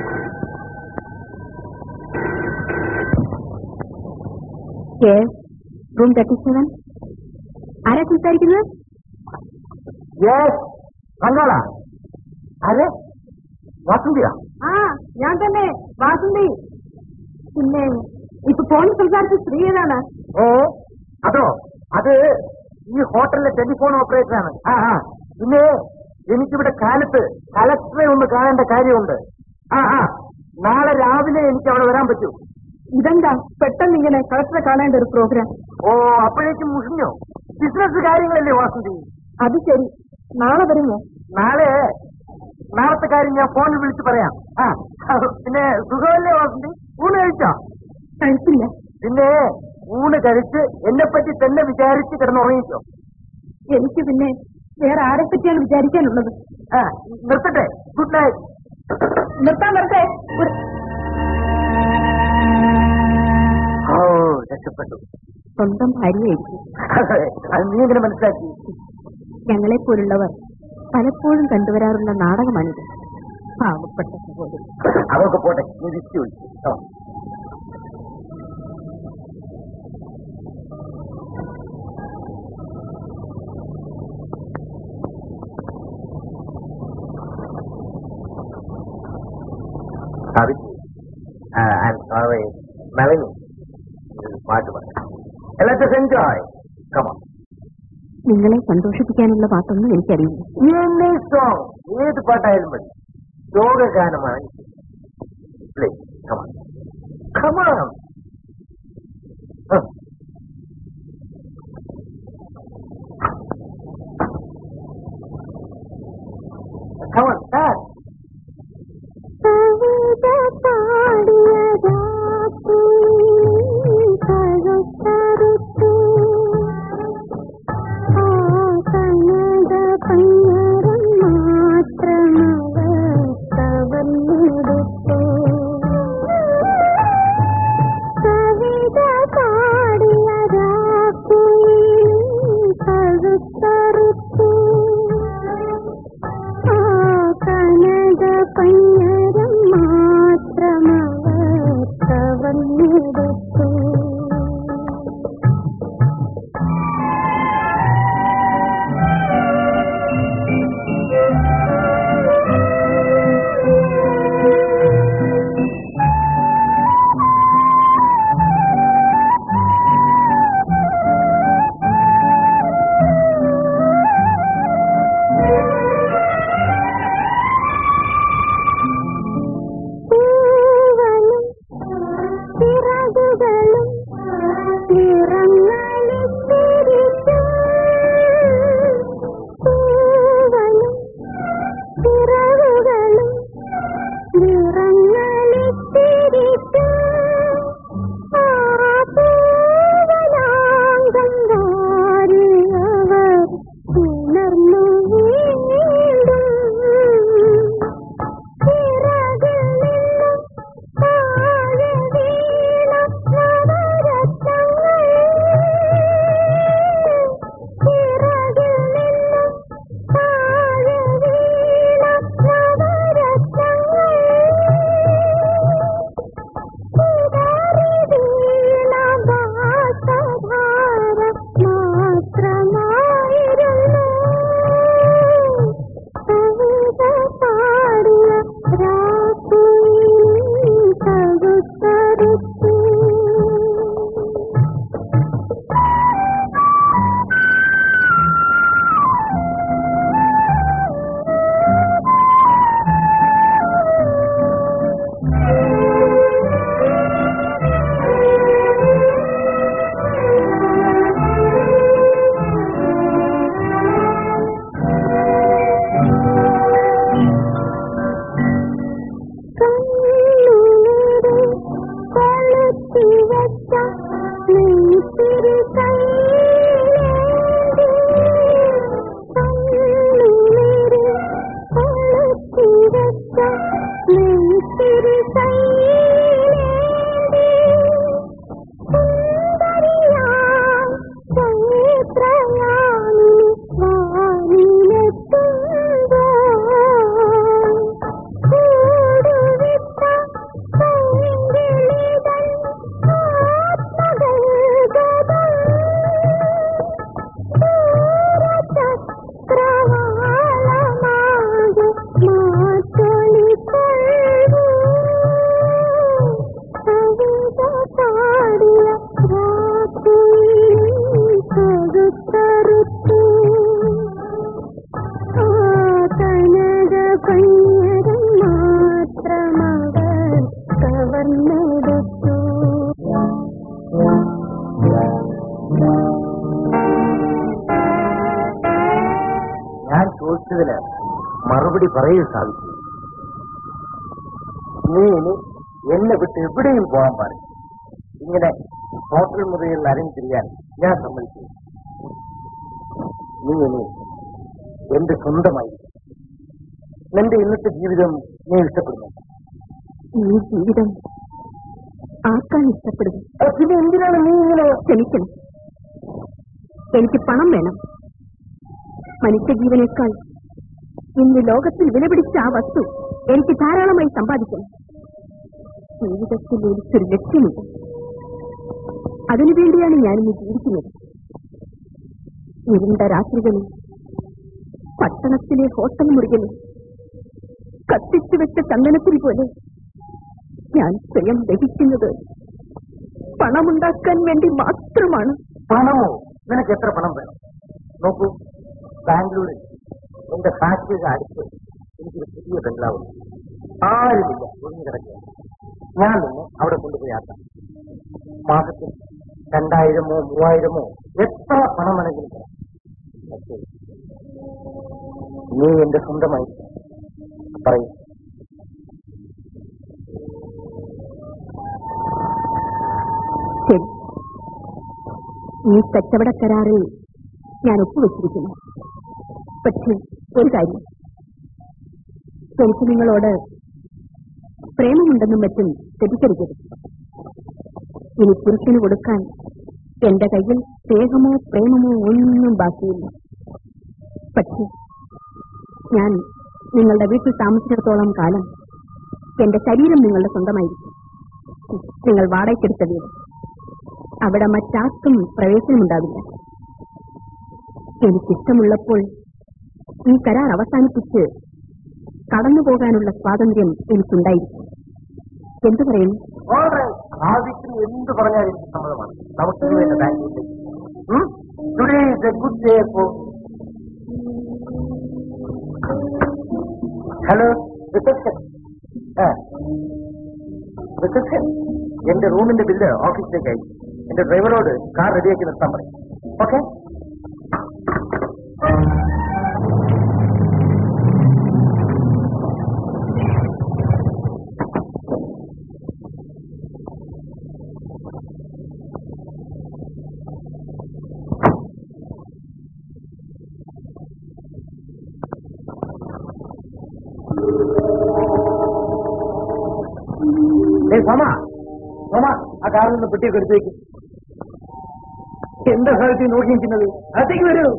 റൂം തേർട്ടി സെവൻ ആരാ സംസാരിക്കുന്നത് യെസ് കണ്ണോള അരെ വാസന്തിയാ ആ ഞാൻ തന്നെ വാസന്തി പിന്നെ ഇപ്പൊ ഫോണിൽ സംസാരിച്ച സ്ത്രീ ഏതാണ് ഏ അതോ അത് ഈ ഹോട്ടലിലെ ടെലിഫോൺ ഓപ്പറേറ്റർ ആണ് ആ ആ പിന്നെ എനിക്കിവിടെ കാലത്ത് കലക്ടറെ ഒന്ന് കാണേണ്ട കാര്യമുണ്ട് ആ ആ നാളെ രാവിലെ എനിക്ക് അവിടെ വരാൻ പറ്റൂ ഇതെന്താ പെട്ടെന്ന് ഇങ്ങനെ കളക്ടറെ കാണേണ്ട ഒരു പ്രോഗ്രാം ഓ അപ്പോഴേക്കും മുഷിഞ്ഞോ ബിസിനസ് കാര്യങ്ങളല്ലേ വാസന്തി അത് ശരി നാളെ വരുമോ നാളെ നാളത്തെ കാര്യം ഞാൻ ഫോണിൽ വിളിച്ച് പറയാം ആ പിന്നെ സുഖമല്ലേ വാസന്തി ഊണ് കഴിച്ചോ കഴിച്ചില്ല പിന്നെ ഊണ് കഴിച്ച് എന്നെ പറ്റി തന്നെ വിചാരിച്ച് കിടന്നുറങ്ങിക്കോ എനിക്ക് പിന്നെ വേറെ ആരെ പറ്റിയാണ് വിചാരിക്കാനുള്ളത് ആ നിർത്തട്ടെ ഗുഡ് നൈറ്റ് നിർത്താൻ വരട്ടെ ഒരു- ഓ രക്ഷപ്പെട്ടു സ്വന്തം ഭാര്യയായിരിക്കും അതെ, അത് നീ എങ്ങനെ മനസ്സിലാക്കി ഞങ്ങളെ പോലുള്ളവർ പലപ്പോഴും കണ്ടുവരാറുള്ള നാടകമാണിത് പാവപ്പെട്ട സഹോദരി അതൊക്കെ പോട്ടെ നീ വിസ്തി ഒഴിച്ചു Savitri I'm sorry Nalini ഒരു പാട്ട് പറയാം ലെറ്റ് us എൻജോയ് കമോൺ നിങ്ങളെ സന്തോഷിപ്പിക്കാനുള്ള പാട്ടൊന്നും എനിക്കറിയില്ല എന്നെ സോങ് ഏത് പാട്ടായാലും മതി ലോകഗാനമാണ് play come on come on come on start കനക പഞ്ഞരം മാത്രമവർ കവർന്നെടുത്തു ചിറകുകളും നിറങ്ങളിത്തിരിച്ചും പൂവലും ചിറകുകളും നിറങ്ങളിത്തിരിച്ചും ആ പൂവനാങ്കം വാരിയവർ ഉണർന്നു വീണ്ടും ചിറകിൽ നിന്നും താഴെ വീണ നവരത്നങ്ങൾ ചിറകിൽ നിന്നും താഴെ വീണ നവരത്നങ്ങൾ ചിതറി വീണ ഭാസധാര മാത്രമായിരുന്നു കവിത പാടിയ രാത്രിയിൽ തകുത്തറുത്തു കണ്ണുനീര് കൊളുത്തി വെച്ച നെയ്ത്തിരി കയ്യിലേന്തി. കണ്ണുനീര് കൊളുത്തി വെച്ച നെയ്ത്തിരി കയ്യിലേന്തി. സുന്ദരിയാം ചൈത്രയാമിനി വാനിലെത്തുമ്പോൾ കൂടുവിട്ട പൈങ്കിളിതൻ ആത്മഗൽഗതം ദൂരചക്രവാളമാകെ മാറ്റൊളിക്കൊള്ളൂ കവിത പാടിയ രാത്രിയിൽ പകുത്തറുത്തു ആ കനക പയ്യരം മാത്രമവർ കവർന്നെടുത്തു ഞാൻ ചോദിച്ചതിന് മറുപടി പറയൂ സാധിച്ചു നീ ഇനി എന്നെ വിട്ട് എവിടെയും പോകാൻ പാടില്ല ഇങ്ങനെ ഹോട്ടൽ മുറിയിൽ അരങ്ങിത്തിരിയാൻ ഞാൻ സമ്മതിച്ചു നീ ഇനി എന്റെ സ്വന്തമായി നിന്റെ ഇന്നത്തെ ജീവിതം നീ ഇഷ്ടപ്പെടുന്നു ഈ ജീവിതം ആർക്കാൻ ഇഷ്ടപ്പെടുന്നു അഹ് പിന്നെ എന്തിനാണ് നീ ഇങ്ങനെ ക്ഷമിക്കണം എനിക്ക് പണം വേണം മനുഷ്യജീവനേക്കാൾ ഇന്ന് ലോകത്തിൽ വിലപിടിച്ച ആ വസ്തു എനിക്ക് ധാരാളമായി സമ്പാദിക്കണം ജീവിതത്തിൽ എനിക്കൊരു ലക്ഷ്യമുണ്ട് അതിനുവേണ്ടിയാണ് ഞാനിന്ന് ജീവിക്കുന്നത് ഇരുണ്ട രാത്രികളിൽ പട്ടണത്തിലെ ഹോട്ടൽ മുറികളിൽ കത്തിച്ചു വെച്ച ചന്ദനത്തിരി പോലെ ഞാൻ സ്വയം ദഹിക്കുന്നത് പണമുണ്ടാക്കാൻ വേണ്ടി മാത്രമാണ് പണമോ നിനക്ക് എത്ര പണം വേണം നോക്കൂ ബാംഗ്ലൂരിൽ എന്റെ ഫാക്ടറിയുടെ അടുത്ത് എനിക്കൊരു പുതിയ ബംഗ്ലാവ് ഉണ്ട്. ആരുമില്ല ഒഴിഞ്ഞു കിടക്കുക ഞാൻ നിന്ന് അവിടെ കൊണ്ടുപോയി ആക്കാം മാസത്തിൽ രണ്ടായിരമോ മൂവായിരമോ എത്ര പണം വേണമെങ്കിലും തരാം. പക്ഷേ നീ എന്റെ സ്വന്തമായി പറയൂ ശരി ഈ കച്ചവട കരാറിൽ ഞാൻ ഒപ്പുവെച്ചിരിക്കുന്നു പക്ഷേ ഒരു കാര്യം എനിക്ക് നിങ്ങളോട് പ്രേമമുണ്ടെന്നും മറ്റും തെറ്റിദ്ധരിക്കരുത് ഇനി പുരുഷന് കൊടുക്കാൻ എന്റെ കയ്യിൽ സ്നേഹമോ പ്രേമമോ ഒന്നും ബാക്കിയില്ല പക്ഷേ ഞാൻ നിങ്ങളുടെ വീട്ടിൽ താമസിച്ചിടത്തോളം കാലം എന്റെ ശരീരം നിങ്ങളുടെ സ്വന്തമായിരിക്കും നിങ്ങൾ വാടകയ്ക്കെടുത്ത വീട് അവിടെ മറ്റാർക്കും പ്രവേശനമുണ്ടാവില്ല എനിക്കിഷ്ടമുള്ളപ്പോൾ ഈ കരാർ അവസാനിപ്പിച്ച് കടന്നു പോകാനുള്ള സ്വാതന്ത്ര്യം എനിക്കുണ്ടായിരിക്കും എന്തു പറയുന്നു ആവശ്യം എന്ത് പറഞ്ഞാലും എനിക്ക് സമ്മതമാണ് നമുക്ക് ഇനി എന്റെ ബാങ്കിലേക്ക് today is a good day for hello reception reception എന്റെ റൂമിന്റെ ബില്ല് ഓഫീസിലേക്ക് അയച്ചു എന്റെ ഡ്രൈവറോട് കാർ റെഡിയാക്കി നിർത്താൻ പറയും ഓക്കെ ഏ സോമ സോമ ആ കാറിൽ നിന്ന് പെട്ടിയൊക്കെ എടുത്തേക്ക് എന്താ സ്ഥലത്ത് നോക്കി നിൽക്കുന്നത് അകത്തേക്ക് വരൂ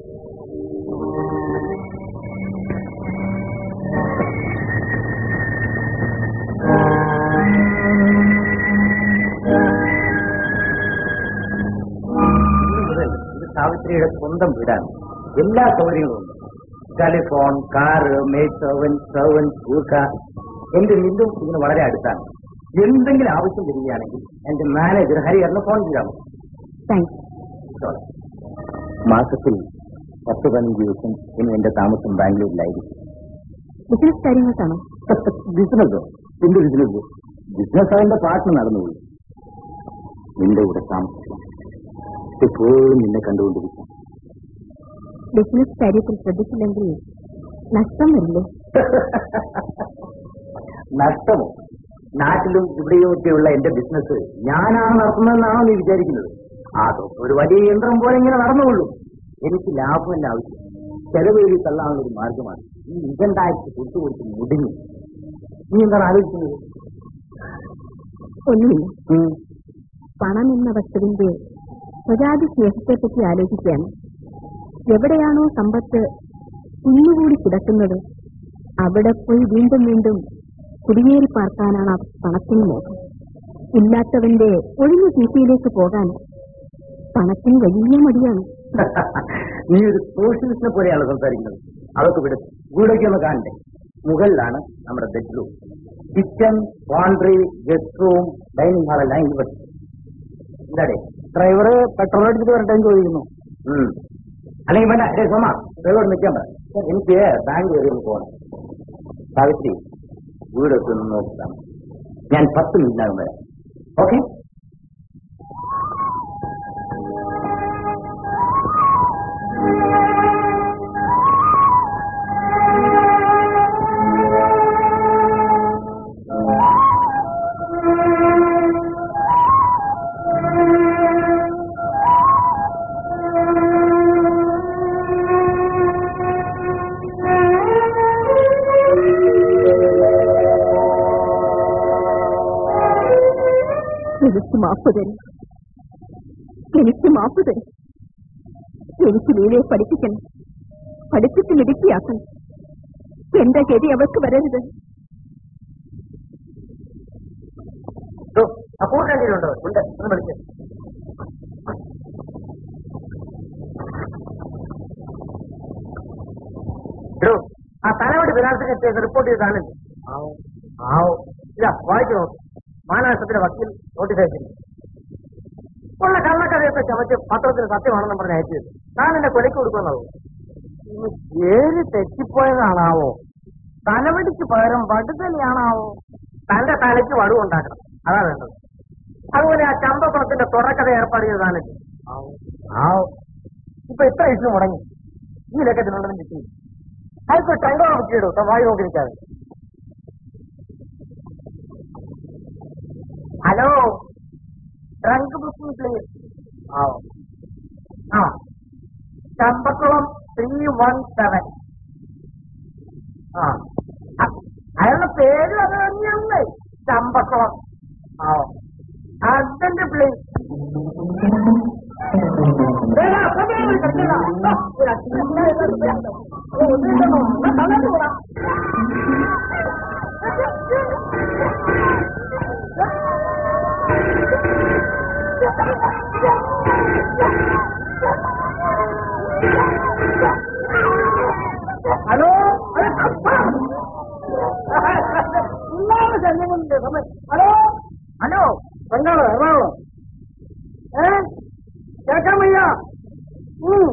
ഇന്ന് മുതൽ ഇത് സാവിത്രിയുടെ സ്വന്തം വീടാണ് എല്ലാ സൗകര്യങ്ങളും ഉണ്ട് telephone car maid servant servant കൂർക്ക എന്റെ വീണ്ടും ഇതിന് വളരെ അടുത്താണ് എന്തെങ്കിലും ആവശ്യം വരികയാണെങ്കിൽ എന്റെ മാനേജർ ഹരിഹറിന് ഫോൺ ചെയ്യാമോ താങ്ക്സ് മാസത്തിൽ പത്ത് പതിനഞ്ച് ദിവസം ഇനി എന്റെ താമസം ബാംഗ്ലൂരിലായിരിക്കും ബിസിനസ് കാര്യങ്ങൾക്കാണോ ബിസിനസ്സോ എന്ത് ബിസിനസ് ബിസിനസ് അതിന്റെ പാർട്ട്ണർ നടന്നുപോയി നിന്റെ കൂടെ താമസിക്കാം എപ്പോഴും നിന്നെ കണ്ടുകൊണ്ടിരിക്കാം ബിസിനസ് കാര്യത്തിൽ ശ്രദ്ധിച്ചില്ലെങ്കിൽ നഷ്ടം വരില്ലേ നഷ്ടമോ നാട്ടിലും ഇവിടെയും ഒക്കെയുള്ള എന്റെ ബിസിനസ് ഞാനാണ് നടത്തുന്നതെന്നാണോ നീ വിചാരിക്കുന്നത് അതൊക്കെ ഒരു വലിയ യന്ത്രം പോലെ ഇങ്ങനെ നടന്നുകൊള്ളൂ എനിക്ക് ലാഭമല്ല ആവശ്യം ചെലവേറി തള്ളാനുള്ള ഒരു മാർഗമാണ് ഈ ഇജണ്ടായിട്ട് കൊടുത്തു കൊടുത്ത് മുടിഞ്ഞു നീ എന്താണ് ആലോചിക്കുന്നത് ഒന്നുമില്ല ഉം. പണം എന്ന വസ്തുവിന്റെ സ്വജാതി സ്നേഹത്തെപ്പറ്റി ആലോചിക്കുകയാണ് എവിടെയാണോ സമ്പത്ത് കുഞ്ഞുകൂടി കിടക്കുന്നത് അവിടെ പോയി വീണ്ടും വീണ്ടും കുടിയേറി പാർക്കാനാണ് ആ പണത്തിന് മോഹം ഇല്ലാത്തവന്റെ ഒഴിഞ്ഞു തീറ്റയിലേക്ക് പോകാൻ പണത്തിന് വലിയ മടിയാണ് നീ ഒരു സോഷ്യലിസ്റ്റിനെ പോലെയാണ് സംസാരിക്കുന്നത് അതൊക്കെ വിടും വീടൊക്കെ ഒന്ന് കാണണ്ടേ മുകളിലാണ് നമ്മുടെ bedroom kitchen laundry guest room dining hall എല്ലാം ഇവിടെ എന്താടേ ഡ്രൈവർ പെട്രോൾ അടിച്ചിട്ട് വരട്ടെ എന്ന് ചോദിക്കുന്നു അല്ലെങ്കിൽ വേണ്ട ഏ സോമ ഡ്രൈവർ നിൽക്കാൻ പറ എനിക്ക് ബാങ്ക് കയറി ഒന്ന് പോകണം സാവിത്രി വീടൊക്കെ ഒന്ന് നോക്കാം ഞാൻ പത്ത് മിനിറ്റിനകം വരാം ഓക്കെ എനിക്ക് മാപ്പ് തരും എനിക്ക് മാപ്പ് തരും എനിക്ക് ലീലയെ പഠിപ്പിക്കണം പഠിപ്പിച്ച് മിടുക്കിയാക്കണം എന്റെ ഗതി അവർക്ക് വരരുത് അപ്പോൾ കണ്ടിട്ടുണ്ടോ ഉണ്ട് ഒന്ന് വിളിച്ചു എടോ ആ തലവടി വിലാസത്തിന് റിപ്പോർട്ട് ചെയ്ത് കാണില്ല ആവോ ഇല്ല വായിച്ചു നോക്കും മാനനഷ്ടത്തിന്റെ വക്കീൽ നോട്ടീസ് അയച്ചിരിക്കും ഉള്ള കള്ളക്കഥയൊക്കെ ചമച്ച് പത്രത്തിൽ സത്യമാണെന്ന് പറഞ്ഞ് അയച്ചു താൻ എന്നെ കൊലയ്ക്ക് കൊടുക്കുന്നതോ ഇനി പേര് തെറ്റിപ്പോയതാണാവോ തലവടിക്ക് പകരം വടുതലിയാണാവോ തന്റെ തലയ്ക്ക് വടു ഉണ്ടാക്കണം അതാ വേണ്ടത് അതുപോലെ ആ ചമ്പക്കുളത്തിന്റെ തുറക്കഥ ഏർപ്പാട് ചെയ്തതാണ് ആവോ ഇപ്പൊ ഇത്ര ഇഷ്യൂ മുടങ്ങി ഈ ലക്കത്തിനുണ്ടെന്ന് കിട്ടി അതിപ്പോ ടൈഗോ നോക്കിയിടും വായി നോക്കി നിൽക്കാതെ ഹലോ ട്രങ്ക് ബുക്കിംഗ് പ്ലീസ് ആ ആ ചമ്പക്കുളം ത്രീ വൺ സെവൻ ആ അ- അയാളുടെ പേര് അത് തന്നെയാണ് ചമ്പക്കുളം ആ urgent please hello hello hello bungalow Ernakulam ഏ കേൾക്കാൻ വയ്യ ഉം.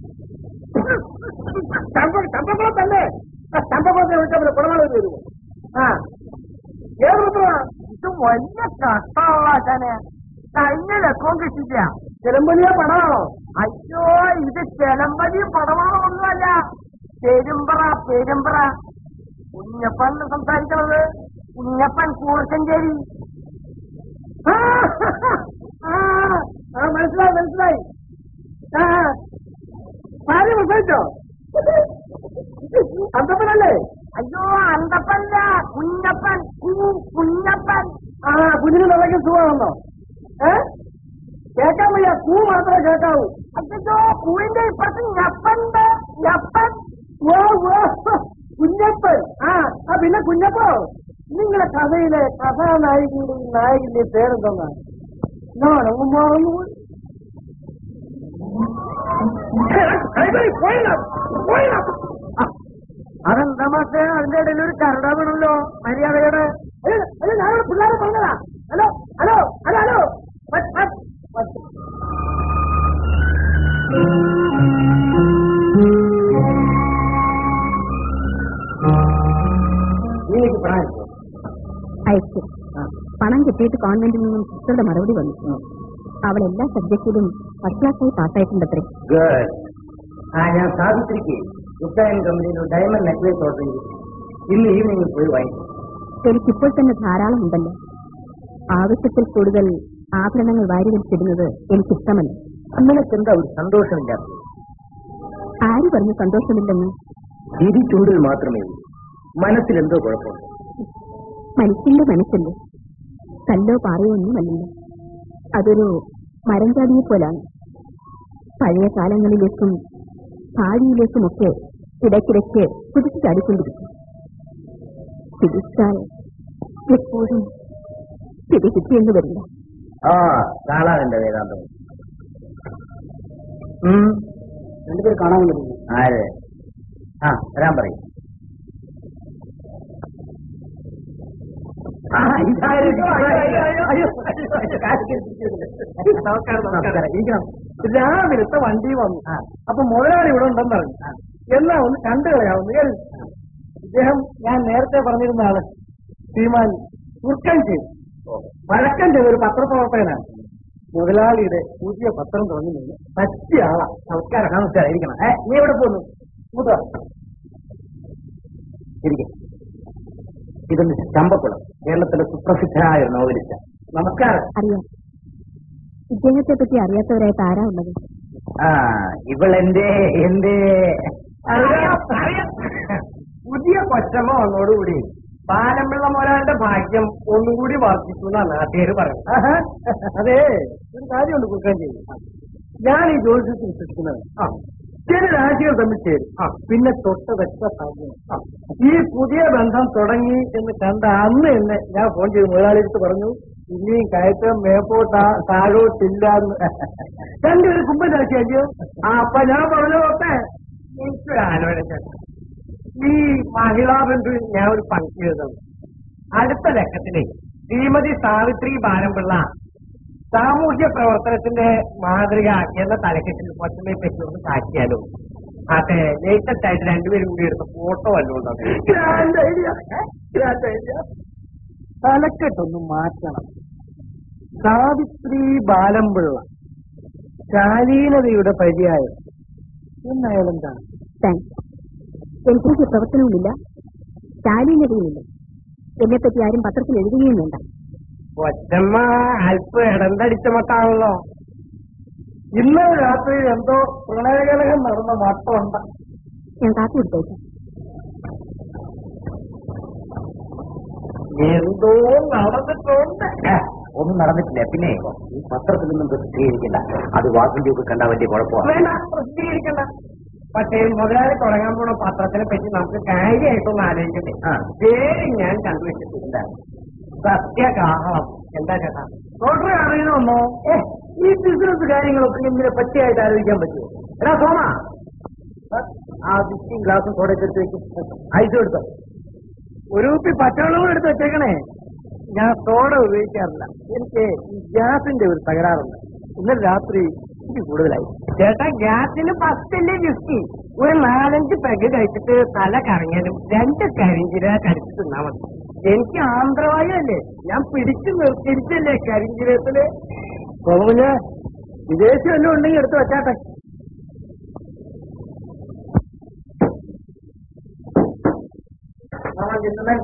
ചമ്പ- ചമ്പക്കുളം തന്നെ ആ, ചമ്പക്കുളത്തെ വിളിച്ചാൽ കുളനാളൂർ വരുമോ ആ ഏത് പത്രമാ ഇത് വലിയ കഷ്ടമുള്ള ആശാനെ കഴിഞ്ഞ ലക്കവും കിട്ടില്ല ചെലമ്പലിയ പടമാണോ അയ്യോ ഇത് ചെലമ്പതി പടവാളൊന്നുമല്ല പെരുമ്പറ പെരുമ്പറ കുഞ്ഞപ്പൻ സംസാരിക്കണത് കുഞ്ഞപ്പൻ കൂർക്കഞ്ചേരി ആ, ആ, ആ, മനസ്സിലായി മനസ്സിലായി ആ, ഭാര്യ പ്രസവിച്ചോ അന്തപ്പനല്ലേ അയ്യോ അന്തപ്പല്ല കുഞ്ഞപ്പൻ കൂ കുഞ്ഞപ്പൻ ആ കുഞ്ഞിന് നിറയ്ക്ക് സുഖമാണോ ഏ കേൾക്കാൻ വയ്യ പൂ മാത്രമേ കേൾക്കാവൂ അയ്യോ കൂവിന്റെ ഇപ്പുറത്ത് ഞപ്പണ്ട് ഞപ്പൻ ഓ ഓ കുഞ്ഞപ്പൻ ആ ആ പിന്നെ കുഞ്ഞപ്പോ നിങ്ങളെ കഥയിലെ കഥാനായികയുടെയും നായകന്റെയും പേരെന്തെന്നാ ഞാനങ്ങ് മറന്നു അതെന്താ മാസേ അതിന്റെ ഇടയിൽ ഒരു കരട വീണല്ലോ മര്യാദയുടെ ഞാൻ പിള്ളേരെ പറഞ്ഞതാ ഹലോ ഹലോ ഹലോ ഹലോ വട്ട്, വട്ട്, വട്ട്. നീക്ക് പ്രായം അയച്ചു പണം കിട്ടിയിട്ട് കോൺവെന്റിൽ നിന്നും സിസ്റ്ററുടെ മറുപടി വന്നു അവൾ എല്ലാ സബ്ജക്റ്റിലും ഫസ്റ്റ് ക്ലാസ്സായി പാസ്സായിട്ടുണ്ടത്രേ ഗുഡ് ആ ഞാൻ സാവിത്രിക്ക് ഉത്തായൻ കമ്പനിയിൽ ഒരു ഡയമണ്ട് നെക്ലേസ് ഓർഡർ ചെയ്തു ഇന്ന് ഈവനിങ്ങിൽ പോയി വാങ്ങിക്കും എനിക്കിപ്പോൾ തന്നെ ധാരാളം ഉണ്ടല്ലോ ആവശ്യത്തിൽ കൂടുതൽ ആഭരണങ്ങൾ വാരി വലിച്ചിടുന്നത് എനിക്കിഷ്ടമല്ല നിനക്ക് എന്താ ഒരു സന്തോഷമില്ലാത്തത് ആര് പറഞ്ഞു സന്തോഷമില്ലെന്ന് ചിരി ചൂടിൽ മാത്രമേ ഉള്ളൂ മനസ്സിൽ എന്തോ കുഴപ്പമുണ്ട് മനുഷ്യന്റെ മനസ്സല്ലേ കല്ലോ പാറയോ ഒന്നുമല്ലല്ലോ അതൊരു മരംചാടിയെ പോലാണ് പഴയ കാലങ്ങളിലേക്കും ഭാവിയിലേക്കുമൊക്കെ ഇടയ്ക്കിടയ്ക്ക് കുതിച്ചു ചാടിക്കൊണ്ടിരിക്കും പിടിച്ചാൽ എപ്പോഴും പിടി കിട്ടിയെന്ന് വരില്ല ആ കാണാറുണ്ട് വേദാന്തം ഉം. രണ്ടുപേർ കാണാൻ വരുന്നു ആര് ആ വരാൻ പറയും ആ, ഇതാരും നമസ്കാരം നമസ്കാരം ഇരിക്കണം രാവിലത്തെ വണ്ടി വന്നു അപ്പൊ മുതലാളി ഇവിടെ ഉണ്ടെന്ന് പറഞ്ഞു എന്നാ ഒന്ന് കണ്ടു കളയാവുന്നു കേൾ ഇദ്ദേഹം ഞാൻ നേരത്തെ പറഞ്ഞിരുന്ന ആള് ശ്രീമാൻ തുർക്കം ചെയ്തു വഴക്കം ചെയ്ത ഒരു പത്രപ്രവർത്തകനാണ് മുതലാളിയുടെ പുതിയ പത്രം തുടങ്ങി നിന്ന് പറ്റിയ ആളാ നമസ്കാരം നമസ്കാരം ഇരിക്കണം ഏ നീ എവിടെ പോന്നു മൂത്ത ഇരിക്കും ഇത് മിസ്റ്റർ ചമ്പക്കുളം കേരളത്തിലെ സുപ്രസിദ്ധനായ ഒരു നോവലിസ്റ്റ് നമസ്കാരം അറിയാം ഇദ്ദേഹത്തെ പറ്റി അറിയാത്തവരായിട്ട് ആരാ ഉള്ളത് ആ ഇവളെന്റെ എന്റെ പുതിയ കൊച്ചമ്മ വന്നോടുകൂടി പാലമ്പിള്ള മോലാന്റെ ഭാഗ്യം ഒന്നുകൂടി വർദ്ധിച്ചു എന്നാണ് നാട്ടുകാർ പറയുന്നത് അതെ ഒരു കാര്യമുണ്ട് കുറുക്കാൻ ചെയ്യും ഞാൻ ഈ ജ്യോതിഷത്തിൽ വിശ്വസിക്കുന്നത് ആ ചില രാശികൾ തമ്മിൽ ചേരും ആ പിന്നെ തൊട്ടതൊക്കെ സാധ്യം ആ ഈ പുതിയ ബന്ധം തുടങ്ങി എന്ന് കണ്ട അന്ന് തന്നെ ഞാൻ ഫോൺ ചെയ്ത് മുതലാളിയെടുത്ത് പറഞ്ഞു ഇനിയും കയറ്റം മേപ്പോട്ടാ താഴോട്ടില്ല എന്ന് രണ്ടുപേരും കുമ്പൻ രാശിയല്ലോ ആ അപ്പൊ ഞാൻ പറഞ്ഞതൊക്കെ എനിക്കൊരു ആലോചന ഈ മഹിളാ ബന്ധു ഞാൻ ഒരു പങ്ക് ചെയ്തത് അടുത്ത ലക്കത്തിലെ ശ്രീമതി സാവിത്രി ബാലംപിള്ള സാമൂഹ്യ പ്രവർത്തനത്തിന്റെ മാതൃക എന്ന തലക്കെട്ടിൽ കൊച്ചമ്മയെ പറ്റി ഒന്ന് കാറ്റിയാലോ അതെ ലേറ്റസ്റ്റ് ആയിട്ട് രണ്ടുപേരും കൂടി എടുത്ത ഫോട്ടോ വല്ലതും തലക്കെട്ടൊന്ന് മാറ്റണം സാവിത്രി ബാലംപിള്ള ശാലീനതയുടെ പര്യായം എന്നയാളെന്താണ് താങ്ക്സ് എനിക്ക് പ്രവർത്തനവുമില്ല ശാലീനതയുമില്ല എന്നെപ്പറ്റി ആരും പത്രത്തിൽ എഴുതുകയും വേണ്ട കൊച്ചമ്മ അല്പം ഇടന്തടിച്ച മട്ടാണല്ലോ ഇന്നലെ രാത്രി എന്തോ പ്രണയകലകം നടന്ന മട്ടമുണ്ട് ഞാൻ കാത്തു കൊടുത്തേക്കാം എന്തോ നടന്നിട്ടുണ്ട് ഏ, ഒന്നും നടന്നിട്ടില്ല പിന്നെ ഈ പത്രത്തിൽ നിന്നും പ്രസിദ്ധീകരിക്കില്ല അത് വാക്കിന്റെ ഒക്കെ കണ്ടാൽ വലിയ കുഴപ്പമാണ് വേണ്ട പ്രസിദ്ധീകരിക്കണ്ട പക്ഷേ മുതലാളി തുടങ്ങാൻ പോണ പത്രത്തിനെ പറ്റി നമുക്ക് കാര്യമായിട്ടൊന്ന് ആലോചിക്കണ്ടേ ആ. പേര് ഞാൻ കണ്ടുവച്ചിട്ടില്ല സത്യകാഹളം എന്താ ചേട്ടാ ഡോക്ടറെ അറിയണമെന്നോ ഏ, ഈ ബിസിനസ് കാര്യങ്ങളൊക്കെ ഇങ്ങനെ പറ്റിയായിട്ട് ആലോചിക്കാൻ പറ്റുമോ എടാ സോമ ആ വിസ്കിയും ഗ്ലാസും കോടതി എടുത്ത് വെക്കും ഐസ് എടുത്തോ ഒരു കുപ്പി പച്ചവെള്ളം എടുത്ത് വെച്ചേക്കണേ ഞാൻ സോഡ ഉപയോഗിക്കാറില്ല എനിക്ക് ഈ ഗ്യാസിന്റെ ഒരു തകരാറുണ്ട് ഇന്നലെ രാത്രി ഇത് കൂടുതലായി ചേട്ടാ ഗ്യാസിന് പത്തില്ലേ വിസ്കി ഒരു നാലഞ്ച് പെഗ് കഴിച്ചിട്ട് തല കറങ്ങിയാലും രണ്ട് കരിഞ്ചിര കടിച്ച് തിന്നാ മതി എനിക്ക് ആന്ധ്രവായല്ലേ ഞാൻ പിടിച്ചു നിർത്തിരിച്ചല്ലേ കരിഞ്ചിരത്തില് തോന്നുഞ്ഞ് വിദേശം വല്ലതും ഉണ്ടെങ്കിൽ എടുത്ത് വെച്ചാട്ടെ ആ, ജിന്നൻ.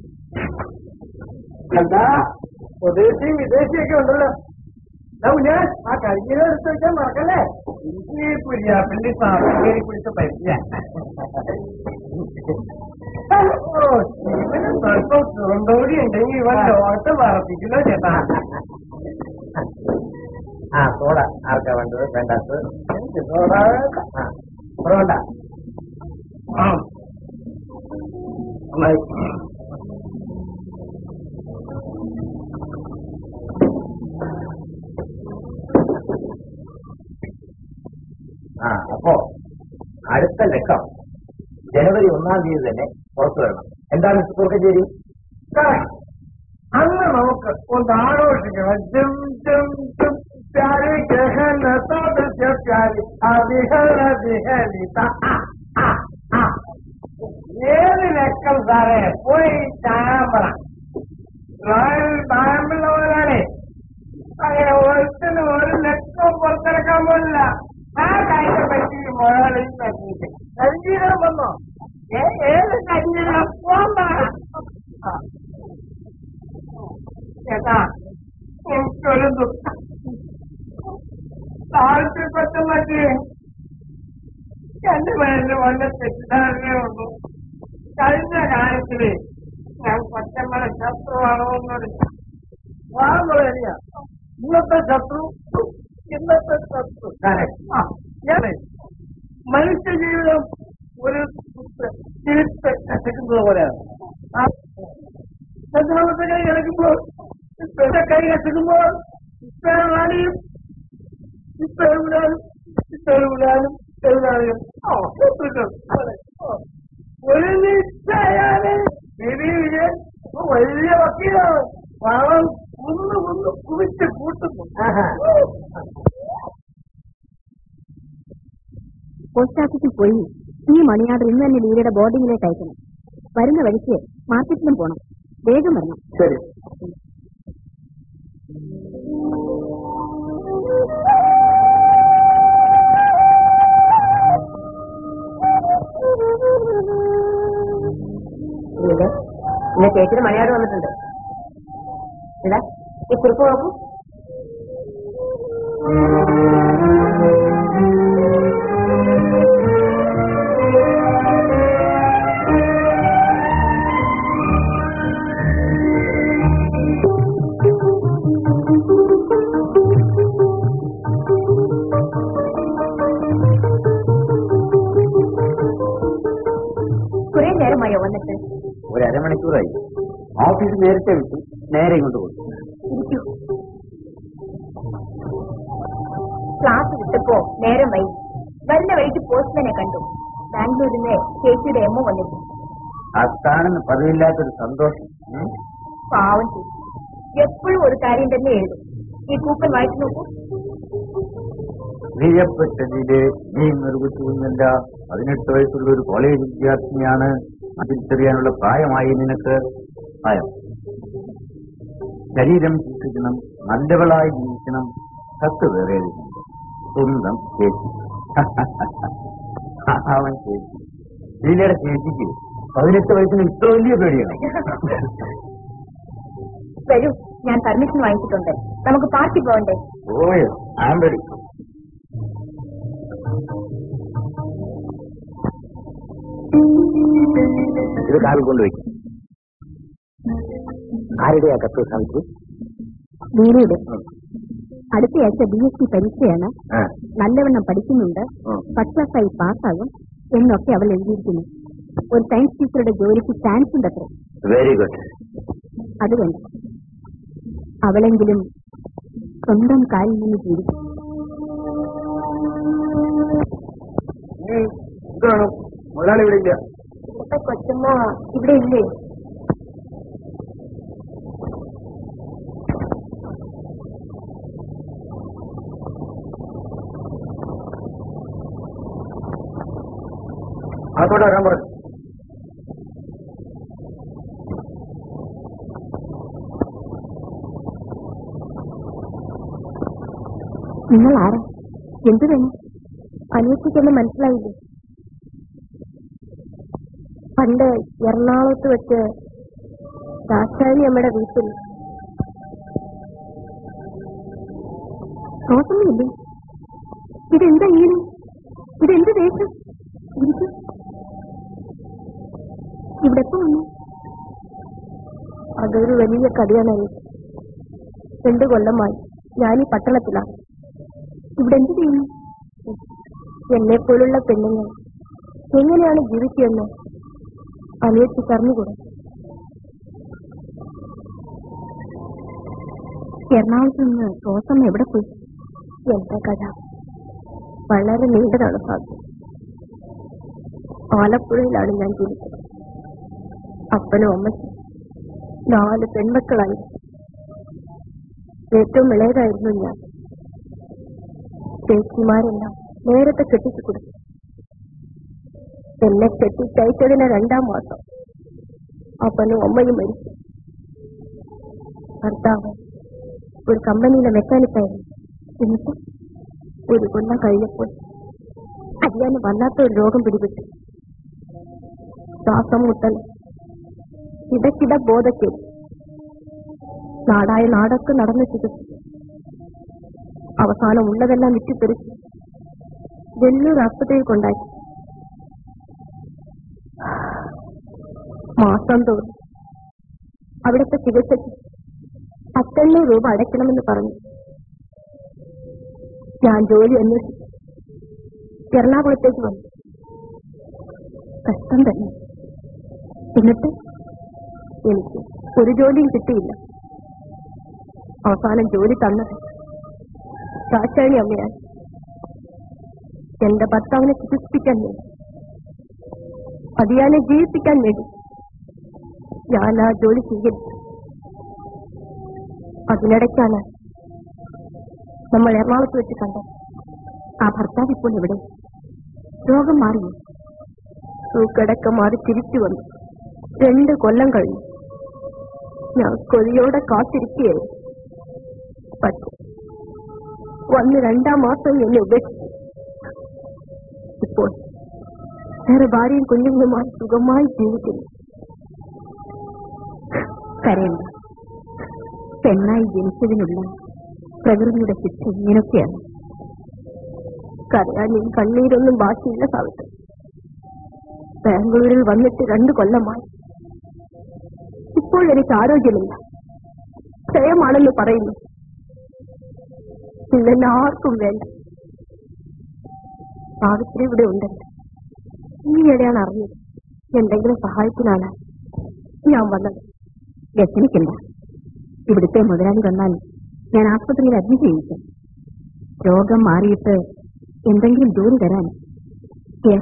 എന്താ സ്വദേശി വിദേശിയൊക്കെ ഉണ്ടല്ലോ ഞാൻ ആ കരിഞ്ഞിര എടുത്ത് വെച്ചാൽ മറക്കല്ലേ എനിക്ക് പുരിയാപ്പിന്റെ സാധനം പിടിച്ച പരിചയ ഓ ഇവന് സ്വല്പം ചുരുണ്ടോടി ഉണ്ടെങ്കിൽ ഇവൻ ലോകത്ത് പറപ്പിക്കലോ ചേട്ടാ ആ സോഡ ആർക്കാ വേണ്ടത് വേണ്ടാത്തത് എനിക്ക് സോഡാ വേണ്ട. ആ വേണ്ട ആ നന്നായി. ആ അപ്പോ അടുത്ത ലക്കം ജനുവരി ഒന്നാം തീയതി തന്നെ പുറത്തു വരണം എന്താണ് കുറുക്കശ്ശേരി അന്ന് നമുക്ക് ഒന്ന് ആഘോഷിക്കണം ജും ജും ജും പ്യാരി ഗഹന സദസ്യ പ്യാരി അവിഹല വിഹലിത ആ, ആ, ആ. ഏത് ലക്കം സാറേ പോയി ചാമ്പറ റോയൽ ബാമ്പിളുള്ളവരാണേ അങ്ങനെ ഒരുത്തിന് ഒരു ലക്ഷം പുറത്തിറക്കാൻ പോലില്ല ആ കാര്യം പറ്റി മുഴകളിൽ പറ്റിയിട്ട് കരിഞ്ചീരം വന്നോ ഏ ഏത് കരിഞ്ചീരം പോകാൻ ചേട്ടാ എനിക്കൊരു ദുഃഖം താഴ്ത്തിപ്പെട്ട മറ്റേ എന്റെ പേരിൽ വല്ല തെറ്റിദ്ധാരണയുള്ളൂ കഴിഞ്ഞ കാര്യത്തില് ഞാൻ കൊച്ചമ്മല ശത്രുവാണോ എന്നൊരു വാങ്ങുകയറിയ ഇന്നത്തെ ശത്രു ഇന്നത്തെ ശത്രു ആ, ഞാനേ മനുഷ്യ ജീവിതം ഒരു തിരിച്ച് കത്തിക്കുന്നത് പോലെയാണ് ആ രണ്ടാമത്തെ കൈ കിടക്കുമ്പോൾ ഇപ്പഴത്തെ കൈ കെട്ടുമ്പോൾ ഇപ്പഴാണിയും ഇപ്പഴുവിടാനും ഇപ്പഴുവിടാനും എഴുതാനും ഓ ശത്രുക്കൾ അതെ. ഓ. ഒരു നിശ്ചയാല് വിധി വിജയൻ ഇപ്പൊ വലിയ വക്കീലാണ് പണം കുന്നു കുന്നു കുവിച്ച് കൂട്ടുന്നു പോസ്റ്റ് ഓഫീസിൽ പോയി ഈ മണിയാർഡർ ഇന്ന് തന്നെ ലീലയുടെ ബോർഡിങ്ങിലേക്ക് അയക്കണം വരുന്ന വഴിക്ക് മാർക്കറ്റിലും പോണം വേഗം വരണം ശരി ഇന്ന് ചേച്ചിയുടെ മണിയാട് വന്നിട്ടുണ്ട് ഇതാ ഈ കുറിപ്പ് നോക്കൂ കുറെ നേരമായോ വന്നിട്ട് ഒരു അരമണിക്കൂറായി ഓഫീസ് നേരത്തെ വിട്ടു നേരെ ഇങ്ങോട്ട് പോയി ഇരിക്കൂ ക്ലാസ് വിട്ടപ്പോ നേരം വൈകി വരുന്ന വഴിക്ക് പോസ്റ്റ്മാനെ കണ്ടു ബാംഗ്ലൂരിൽ നിന്ന് ചേച്ചിയുടെ എമ്മ വന്നിട്ടു അതാണെന്ന് പതിവില്ലാത്തൊരു സന്തോഷം ഉം. പാവം ചേച്ചി എപ്പോഴും ഒരു കാര്യം തന്നെ എഴുതും ഈ കൂപ്പൺ വായിച്ചു നോക്കൂ പ്രിയപ്പെട്ടതില് നീ നിർവഹിച്ചു കുഞ്ഞല്ല പതിനെട്ട് വയസ്സുള്ള ഒരു കോളേജ് വിദ്യാർത്ഥിനിയാണ് അതിൽ ചെറിയാനുള്ള പ്രായമായി നിനക്ക് പ്രായം ശരീരം സൂക്ഷിക്കണം നല്ലവളായി ജീവിക്കണം കത്ത് വേറെ എഴുതുന്നുണ്ട് സ്വന്തം ചേച്ചി അവൻ ചേച്ചി ലീലയുടെ ചേച്ചിക്ക് പതിനെട്ട് വയസ്സിന് ഇത്ര വലിയ പേടിയാണ് വരൂ ഞാൻ പെർമിഷൻ വാങ്ങിച്ചിട്ടുണ്ട് നമുക്ക് പാർട്ടി പോകണ്ടേ ഓയോ ആം റെഡി ഇത് കാറിൽ കൊണ്ടുവയ്ക്കും ആരുടെയാ കത്ത് സാധിച്ചു ലീലയുടെ അടുത്തയാഴ്ച ബി എസ് സി പരീക്ഷയാണ് നല്ലവണ്ണം പഠിക്കുന്നുണ്ട് ഫസ്റ്റ് ക്ലാസ്സായി പാസ്സാകും എന്നൊക്കെ അവൾ എഴുതിയിരിക്കുന്നു ഒരു സയൻസ് ടീച്ചറുടെ ജോലിക്ക് ചാൻസ് ഉണ്ട് അത്ര വെരി ഗുഡ് അത് വേണ്ട അവളെങ്കിലും സ്വന്തം കാലിൽ നിന്ന് ജീവിക്കും എന്താണ് മുതലാളി ഇവിടെ ഇല്ല കൊച്ചമ്മ ഇവിടെ ഇല്ലേ അതോടെ വരാൻ പറഞ്ഞു നിങ്ങൾ ആരാ എന്തു വേണം അനിയത്തിക്കൊന്നും മനസ്സിലായില്ലേ പണ്ട് എറണാകുളത്ത് വെച്ച് ദാക്ഷായണി അമ്മയുടെ വീട്ടിൽ റോസമ്മയില്ലേ ഇതെന്താ ഇങ്ങനെ ഇതെന്ത് ദേശം ഇരിക്ക്. ഇവിടെ എപ്പോ വന്നു അതൊരു വലിയ കഥയാണ് എനിക്ക് രണ്ടു കൊല്ലമായി ഞാൻ ഈ പട്ടണത്തിലാണ് ഇവിടെ എന്ത് ചെയ്യുന്നു എന്നെ പോലുള്ള പെണ്ണുങ്ങൾ എങ്ങനെയാണ് ജീവിക്കുകയെന്ന് അനിയത്തി പറഞ്ഞുകൂടെ എറണാകുളത്ത് നിന്ന് റോസമ്മ എവിടെ പോയി എന്റെ കഥ വളരെ നീണ്ടതാണ് സാധ്യത ആലപ്പുഴയിലാണ് ഞാൻ ജനിച്ചത് അപ്പനും അമ്മയ്ക്കും നാല് പെൺമക്കളായി ഏറ്റവും ഇളയതായിരുന്നു ഞാൻ ചേച്ചിമാരെല്ലാം നേരത്തെ കെട്ടിച്ചു കൊടുത്തു എന്നെ കെട്ടിച്ചയച്ചതിന് രണ്ടാം മാസം അപ്പനും അമ്മയും മരിച്ചു ഭർത്താവ് ഒരു കമ്പനിയിലെ മെക്കാനിക്കായിരുന്നു എന്നിട്ട് ഒരു കൊല്ലം കഴിഞ്ഞപ്പോൾ അതിയാന് വല്ലാത്ത ഒരു രോഗം പിടിപെട്ടു ശ്വാസം മുട്ടൽ ഇടയ്ക്കിട ബോധക്കേട് നാടായ നാടൊക്കെ നടന്നു ചികിത്സിച്ചു അവസാനം ഉള്ളതെല്ലാം വിറ്റുപെരുക്കി വെല്ലൂർ ആസ്പത്രിയിൽ കൊണ്ടാക്കി മാസം തോന്നി അവിടുത്തെ ചികിത്സയ്ക്ക് പത്തെണ്ണൂറ് രൂപ അടയ്ക്കണമെന്ന് പറഞ്ഞു ഞാൻ ജോലി അന്വേഷിച്ചു എറണാകുളത്തേക്ക് വന്നു കഷ്ടം തന്നെ എന്നിട്ട് എനിക്ക് ഒരു ജോലിയും കിട്ടിയില്ല അവസാനം ജോലി തന്നത് ചാച്ചാണി അമ്മയാണ് എന്റെ ഭർത്താവിനെ ചികിത്സിക്കാൻ വേണ്ടി അതിയാനെ ജീവിപ്പിക്കാൻ വേണ്ടി ഞാൻ ആ ജോലി സ്വീകരിച്ചു അതിനിടയ്ക്കാണ് നമ്മൾ എറണാകുളത്ത് വെച്ച് കണ്ടത് ആ ഭർത്താവ് ഇപ്പോൾ എവിടെ രോഗം മാറിയോ തൂക്കടക്കം മാറി തിരിച്ചു വന്നു രണ്ട് കൊല്ലം കഴിഞ്ഞു ഞാൻ കൊതിയോടെ കാത്തിരിക്കുകയായിരുന്നു പക്ഷെ വന്ന് രണ്ടാം മാസം എന്നെ ഉപേക്ഷിച്ചു ഇപ്പോൾ വേറെ ഭാര്യയും കുഞ്ഞുങ്ങളുമായി സുഖമായി ജീവിക്കുന്നു കരയണ്ട പെണ്ണായി ജനിച്ചതിനുള്ള പ്രകൃതിയുടെ ശിക്ഷ ഇങ്ങനെയൊക്കെയാണ് കരയാനും കണ്ണീരൊന്നും ബാക്കിയില്ല സാവിത്രി ബാംഗ്ലൂരിൽ വന്നിട്ട് രണ്ടു കൊല്ലമായി ഇപ്പോൾ എനിക്ക് ആരോഗ്യമില്ല ക്ഷയമാണെന്ന് പറയുന്നു ഇന്നെന്നെ ആർക്കും വേണ്ട സാവിത്രി ഇവിടെ ഉണ്ടല്ലോ ഈയിടെയാണ് അറിഞ്ഞത് എന്തെങ്കിലും സഹായത്തിനാണ് ഞാൻ വന്നത് വ്യസനിക്കണ്ട ഇവിടുത്തെ മുതലാളി വന്നാൽ ഞാൻ ആസ്പത്രിയിൽ അഡ്മിറ്റ് ചെയ്യിക്കാം രോഗം മാറിയിട്ട് എന്തെങ്കിലും ജോലി തരാൻ Yes.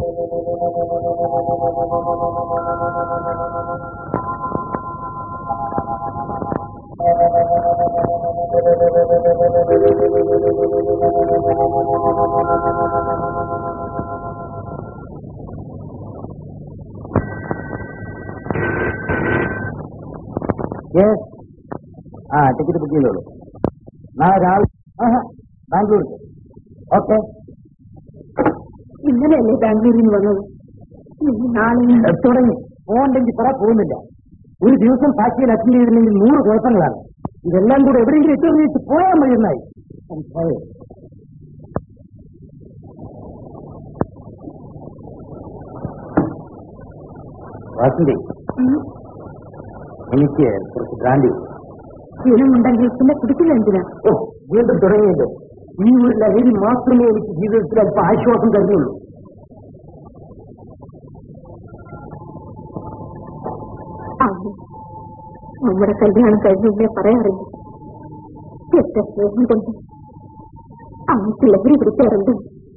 യെസ് ആ ടിക്കറ്റ് ബുക്ക് ചെയ്തോളൂ നാളെ രാവിലെ ആഹാ, ബാംഗ്ലൂർക്ക് ഓക്കെ ഇന്നലെയല്ലേ ബാംഗ്ലൂരിൽ നിന്ന് വന്നത് ഇനി നാളെ തുടങ്ങി പോകണ്ടെങ്കിൽ പറ പോകുന്നില്ല ഒരു ദിവസം സാക്ഷിയിൽ അറ്റൻഡ് ചെയ്തില്ലെങ്കിൽ നൂറ് കുഴപ്പങ്ങളാണ് ഇതെല്ലാം കൂടെ എവിടെയെങ്കിലും എത്തി പോയാൽ മതി എന്നായി പോയോ? വാസന്തി എനിക്ക് കുറച്ച് ബ്രാൻഡി ക്ഷീണമുണ്ടെങ്കിൽ പിന്നെ കുടിക്കില്ല എന്തിനാ ഓ വീണ്ടും തുടങ്ങിയല്ലോ ഈ ഒരു ലഹരി മാത്രമേ എനിക്ക് ജീവിതത്തിൽ അല്പം ആശ്വാസം തരുന്നുള്ളൂ അതെ നമ്മുടെ കല്യാണം കഴിഞ്ഞില്ലേ പറയാറില്ല എത്ര സ്നേഹം കൊണ്ട് അമ്മയ്ക്ക് ലഹരി പിടിക്കാറുണ്ട്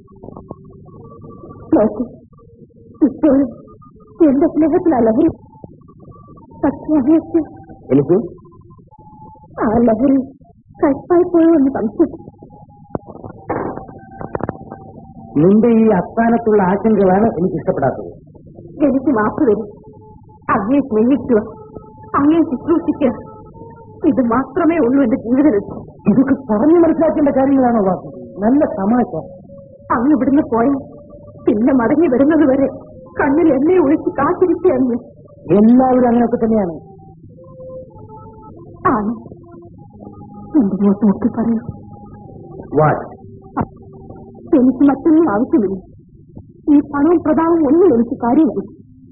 നോക്കൂ ഇപ്പോഴും എന്റെ സ്നേഹത്തിലാ ലഹരി പക്ഷേ അവയ്ക്ക് എനിക്ക് ആ ലഹരി കഷ്ടായി പോയോ എന്ന് സംശയം നിന്റെ ഈ അസ്ഥാനത്തുള്ള ആശങ്കകളാണ് എനിക്ക് ഇഷ്ടപ്പെടാത്തത് എനിക്ക് മാപ്പ് വരും അങ്ങയെ സ്നേഹിക്കുക അങ്ങയെ ശുശ്രൂഷിക്കുക ഇത് മാത്രമേ ഉള്ളൂ എന്റെ ജീവിത ലക്ഷ്യം ഇതൊക്കെ പറഞ്ഞു മനസ്സിലാക്കേണ്ട കാര്യങ്ങളാണോ വാസു നല്ല തമാശ അങ്ങ് ഇവിടുന്ന് പോയി പിന്നെ മടങ്ങി വരുന്നത് വരെ കണ്ണിൽ എണ്ണ ഒഴിച്ച് കാത്തിരിക്കുകയാണ് എല്ലാവരും അങ്ങനെയൊക്കെ തന്നെയാണ് ആണ് എന്റെ മുഖത്ത് നോക്കി പറയൂ വാട്ട് എനിക്ക് മറ്റൊന്നും ആവശ്യമില്ല ഈ പണവും പ്രതാപവും ഒന്നും എനിക്ക് കാര്യമില്ല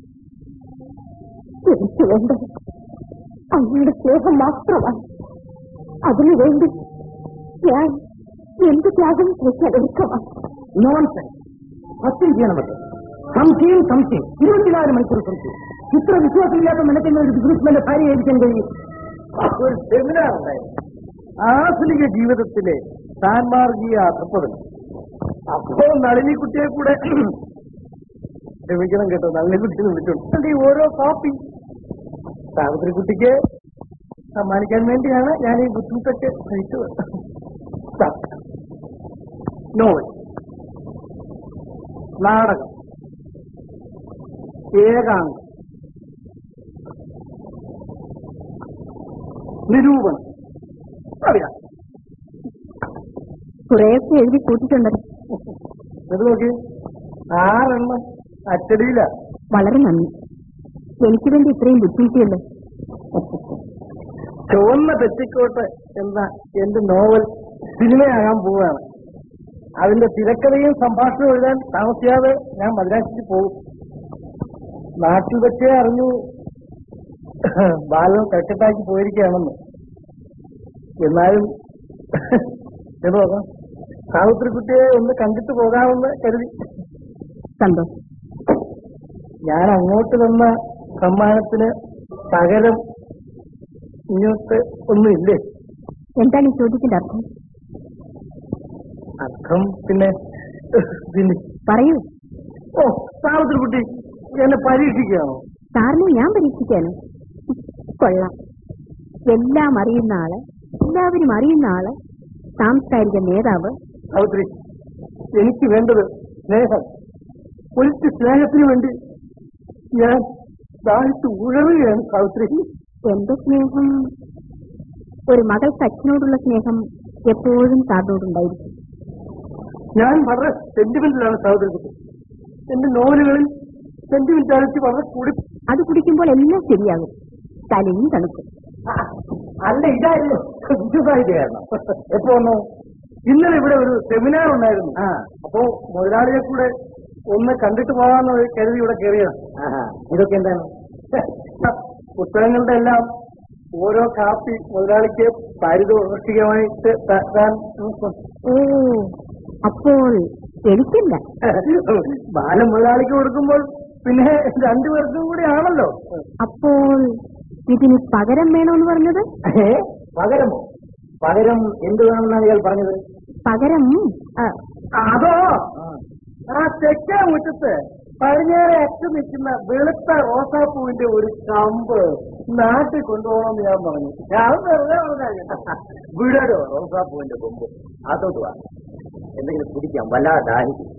എനിക്ക് വേണ്ടത് അങ്ങയുടെ സ്നേഹം മാത്രമാണ് അതിനു വേണ്ടി ഞാൻ എന്ത് ത്യാഗം ചെയ്യാൻ നോൺസെൻസ് സത്യം ചെയ്യണമല്ലോ സംശയം സംശയം ഇരുപത്തിനാല് മണിക്കൂർ സംശയം ഇത്ര വിശ്വാസമില്ലാത്ത നിനക്കെങ്ങനെ ഒരു ബിസിനസ്മാന്റെ ഭാര്യ ഏൽക്കാൻ കഴിയും ഒരു സെമിനാർ ഉണ്ടായിരുന്നു ആധുനിക ജീവിതത്തിലെ സാൻമാർഗീയ അധപ്പതനം അപ്പോ നളിനിക്കുട്ടിയെ കൂടെ ക്ഷമിക്കണം കേട്ടോ നളിനിക്കുട്ടി വിളിച്ചോണ്ട് ഈ ഓരോ കോപ്പി സാവിത്രിക്കുട്ടിക്ക് സമ്മാനിക്കാൻ വേണ്ടിയാണ് ഞാൻ ഈ ബുദ്ധിമുട്ടൊക്കെ സഹിച്ചത് നോവൽ നാടകം ഏകാംഗം നിരൂപണം അറിയാം കുറേയൊക്കെ എഴുതി കൂട്ടിട്ടുണ്ടല്ലോ ഇത് നോക്കി ആറെണ്ണം അച്ചടിയില്ല വളരെ നന്ദി എനിക്ക് വേണ്ടി ഇത്രയും ബുദ്ധിമുട്ടിയല്ലോ ചുവന്ന തെറ്റിക്കോട്ട് എന്ന എന്റെ നോവൽ സിനിമയാകാൻ പോവുകയാണ് അതിന്റെ തിരക്കഥയും സംഭാഷണവും എഴുതാൻ താമസിയാതെ ഞാൻ മദ്രാസിക്ക് പോകും നാട്ടിൽ വെച്ചേ അറിഞ്ഞു ബാലൻ കൽക്കട്ടാക്കി പോയിരിക്കുകയാണെന്ന് എന്നാലും എന്ന് നോക്കാം സാവിത്രിക്കുട്ടിയെ ഒന്ന് കണ്ടിട്ട് പോകാമെന്ന് കരുതി സന്തോഷം ഞാൻ അങ്ങോട്ട് തന്ന സമ്മാനത്തിന് പകരം ഇങ്ങോട്ട് ഒന്നുമില്ലേ എന്താണ് ഈ ചോദ്യത്തിന്റെ അർത്ഥം അർത്ഥം പിന്നെ പിന്നെ പറയൂ ഓ സാവിത്രിക്കുട്ടി എന്നെ പരീക്ഷിക്കുകയാണോ സാറിനെ ഞാൻ പരീക്ഷിക്കാനോ കൊള്ളാം എല്ലാം അറിയുന്ന ആള് എല്ലാവരും അറിയുന്ന ആള് സാംസ്കാരിക നേതാവ് സാവിത്രി എനിക്ക് വേണ്ടത് സ്നേഹം ഒരിക്കൽ സ്നേഹത്തിന് വേണ്ടി ഞാൻ ദാഹിച്ച് ഉഴറുകയാണ് സാവിത്രി എന്റെ സ്നേഹം ഒരു മകൾക്ക് അച്ഛനോടുള്ള സ്നേഹം എപ്പോഴും സാറിനോടുണ്ടായിരിക്കും ഞാൻ വളരെ സെന്റിമെന്റിലാണ് സാവിത്രിക്കുട്ടി എന്റെ നോവലുകളിൽ സെന്റിമെന്റാലിറ്റി വളരെ കൂടി അത് കുടിക്കുമ്പോൾ എല്ലാം ശരിയാകും തലയും തണുക്കും അല്ല ഇതായിരുന്നു വിശ്വസാഹിത്യകാരണം എപ്പോ വന്നു ഇന്നലെ ഇവിടെ ഒരു സെമിനാർ ഉണ്ടായിരുന്നു അപ്പോ മുതലാളിയെ കൂടെ ഒന്ന് കണ്ടിട്ട് പോകാമെന്ന് കരുതി ഇവിടെ കയറിയതാണ് ഇതൊക്കെ എന്താണ് പുസ്തകങ്ങളുടെ എല്ലാം ഓരോ കാപ്പി മുതലാളിക്ക് പാരിതോഷികമായിട്ട് താൻ ഓ അപ്പോൾ എനിക്കില്ല ബാലം മുതലാളിക്ക് കൊടുക്കുമ്പോൾ പിന്നെ രണ്ടുപേർക്കും കൂടി ആണല്ലോ അപ്പോൾ ഇതിന് പകരം വേണമെന്ന് പറഞ്ഞത് പകരമോ പകരം എന്ത് വേണമെന്നാണ് ഇയാൾ പറഞ്ഞത് പകരം ആ, അതോ ആ തെക്കേ മുറ്റത്ത് പടിഞ്ഞാറെ അറ്റം നിൽക്കുന്ന വെളുത്ത റോസാപ്പൂവിന്റെ ഒരു കമ്പ് നാട്ടിൽ കൊണ്ടുപോകണമെന്ന് ഞാൻ പറഞ്ഞു ഞാൻ വെറുതെ പറഞ്ഞാ വിടരോ റോസാപ്പൂവിന്റെ കൊമ്പ് അതോട്ട് വാ എന്തെങ്കിലും കുടിക്കാം വല്ലാതെ ദാഹിക്കും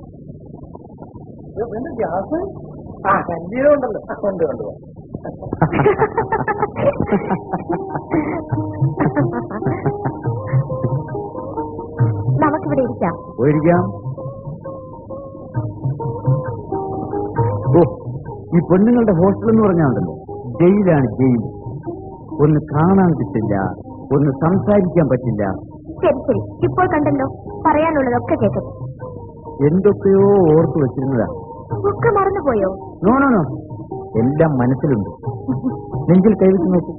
ഗ്യാസ് ആ കഞ്ചീരം ഉണ്ടല്ലോ കൊണ്ട് കൊണ്ടുപോകാം നമുക്കിവിടെ ഇരിക്കാം പോയിരിക്കാം ഓ ഈ പെണ്ണുങ്ങളുടെ ഹോസ്റ്റൽ എന്ന് പറഞ്ഞാണ്ടല്ലോ ജയിലാണ് ജയിൽ ഒന്ന് കാണാൻ കിട്ടില്ല ഒന്ന് സംസാരിക്കാൻ പറ്റില്ല ശരി ശരി ഇപ്പോൾ കണ്ടല്ലോ പറയാനുള്ളതൊക്കെ കേൾക്കും എന്തൊക്കെയോ ഓർത്തു വെച്ചിരുന്നതാ ഒക്കെ മറന്നുപോയോ നോ നോ നോ എല്ലാം മനസ്സിലുണ്ട് നെഞ്ചിൽ കൈവച്ച് നോക്കൂ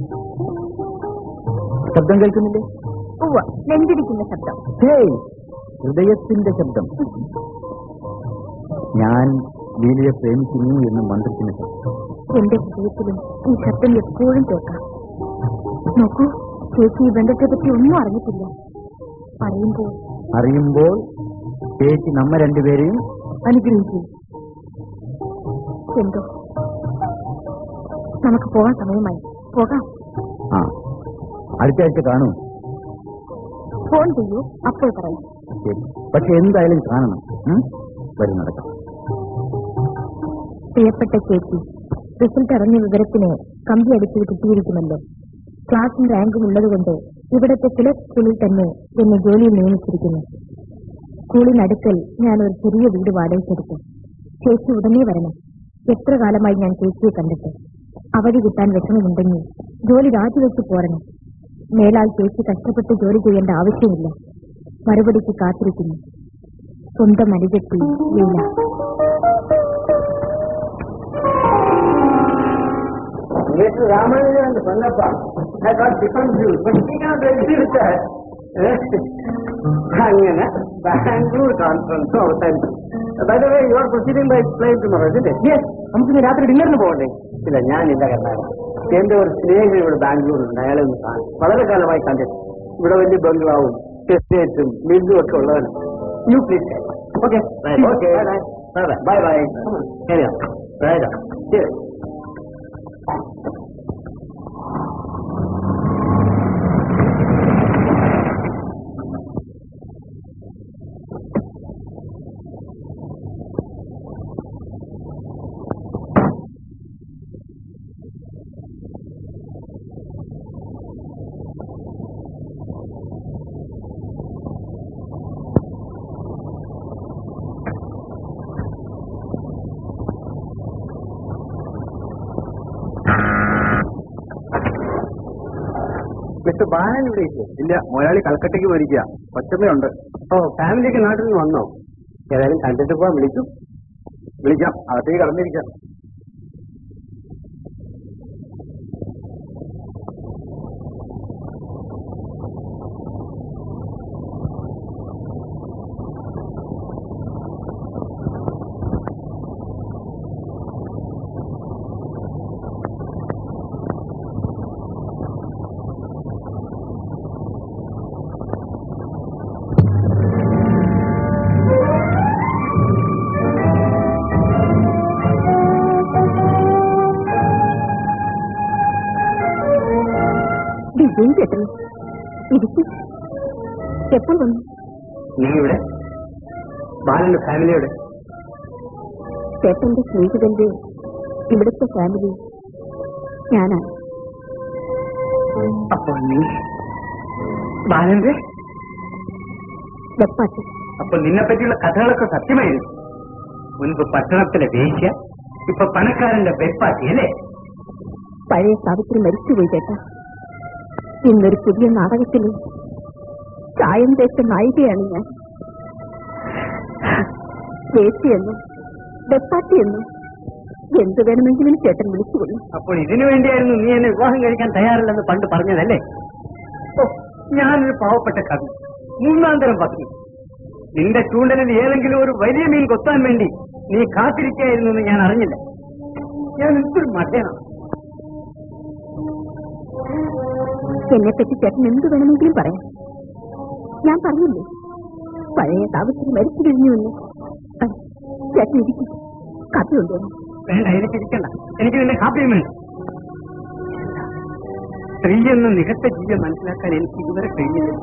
ശബ്ദം കേൾക്കുന്നില്ലേ ഉവ്വ നെഞ്ചിടിക്കുന്ന ശബ്ദം ഹേയ് ഹൃദയത്തിന്റെ ശബ്ദം ഞാൻ ലീലയെ പ്രേമിക്കുന്നു എന്ന് മന്ത്രിക്കുന്ന ശബ്ദം എന്റെ ഹൃദയത്തിലും ഈ ശബ്ദം എപ്പോഴും കേൾക്കാം നോക്കൂ ചേച്ചി ഈ ബന്ധത്തെ പറ്റി ഒന്നും അറിഞ്ഞിട്ടില്ല പറയുമ്പോൾ അറിയുമ്പോൾ ചേച്ചി നമ്മ രണ്ടുപേരെയും അനുഗ്രഹിക്കും എന്തോ നമുക്ക് പോകാൻ സമയമായി പോകാം ആ അടുത്ത ആഴ്ച കാണൂ ഫോൺ ചെയ്യൂ അപ്പോൾ പറയാം ശരി പക്ഷെ എന്തായാലും കാണണം ഉം? വരും നടക്കാം പ്രിയപ്പെട്ട ചേച്ചി റിസൾട്ട് അറിഞ്ഞ വിവരത്തിന് കമ്പി അടിച്ചു കിട്ടിയിരിക്കുമല്ലോ ക്ലാസും റാങ്കും ഉള്ളതുകൊണ്ട് ഇവിടത്തെ ചില സ്കൂളിൽ തന്നെ എന്നെ ജോലിയിൽ നിയമിച്ചിരിക്കുന്നു സ്കൂളിനടുക്കൽ ഞാൻ ഒരു ചെറിയ വീട് വാടകയ്ക്കെടുത്തു ചേച്ചി ഉടനെ വരണം എത്ര കാലമായി ഞാൻ ചേച്ചിയെ കണ്ടിട്ട് അവധി കിട്ടാൻ വിഷമമുണ്ടെങ്കിൽ ജോലി രാജിവെച്ച് പോരണം മേലാൽ ചേച്ചി കഷ്ടപ്പെട്ട് ജോലി ചെയ്യേണ്ട ആവശ്യമില്ല മറുപടിക്ക് കാത്തിരിക്കുന്നു സ്വന്തം അനുജത്തി ലീല நேற்று ராமானுஜன் வந்து சொன்னப்பா I got different views, but he can't agree with that. അങ്ങനെ ബാംഗ്ലൂർ കോൺഫറൻസ് അവസാനിച്ചു By the way, you are proceeding by plane tomorrow, isn't it? Yes. നമുക്ക് ഇന്ന് രാത്രി ഡിന്നറിന് പോകണ്ടേ ഇല്ല ഞാനില്ല കണ്ടാണ് എന്റെ ഒരു സ്നേഹിതൻ ഇവിടെ ബാംഗ്ലൂരിലുണ്ട് അയാളെ ഒന്ന് കാണും വളരെ കാലമായി കണ്ടിട്ട് ഇവിടെ വലിയ ബംഗ്ലാവും എസ്റ്റേറ്റും മില്ലും ഒക്കെ ഉള്ളവന് you please okay okay bye bye ശരിയാ ശരി മിസ്റ്റർ ബാലൻ ഇവിടെ ഇല്ലേ ഇല്ല മുതലാളി കൽക്കട്ടയ്ക്ക് പോയിരിക്കുക ഒറ്റമയുണ്ട് ഓ ഫാമിലിക്ക് നാട്ടിൽ നിന്ന് വന്നോ ഏതായാലും കണ്ടിട്ട് പോവാൻ വിളിച്ചു വിളിക്കാം അകത്തേക്ക് കടന്നിരിക്കാം വിജയൻ ചേട്ടൻ ഇരിക്കും എപ്പോൾ വന്നു നീ ഇവിടെ ബാലന്റെ ഫാമിലിയുടെ ചേട്ടന്റെ സ്നേഹിതന്റെ ഇവിടുത്തെ ഫാമിലി ഞാനാണ് അപ്പോൾ നീ ബാലന്റെ വെപ്പാട്ടി അപ്പോൾ നിന്നെ പറ്റിയുള്ള കഥകളൊക്കെ സത്യമായിരുന്നു മുൻപ് പട്ടണത്തിലെ വേശ്യ ഇപ്പൊ പണക്കാരന്റെ വെപ്പാട്ടി അല്ലേ പഴയ സാവിത്രി മരിച്ചുപോയി ചേട്ടാ ഇന്നൊരു പുതിയ നാടകത്തില് ചായം തേച്ച നായികയാണ് ഞാൻ വേശിയെന്നും വെപ്പാട്ടിയെന്നും എന്ത് വേണമെങ്കിലും ചേട്ടൻ വിളിച്ചുകൊള്ളു അപ്പോൾ ഇതിനു വേണ്ടിയായിരുന്നു നീ എന്നെ വിവാഹം കഴിക്കാൻ തയ്യാറില്ലെന്ന് പണ്ട് പറഞ്ഞതല്ലേ ഓ, ഞാനൊരു പാവപ്പെട്ട കവി മൂന്നാം തരം പത്നി നിന്റെ ചൂണ്ടലിൽ ഏതെങ്കിലും ഒരു വലിയ മീൻ കൊത്താൻ വേണ്ടി നീ കാത്തിരിക്കായിരുന്നു എന്ന് ഞാൻ അറിഞ്ഞില്ല ഞാൻ എന്തൊരു മടയാണ് എന്നെ പറ്റി ചേട്ടൻ എന്ത് വേണമെങ്കിലും പറയാം ഞാൻ പറഞ്ഞില്ലേ പഴയ സാവിത്രി മരിച്ചു കഴിഞ്ഞുവെന്ന് ആ, ചേട്ടൻ ഇരിക്കും കാപ്പി കൊണ്ടുവന്നു വേണ്ട എനിക്ക് ഇരിക്കണ്ട എനിക്ക് നിന്റെ കാപ്പിയും വേണ്ട സ്ത്രീ എന്ന നികത്ത ജീവിയെ മനസ്സിലാക്കാൻ എനിക്ക് ഇതുവരെ കഴിഞ്ഞില്ല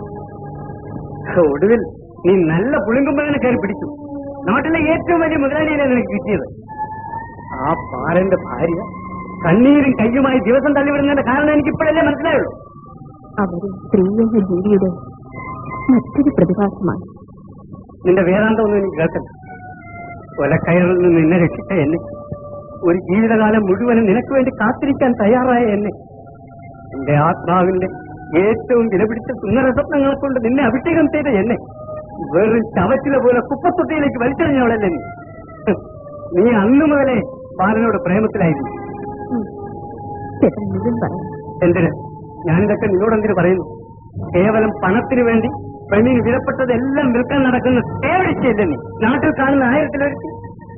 ഒടുവിൽ നീ നല്ല പുളിങ്കുമ്പനെ കയറി പിടിച്ചു നാട്ടിലെ ഏറ്റവും വലിയ മുതലാളിയെ നിനക്ക് കിട്ടിയത് ആ പാരന്റെ ഭാര്യ കണ്ണീരും കയ്യുമായി ദിവസം തള്ളിവിടുന്നതിന്റെ കാരണം എനിക്ക് ഇപ്പോഴല്ലേ മനസ്സിലായുള്ളൂ അവര് സ്ത്രീ എന്ന ജീവിയുടെ മറ്റൊരു പ്രതിഭാസമാണ് നിന്റെ വേദാന്തമൊന്നും എനിക്ക് കേൾക്കണ്ട കൊലക്കയറിൽ നിന്ന് നിന്നെ രക്ഷിച്ച എന്നെ ഒരു ജീവിതകാലം മുഴുവനും നിനക്ക് വേണ്ടി കാത്തിരിക്കാൻ തയ്യാറായ എന്നെ എന്റെ ആത്മാവിന്റെ ഏറ്റവും വിലപിടിച്ച സുന്ദര സ്വപ്നങ്ങളെ കൊണ്ട് നിന്നെ അഭിഷേകം ചെയ്ത എന്നെ വെറും ചവച്ചില പോലെ കുപ്പത്തൊട്ടിയിലേക്ക് വലിച്ചെറിഞ്ഞവളല്ലേ നീ നീ അന്നു മുതലേ ബാലനോട് പ്രേമത്തിലായിരുന്നു ഉം. ചേട്ടൻ മുഴുവൻ പറയാം എന്തിന് ഞാനിതൊക്കെ നിന്നോടെന്തിനു പറയുന്നു കേവലം പണത്തിന് വേണ്ടി പെണ്ണിന് വിലപ്പെട്ടതെല്ലാം വിൽക്കാൻ നടക്കുന്ന തേവടിച്ചല്ലേ നീ നാട്ടിൽ കാണുന്ന ആയിരത്തിലൊരുത്തി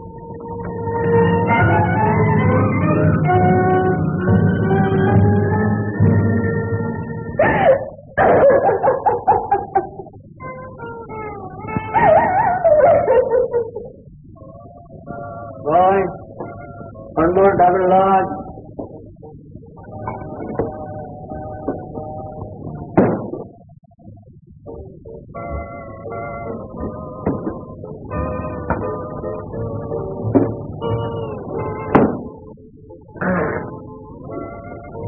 Boy, one more double large.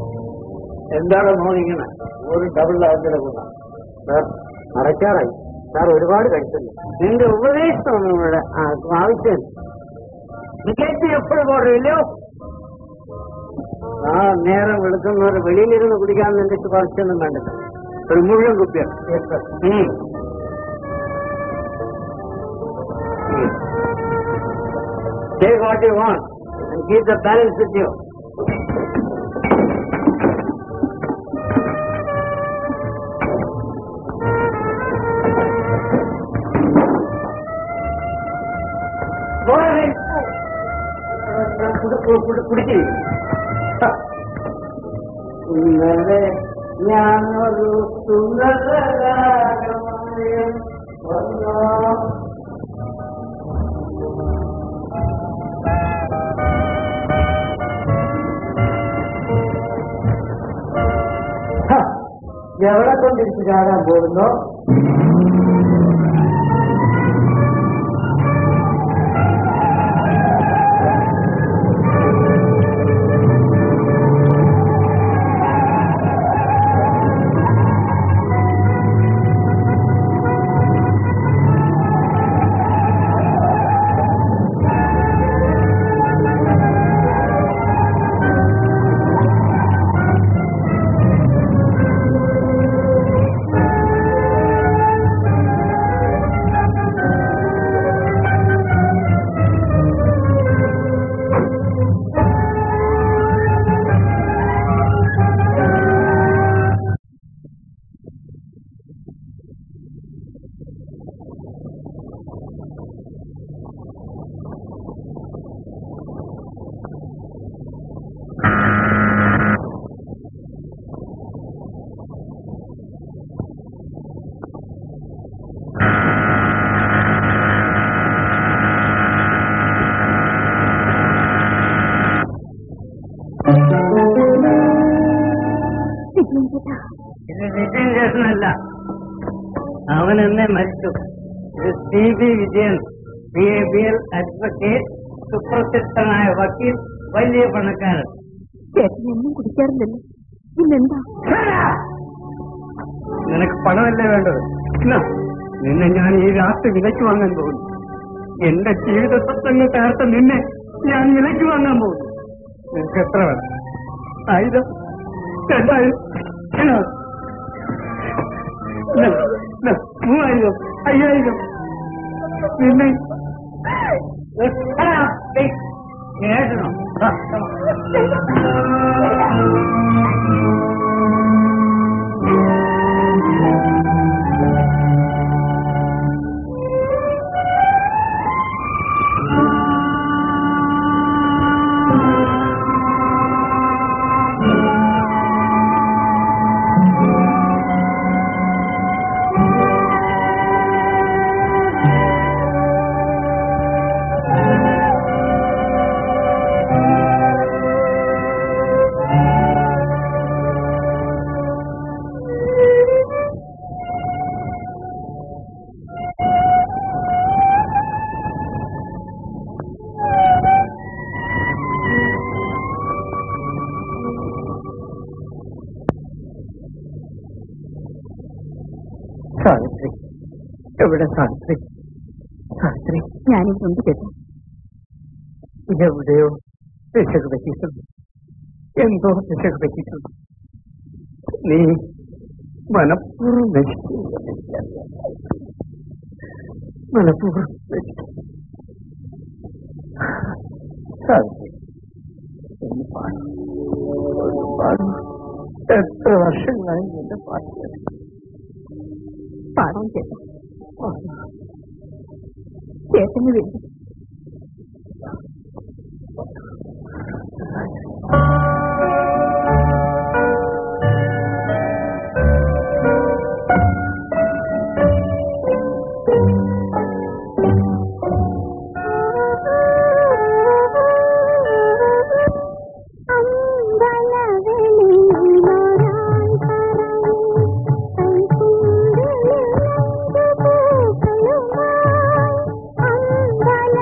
എന്താണ് മോനിങ്ങനെ ഒരു ഡബിൾ ലാർജിലെ ഗുണം അടയ്ക്കാറായി സാർ ഒരുപാട് കഴിച്ചല്ലോ നിന്റെ ഉപദേശമൊന്നും ഇവിടെ ആർക്കും ആവശ്യമില്ല ടിക്കറ്റ് എപ്പോഴും പോറില്ലോ ആ നേരം വെളുക്കുന്നവർ വെളിയിലിരുന്ന് കുടിക്കാൻ നിന്റെ ശുപാർശയൊന്നും കണ്ടില്ല ഒരു മുഴുവൻ കുപ്പിയാണ് ഉം. ഉം. Take what you want and keep the balance with you. Go ahead. കുടിച്ചിരിക്കും ഇന്നലെ ഞാനൊരു സുന്ദരരാഗമായി വന്നോ എവിടെ കൊണ്ടിരിച്ചു ചാടാൻ പോകുന്നു വിജയൻ ചേട്ടാ ഇത് വിജയൻ ചേട്ടനല്ല അവൻ എന്നെ മരിച്ചു ഇത് C B Vijayan B A B L advocate സുപ്രസിദ്ധനായ വക്കീൽ വലിയ പണക്കാരൻ ചേട്ടൻ എന്നും കുടിക്കാറില്ലല്ലോ ഇന്നെന്താ നിനക്ക് പണമല്ലേ വേണ്ടത് ഇന്നാ, നിന്നെ ഞാൻ ഈ രാത്രി വിലയ്ക്ക് വാങ്ങാൻ പോകുന്നു എന്റെ ജീവിത സ്വപ്നങ്ങൾ തകർത്ത നിന്നെ ഞാൻ വിലയ്ക്ക് വാങ്ങാൻ പോകുന്നു നിനക്ക് എത്ര വേണം ആയിരം രണ്ടായിരം ഇന്നാ. ഇന്നാ, ഇന്നാ, മൂവായിരം അയ്യായിരം നിന്നെ എത്ര കേട്ടണോ ആ, സാവിത്രി എവിടെ സാവിത്രി സാവിത്രി ഞാനിതുണ്ട് ചേട്ടാ ഇതെവിടെയോ രക്ഷക പറ്റിയിട്ടുണ്ട് എന്തോ രക്ഷക പറ്റിയിട്ടുണ്ട് നീ മനഃപൂർവ്വം നശിക്കില്ല മനഃപൂർവ്വം നശിക്കും സാവിത്രി ഒന്ന് പാടും ഒന്ന് പാടും എത്ര വർഷങ്ങളായി എന്റെ പാട്ട് കേട്ടിട്ട്. പാടാൻ ചേട്ടാ ചേട്ടന് വേണ്ടി അമ്പലവെളിയിലൊരാൾ പറയും കൈ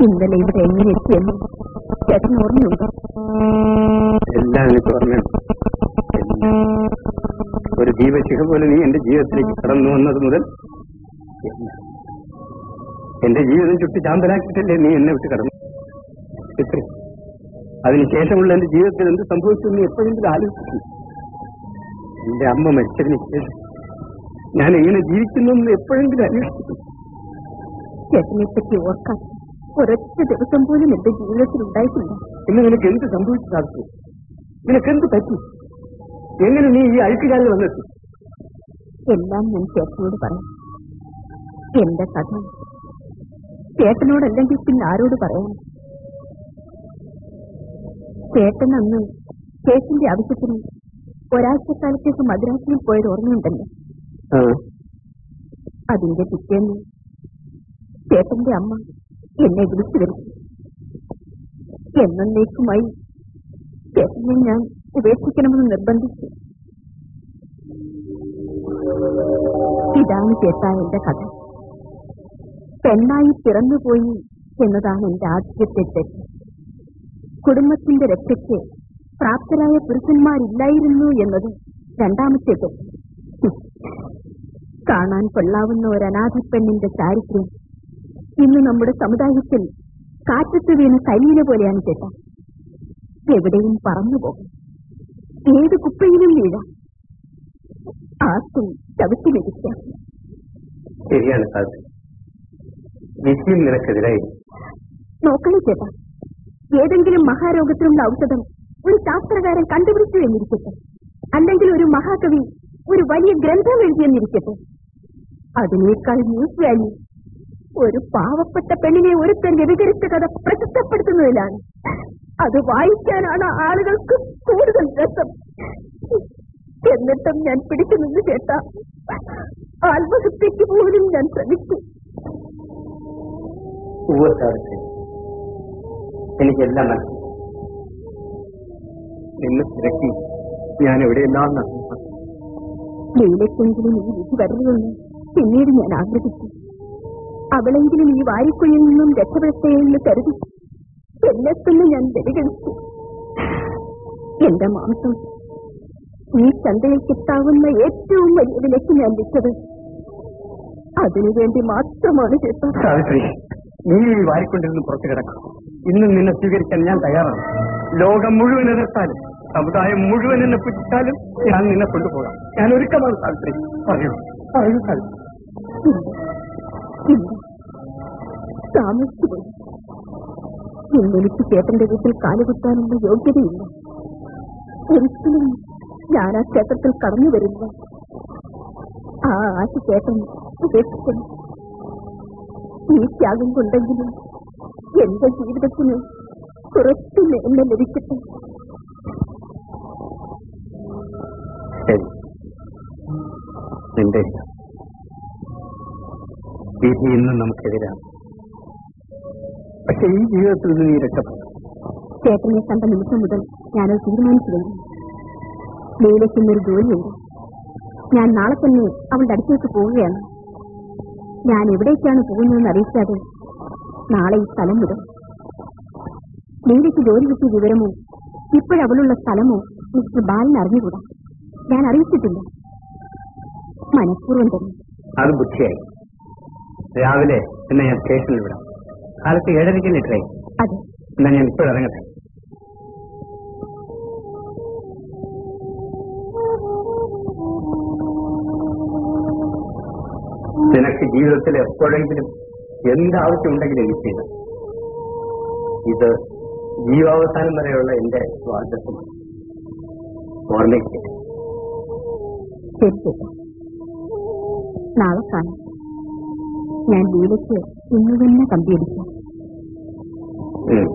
ഇന്നലെ ഇവിടെ എങ്ങനെ എത്തിയെന്ന് ചേട്ടൻ ഓർമ്മയുണ്ട് എല്ലാം എനിക്ക് ഓർമ്മയുണ്ട് എല്ലാം. ഒരു ജീവശിഖ പോലെ നീ എന്റെ ജീവിതത്തിലേക്ക് കടന്നു വന്നത് മുതൽ എല്ലാം. എന്റെ ജീവിതം ചുട്ടി ചാമ്പലാക്കിയിട്ടല്ലേ നീ എന്നെ വിട്ട് കടന്നു ചിത്രി അതിനുശേഷമുള്ള എന്റെ ജീവിതത്തിൽ എന്ത് സംഭവിച്ചു എന്ന് എപ്പോഴെങ്കിലും ആലോചിച്ചു എന്റെ അമ്മ മരിച്ചതിന് ശേഷം ഞാൻ എങ്ങനെ ജീവിക്കുന്നു എന്ന് എപ്പോഴെങ്കിലും അന്വേഷിച്ചു ചേട്ടനെ പറ്റി ഓർക്കാൻ ഒരൊറ്റ ദിവസം പോലും എന്റെ ജീവിതത്തിൽ ഉണ്ടായിട്ടില്ല ഇന്ന് നിനക്ക് എന്ത് സംഭവിച്ചു സാധിച്ചു നിനക്ക് എന്ത് പറ്റി എങ്ങനെ നീ ഈ അഴുക്കുകാലിൽ വന്നെത്തി എല്ലാം ഞാൻ ചേട്ടനോട് പറയാം എന്റെ കഥ ചേട്ടനോടല്ലെങ്കിൽ പിന്നെ ആരോട് പറയാൻ ചേട്ടൻ അന്ന് കേസിന്റെ ആവശ്യത്തിന് ഒരാഴ്ചക്കാലത്തേക്ക് മദ്രാസിൽ പോയത് ഓർമ്മയുണ്ടല്ലോ ആ, അതിന്റെ പിറ്റേന്ന് ചേട്ടന്റെ അമ്മ എന്നെ വിളിച്ചു വരുത്തി എന്നേക്കുമായി ചേട്ടനെ ഞാൻ ഉപേക്ഷിക്കണമെന്ന് നിർബന്ധിച്ചു ഇതാണ് ചേട്ടാ എന്റെ കഥ പെണ്ണായി പിറന്നുപോയി എന്നതാണ് എന്റെ ആദ്യത്തെ തെറ്റ് കുടുംബത്തിന്റെ രക്ഷയ്ക്ക് പ്രാപ്തരായ പുരുഷന്മാരില്ലായിരുന്നു എന്നത് രണ്ടാമത്തെ തെറ്റ് ഹും. കാണാൻ കൊള്ളാവുന്ന ഒരു അനാഥ പെണ്ണിന്റെ ചാരിത്രം ഇന്ന് നമ്മുടെ സമുദായത്തിൽ കാറ്റത്ത് വീണ കരിയില പോലെയാണ് ചേട്ടാ എവിടെയും പറന്നു പോകും ഏത് കുപ്പയിലും വീഴാം ആർക്കും ചവിട്ടി ലഭിക്കാം ശരിയാണ് സാധിച്ചു വിധിയും നിനക്കെതിരായി നോക്കണേ ചേട്ടാ ഏതെങ്കിലും മഹാരോഗത്തിനുള്ള ഔഷധം ഒരു ശാസ്ത്രകാരൻ കണ്ടുപിടിച്ചു എന്നിരിക്കട്ടെ അല്ലെങ്കിൽ ഒരു മഹാകവി ഒരു വലിയ ഗ്രന്ഥം എഴുതിയെന്നിരിക്കട്ടെ അതിനേക്കാൾ ന്യൂസ് വാല്യൂ ഒരു പാവപ്പെട്ട പെണ്ണിനെ ഒരുത്തൻ വ്യതികരിച്ച കഥ പ്രശസ്തപ്പെടുത്തുന്നതിലാണ് അത് വായിക്കാനാണ് ആളുകൾക്ക് കൂടുതൽ രസം എന്നിട്ടും ഞാൻ പിടിച്ചു നിന്ന് ചേട്ടാ ആത്മഹത്യക്ക് പോലും ഞാൻ ശ്രമിച്ചു ഉവ്വ് സാധിച്ചു എനിക്കെല്ലാം മനസ്സിലായി നിന്ന് തിരക്കി ഞാൻ എവിടെയെല്ലാം നടന്നു ലീലയ്ക്കെങ്കിലും ഈ വിധി വരരുതെന്ന് പിന്നീട് ഞാൻ ആഗ്രഹിച്ചു അവളെങ്കിലും ഈ വാരിക്കുഴിയിൽ നിന്നും രക്ഷപ്പെടട്ടെ എന്ന് കരുതി എന്നെ തന്നെ ഞാൻ ബലികഴിച്ചു എന്റെ മാംസം ഈ ചന്തയിൽ കിട്ടാവുന്ന ഏറ്റവും വലിയ വിലയ്ക്ക് ഞാൻ വിറ്റത് അതിനുവേണ്ടി മാത്രമാണ് ചേട്ടാ സാവിത്രി നീ ഈ വാരിക്കൊണ്ടിരുന്ന് പുറത്തു കിടക്കും ഇന്നും നിന്നെ സ്വീകരിക്കാൻ ഞാൻ തയ്യാറാണ് ലോകം മുഴുവൻ എതിർത്താലും സമുദായം മുഴുവൻ എന്നെ പുച്ഛിച്ചാലും ഞാൻ നിന്നെ കൊണ്ടുപോകാം ഞാൻ ഒരുക്കമാണ് സാവിത്രി പറയൂ പറയൂ സാവിത്രി ഇല്ല ഇല്ല താമസിച്ചു പോയി ഇന്നെനിക്ക് ചേട്ടന്റെ വീട്ടിൽ കാലുകുത്താനുള്ള യോഗ്യതയില്ല ഒരിക്കലും ഞാൻ ആ ക്ഷേത്രത്തിൽ കടന്നു വരില്ല ആ ആശ ചേട്ടൻ ഉപേക്ഷിക്കണം ഈ ത്യാഗം കൊണ്ടെങ്കിലും എന്റെ ജീവിതത്തിന് കുറച്ചു മേന്മ ലഭിക്കട്ടെ ശരി നിന്റെ വിധി ഇന്നും നമുക്കെതിരാണ് പക്ഷെ ഈ ജീവിതത്തിൽ നിന്ന് നീ രക്ഷപ്പെടും ചേട്ടനെ കണ്ട നിമിഷം മുതൽ ഞാനത് തീരുമാനിച്ചു കഴിഞ്ഞു ലീലയ്ക്കുന്നൊരു ജോലിയുണ്ട് ഞാൻ നാളെ തന്നെ അവളുടെ അടുത്തേക്ക് പോവുകയാണ് ഞാൻ എവിടേക്കാണ് പോകുന്നതെന്ന് അറിയിക്കാതെ നാളെ ഈ സ്ഥലം വിടും ലീലയ്ക്ക് ജോലി കിട്ടിയ വിവരമോ ഇപ്പോഴവളുള്ള സ്ഥലമോ മിസ്റ്റർ ബാലൻ അറിഞ്ഞുകൂടാ ഞാൻ അറിയിച്ചിട്ടില്ല മനഃപൂർവ്വം തന്നെ അത് ബുദ്ധിയായി രാവിലെ എന്നെ ഞാൻ സ്റ്റേഷനിൽ വിടാം കാലത്ത് ഏഴരയ്ക്കല്ലേ ട്രെയിൻ അതെ എന്നാ ഞാൻ ഇപ്പോൾ ഇറങ്ങട്ടെ നിനക്ക് ജീവിതത്തിൽ എപ്പോഴെങ്കിലും എന്താവശ്യം ഉണ്ടെങ്കിലും എനിക്ക് ചെയ്യാം ഇത് ജീവാവസാനം വരെയുള്ള എന്റെ സ്വാതന്ത്ര്യമാണ് ഓർമ്മിക്കുക ശരി ചേട്ടാ നാളെ കാണാം ഞാൻ ലീലയ്ക്ക് ഇന്ന് തന്നെ കമ്പിയടിക്കാം ഉം.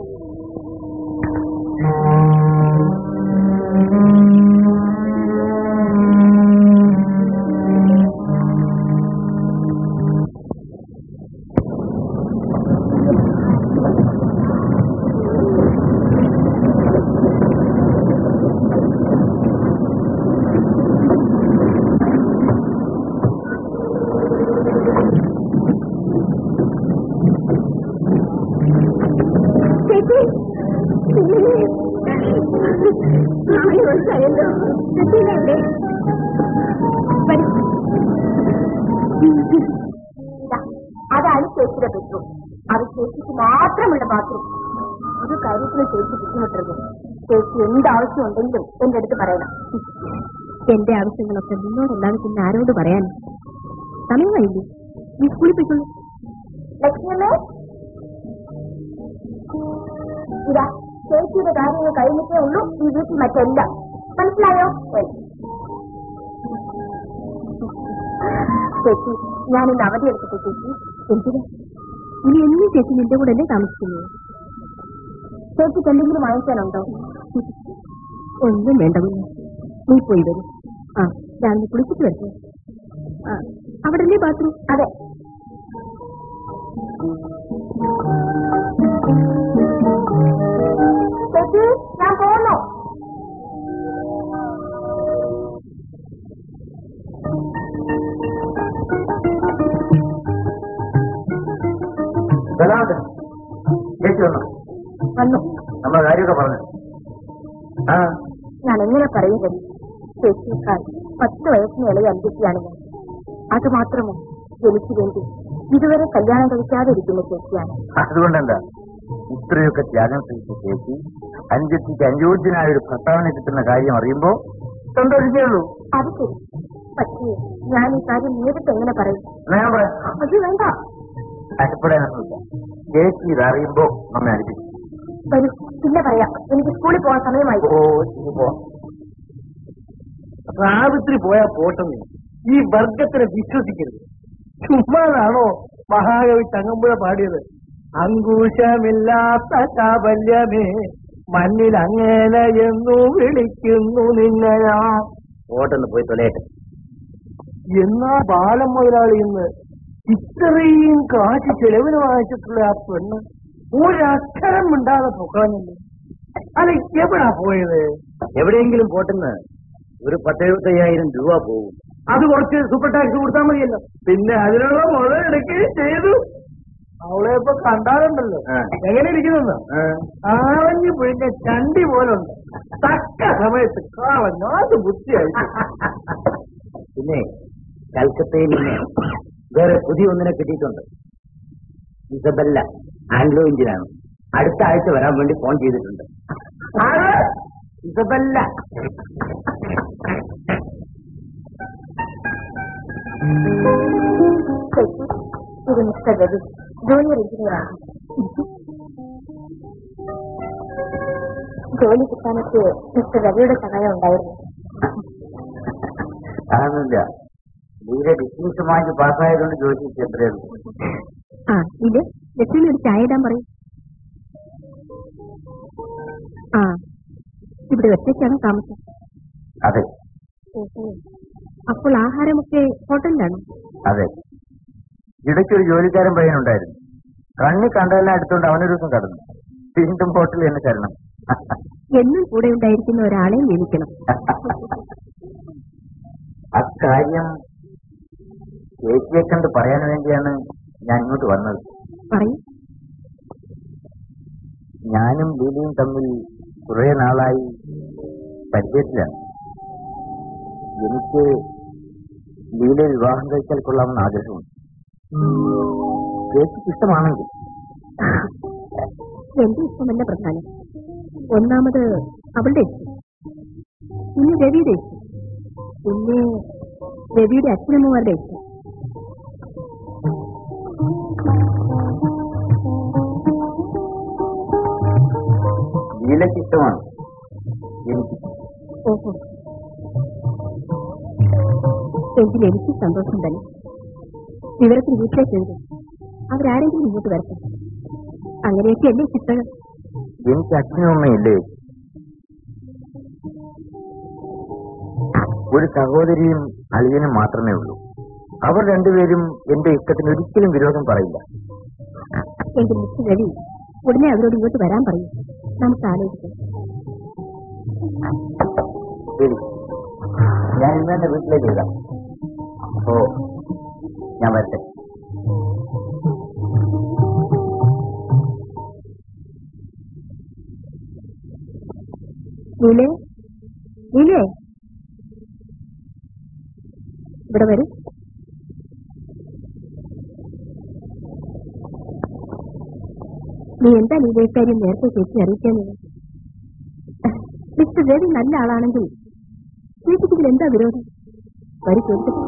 ചേച്ചിയുടെ ബെഡ്റൂം അത് ചേച്ചിക്ക് മാത്രമുള്ള ബാത്റൂം ഒരു കാര്യത്തിന് ചേച്ചി ബുദ്ധിമുട്ടരുത് ചേച്ചി എന്ത് ആവശ്യം ഉണ്ടെങ്കിലും എന്റെ അടുത്ത് പറയണം എന്റെ ആവശ്യങ്ങളൊക്കെ നിന്നോടല്ലാതെ പിന്നെ ആരോട് പറയാൻ സമയമായില്ലേ നീ സ്കൂളിൽ പോയിക്കൊള്ളു ലക്ഷ്മിയമ്മേ ഇതാ ചേച്ചിയുടെ കാര്യങ്ങൾ കഴിഞ്ഞിട്ടേ ഉള്ളൂ ഈ വീട്ടിൽ മറ്റെല്ലാം മനസ്സിലായോ ശരി. ചേച്ചി ഞാൻ ഇന്ന് അവധി എടുത്തിട്ട് ചേച്ചി എന്തിന് ഇനി എന്നും ചേച്ചി നിന്റെ കൂടെ അല്ലേ താമസിക്കുന്നത് ചേച്ചിക്ക് എന്തെങ്കിലും വാങ്ങിക്കാനുണ്ടോ ഒന്നും വേണ്ട കുഞ്ഞ് നീ പോയി വരും ആ ഞാൻ കുളിച്ചിട്ട് വരട്ടെ ആ അവിടെ അല്ലേ ബാത്റൂം അതെ ചേച്ചി ഞാൻ പോകുന്നു സലാമത്ത് ചേച്ചി വന്നു വന്നു നമ്മളെ കാര്യമൊക്കെ പറഞ്ഞു ആ ഞാൻ എങ്ങനെ പറയുന്നത് ചേച്ചിയേക്കാൾ പത്ത് വയസ്സിന് ഇളയ അന്ത്യത്തിയാണ് ഞാൻ അത് മാത്രമോ എനിക്ക് വേണ്ടി ഇതുവരെ കല്യാണം കഴിക്കാതെ ഇരിക്കുന്ന ചേച്ചിയാണ് അതുകൊണ്ടെന്താ ഇത്രയൊക്കെ ത്യാഗം സഹിച്ച ചേച്ചി അഞ്ചെത്തിക്ക് അനുയോജ്യനായ ഒരു ഭർത്താവിനെ കിട്ടുന്ന കാര്യം അറിയുമ്പോ സന്തോഷിച്ചേ ഉള്ളൂ അത് ശരി പക്ഷേ ഞാൻ ഈ കാര്യം നേരിട്ട് എങ്ങനെ പറയും എന്നാ ഞാൻ പറയാം അത് വേണ്ട ഭയപ്പെടാനൊന്നുമില്ല ചേച്ചി ഇതറിയുമ്പോ നമ്മെ അനുഭവിക്കും വരൂ പിന്നെ പറയാം എനിക്ക് സ്കൂളിൽ പോകാൻ സമയമായി ഓ ഇനി പോ സാവിത്രി പോയാ പോട്ടെന്ന് ഈ വർഗത്തിനെ വിശ്വസിക്കരുത് ചുമ്മാതാണോ മഹാകവി തങ്ങമ്പുഴ പാടിയത് അങ്കുശമില്ലാത്ത ചാബല്യമേ മണ്ണിൽ അങ്ങനെ എന്നു വിളിക്കുന്നു നിന്നയാ ഓട്ടെന്ന് പോയി തൊലയട്ടെ എന്നാ ബാലം മുതലാളി ഇന്ന് ഇത്രയും കാശ് ചെലവിന് വാങ്ങിച്ചിട്ടുള്ള ആ പെണ്ണ് ഒരക്ഷരം മിണ്ടാതെ പൊക്കളഞ്ഞില്ല അല്ല എവിടാ പോയത് എവിടെയെങ്കിലും പോട്ടെന്ന് ഒരു പത്തെഴുപത്തയ്യായിരം രൂപ പോകും അത് കുറച്ച് സൂപ്പർ ടാക്സ് കൊടുത്താൽ മതിയല്ലോ പിന്നെ അതിനുള്ള മുതൽ എടുക്കുകയും ചെയ്തു അവളെ ഇപ്പൊ കണ്ടാലുണ്ടല്ലോ ആ. എങ്ങനെ ഇരിക്കുന്നെന്ന് ആ, ആവഞ്ഞു പിഴിഞ്ഞ ചണ്ടി പോലുണ്ട് തക്ക സമയത്ത് കാളഞ്ഞു അത് ബുദ്ധിയായി പിന്നെ കൽക്കത്തയിൽ നിന്ന് വേറെ പുതിയ ഒന്നിനെ കിട്ടിയിട്ടുണ്ട് ഇസബല്ല ആംഗ്ലോ ഇന്ത്യനാണ് അടുത്ത ആഴ്ച വരാൻ വേണ്ടി ഫോൺ ചെയ്തിട്ടുണ്ട് ആര്? ഇസബല്ല ചേച്ചി ഇത് മിസ്റ്റർ രവി ജൂനിയർ എഞ്ചിനീയറാണ് ജോലി കിട്ടാനൊക്കെ മിസ്റ്റർ രവിയുടെ സഹായം ഉണ്ടായിരുന്നു അതൊന്നുമില്ല നീരെ ഡിസ്റ്റൻസ് വാങ്ങി പാസ്സായതുകൊണ്ട് ചോദിച്ചിട്ട് എത്രയുള്ളൂ ആ ഇത് ലക്ഷ്മി ഒരു ചായ ഇടാൻ പറയും ആ ഇവിടെ ഒറ്റയ്ക്കാണ് താമസം അതെ ഓഹോ അപ്പോൾ ആഹാരമൊക്കെ ഹോട്ടലിലാണ് അതെ ഇടയ്ക്കൊരു ജോലിക്കാരൻ പയ്യനുണ്ടായിരുന്നു കണ്ണി കണ്ടതെല്ലാം എടുത്തുകൊണ്ട് അവനൊരു ദിവസം കടന്നു വീണ്ടും ഹോട്ടലിൽ തന്നെ ശരണം എന്നും കൂടെ ഉണ്ടായിരിക്കുന്ന ഒരാളെ നിയമിക്കണം അക്കാര്യം ചേച്ചിയെ കണ്ട് പറയാൻ വേണ്ടിയാണ് ഞാൻ ഇങ്ങോട്ട് വന്നത് പറയും ഞാനും ലീലയും തമ്മിൽ കുറെ നാളായി പരിചയത്തിലാണ് എനിക്ക് ലീലയെ വിവാഹം കഴിച്ചാൽ കൊള്ളാമെന്ന് ആഗ്രഹമുണ്ട് ചേച്ചിക്ക് ഇഷ്ടമാണെങ്കിൽ എന്റെ ഇഷ്ടമല്ല പ്രധാനം ഒന്നാമത് അവളുടെ ഇഷ്ടം പിന്നെ രവിയുടെ ഇഷ്ടം പിന്നെ രവിയുടെ അച്ഛനമ്മമാരുടെ ഇഷ്ടം ലീലയ്ക്ക് ഇഷ്ടമാണ് എനിക്ക് ഓഹോ എങ്കിൽ എനിക്ക് സന്തോഷം തന്നെ വിവരത്തിന് വീട്ടിലേക്ക് എഴുതും അവരാരെങ്കിലും ഇങ്ങോട്ട് വരട്ടെ അങ്ങനെയൊക്കെ അല്ലേ ചിത്രങ്ങൾ എനിക്ക് അച്ഛനും അമ്മയില്ലേ ഒരു സഹോദരിയും അളിയനും മാത്രമേ ഉള്ളൂ അവർ രണ്ടുപേരും എന്റെ ഇഷ്ടത്തിന് ഒരിക്കലും വിരോധം പറയില്ല എങ്കിൽ മിസ്റ്റർ രവി ഉടനെ അവരോട് ഇങ്ങോട്ട് വരാൻ പറയും നമുക്ക് ആലോചിക്കാം ശരി ഞാൻ ഇന്ന് എന്റെ വീട്ടിലേക്ക് എഴുതാം അപ്പോ ഞാൻ വരട്ടെ നീലേ നീലേ ഇവിടെ വരൂ നീ എന്താ നീ ഇക്കാര്യം നേരത്തെ ചേച്ചി അറിയിക്കാഞ്ഞത് മിസ്റ്റർ രവി നല്ല ആളാണെങ്കിൽ ചേച്ചിക്ക് ഇതിൽ എന്താ വിരോധം വരി ചോദിക്കട്ടെ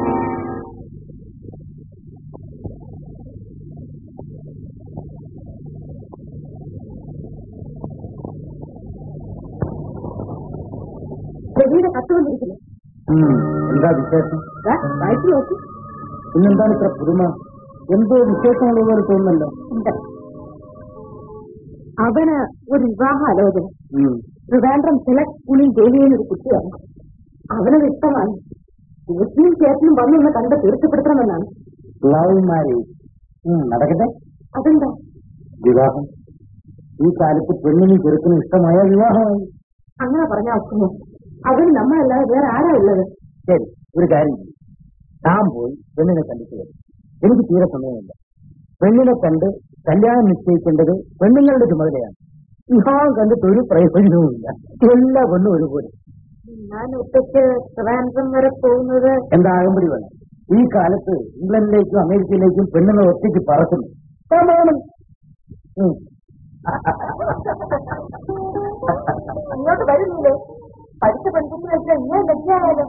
രവിയുടെ കത്ത് വന്നിരിക്കുന്നു എന്താ വിശേഷം ദാ, വായിച്ചു നോക്കി പിന്നെന്താണ് ഇത്ര പുതുമ എന്തോ വിശേഷമുള്ള പോലെ തോന്നുന്നല്ലോ ഉണ്ട് അവന് ഒരു വിവാഹാലോചന ട്രിവാൻഡ്രം സെലക്ട് സ്കൂളിൽ ജോലി ചെയ്യുന്ന ഒരു കുട്ടിയാണ് അവനത് ഇഷ്ടമാണ് ചേച്ചിയും ചേട്ടനും വന്നൊന്ന് കണ്ട് തീർച്ചപ്പെടുത്തണമെന്നാണ് ലവ് മാരേജ് നടക്കട്ടെ അതെന്താ വിവാഹം ഈ കാലത്ത് പെണ്ണിനും ചെറുക്കിനും ഇഷ്ടമായ വിവാഹമായി അങ്ങനെ പറഞ്ഞാ ഒക്കുമോ അവന് നമ്മളല്ലാതെ വേറെ ആരാ ഉള്ളത് ശരി ഒരു കാര്യം ചെയ്യ്. താൻ പോയി പെണ്ണിനെ കണ്ടിട്ട് വരും എനിക്ക് തീരെ സമയമില്ല പെണ്ണിനെ കണ്ട് കല്യാണം നിശ്ചയിക്കേണ്ടത് പെണ്ണുങ്ങളുടെ ചുമതലയാണ് വിവാഹം കണ്ടിട്ട് ഒരു പ്രയോജനവുമില്ല എല്ലാ പെണ്ണും ഒരുപോലെ ഞാൻ ഒറ്റയ്ക്ക് ട്രിവാൻഡ്രം വരെ പോകുന്നത് എന്താ അകമ്പടി വേണം ഈ കാലത്ത് ഇംഗ്ലണ്ടിലേക്കും അമേരിക്കയിലേക്കും പെണ്ണുങ്ങൾ ഒറ്റയ്ക്ക് പറക്കുന്നു താൻ പോകണം. ഉം. ഇങ്ങോട്ട് വരുന്നില്ലേ പഠിച്ച പെൺകുട്ടി വെച്ചാൽ ഇങ്ങനെ ലജ്ജയായാലോ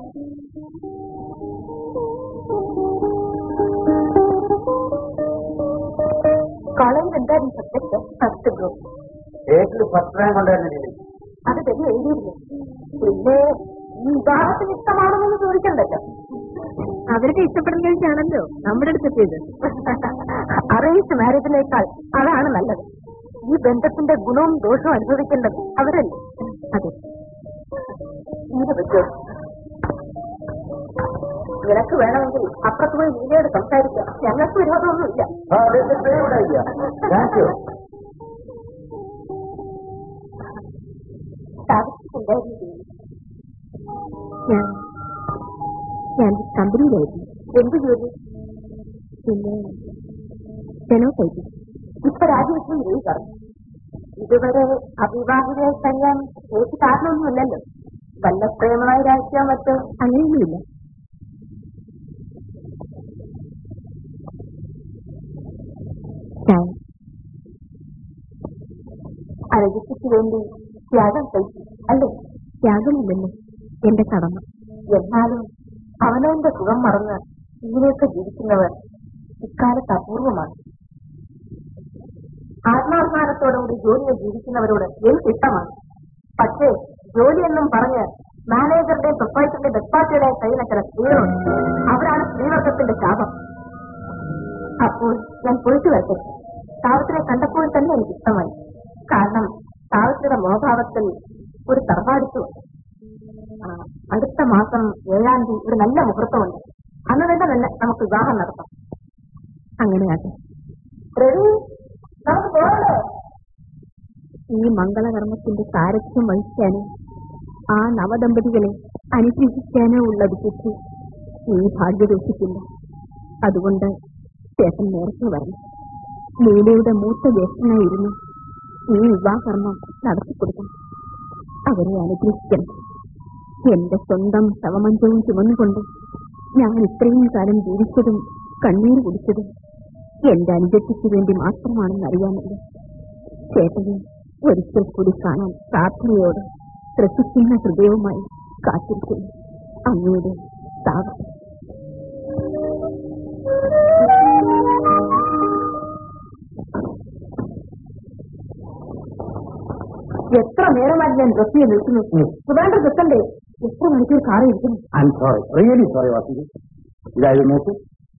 കോളേജിൽ എന്തായിരുന്നു സബ്ജക്ട് ഫസ്റ്റ് ഗ്രൂപ്പ് വീട്ടിൽ ഫസ്റ്റ് റാങ്ക് ഉണ്ടായിരുന്നില്ലേ അത് തന്നെ എഴുതിയിരുന്നു പിന്നെ ഈ വിവാഹത്തിന് ഇഷ്ടമാണെന്നൊന്ന് ചോദിക്കണ്ടല്ലോ അവരുടെ ഇഷ്ടപ്പെടുന്നതിനാണല്ലോ നമ്മുടെ അടുത്തെത്തിയത് അറേഞ്ച് മാരേജിനേക്കാൾ അതാണ് നല്ലത് ഈ ബന്ധത്തിന്റെ ഗുണവും ദോഷവും അനുഭവിക്കേണ്ടത് അവരല്ലേ അതെ നീല പറ്റോ നിനക്ക് വേണമെങ്കിൽ അപ്പുറത്ത് പോയി നീലയോട് സംസാരിക്കാം ഞങ്ങൾക്ക് വിരോധമൊന്നുമില്ല ആ അതെ താങ്ക് യു ഞാൻ ഞാൻ കമ്പനിയിലായിരുന്നു എന്ത് ജോലി പിന്നെ സ്റ്റെനോടൈപ്പ് ഇപ്പൊ രാജിവെച്ചു ജോലി പറഞ്ഞു ഇതുവരെ അവിവാഹിതയായി കഴിയാൻ ചേച്ചി കാരണമൊന്നുമില്ലല്ലോ വല്ല പ്രേമമായി രാജിക്കാൻ പറ്റോ അങ്ങനെയൊന്നുമില്ല ഞാൻ അഴകിക്ക് വേണ്ടി ത്യാഗം കഴിച്ചു അല്ലേ ത്യാഗമില്ലല്ലോ എന്റെ കടമ എന്നാലും അവനവന്റെ സുഖം മറന്ന് ഇങ്ങനെയൊക്കെ ജീവിക്കുന്നവർ ഇക്കാലത്ത് അപൂർവമാണ് ആത്മാഭിമാനത്തോടുകൂടി ജോലിയിൽ ജീവിക്കുന്നവരോട് എനിക്ക് ഇഷ്ടമാണ് പക്ഷേ ജോലിയെന്നും പറഞ്ഞ് മാനേജറുടെയും പ്രൊപ്പറേറ്ററുടെയും ഡെപ്പാർട്ടിയുടെയും കഴിയുന്ന ചില സ്ത്രീകളുണ്ട് അവരാണ് സ്ത്രീവർഗത്തിന്റെ ശാപം അപ്പോൾ ഞാൻ പോയിട്ട് വരട്ടെ സാവിത്രിയെ കണ്ടപ്പോൾ തന്നെ എനിക്ക് ഇഷ്ടമായി കാരണം സാവിത്രിയുടെ മോഭാവത്തിൽ ഒരു തറവാടിച്ചു അടുത്ത മാസം ഏഴാം തീയതി ഒരു നല്ല മുഹൂർത്തമുണ്ട് അന്ന് തന്നെ തന്നെ നമുക്ക് വിവാഹം നടത്താം അങ്ങനെ ആട്ടെ രവി നമുക്ക് പോകണ്ടേ ഈ മംഗളകർമ്മത്തിന്റെ സാരഥ്യം വഹിക്കാനോ ആ നവദമ്പതികളെ അനുഗ്രഹിക്കാനോ ഉള്ളത് കുറിച്ച് ഈ ഭാഗ്യദോഷിക്കില്ല അതുകൊണ്ട് ചേട്ടൻ നേരത്തെ വരണം ലീലയുടെ മൂത്ത ജ്യേഷ്ഠനായിരുന്നു ഈ വിവാഹകർമ്മം നടത്തിക്കൊടുക്കണം അവരെ അനുഗ്രഹിക്കണം എന്റെ സ്വന്തം ശവമഞ്ചവും ചുമന്നുകൊണ്ട് ഞാൻ ഇത്രയും കാലം ജീവിച്ചതും കണ്ണീര് കുടിച്ചതും എന്റെ അനുജത്തിക്ക് വേണ്ടി മാത്രമാണെന്ന് അറിയാമല്ലോ ചേട്ടനെ ഒരിക്കൽ കൂടി കാണാൻ പ്രാർത്ഥനയോട് ത്രസിക്കുന്ന ഹൃദയവുമായി കാത്തിരിക്കുന്നു അങ്ങയുടെ സാവം എത്ര നേരമായി ഞാൻ ഡ്രസ് ചെയ്ത് നിൽക്കുന്നു സുധാകർ ഡ്രസ്സണ്ടേ എത്ര മണിക്കൂർ കാറി ഇരിക്കുന്നു I'm sorry really sorry വാസി ഇതായത് നോക്കൂ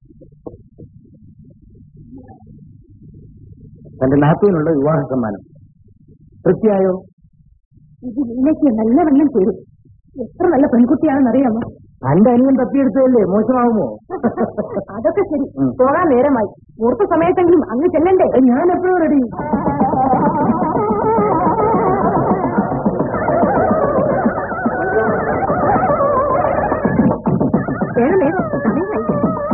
തന്റെ നാട്ടിലുള്ള വിവാഹ സമ്മാനം തൃപ്തിയായോ ഇത് നിന്നയ്ക്ക് നല്ലവണ്ണം ചേരും എത്ര നല്ല പെൺകുട്ടിയാണെന്ന് അറിയാമോ തന്റെ അനിയൻ തപ്പിയെടുത്തതല്ലേ മോശമാവുമോ അതൊക്കെ ശരി ഉം. പോകാൻ നേരമായി മുഹൂർത്ത സമയത്തെങ്കിലും അങ്ങ് ചെല്ലണ്ടേ ഞാൻ എപ്പോഴും റെഡി വേഗം വേഗം സമയമായി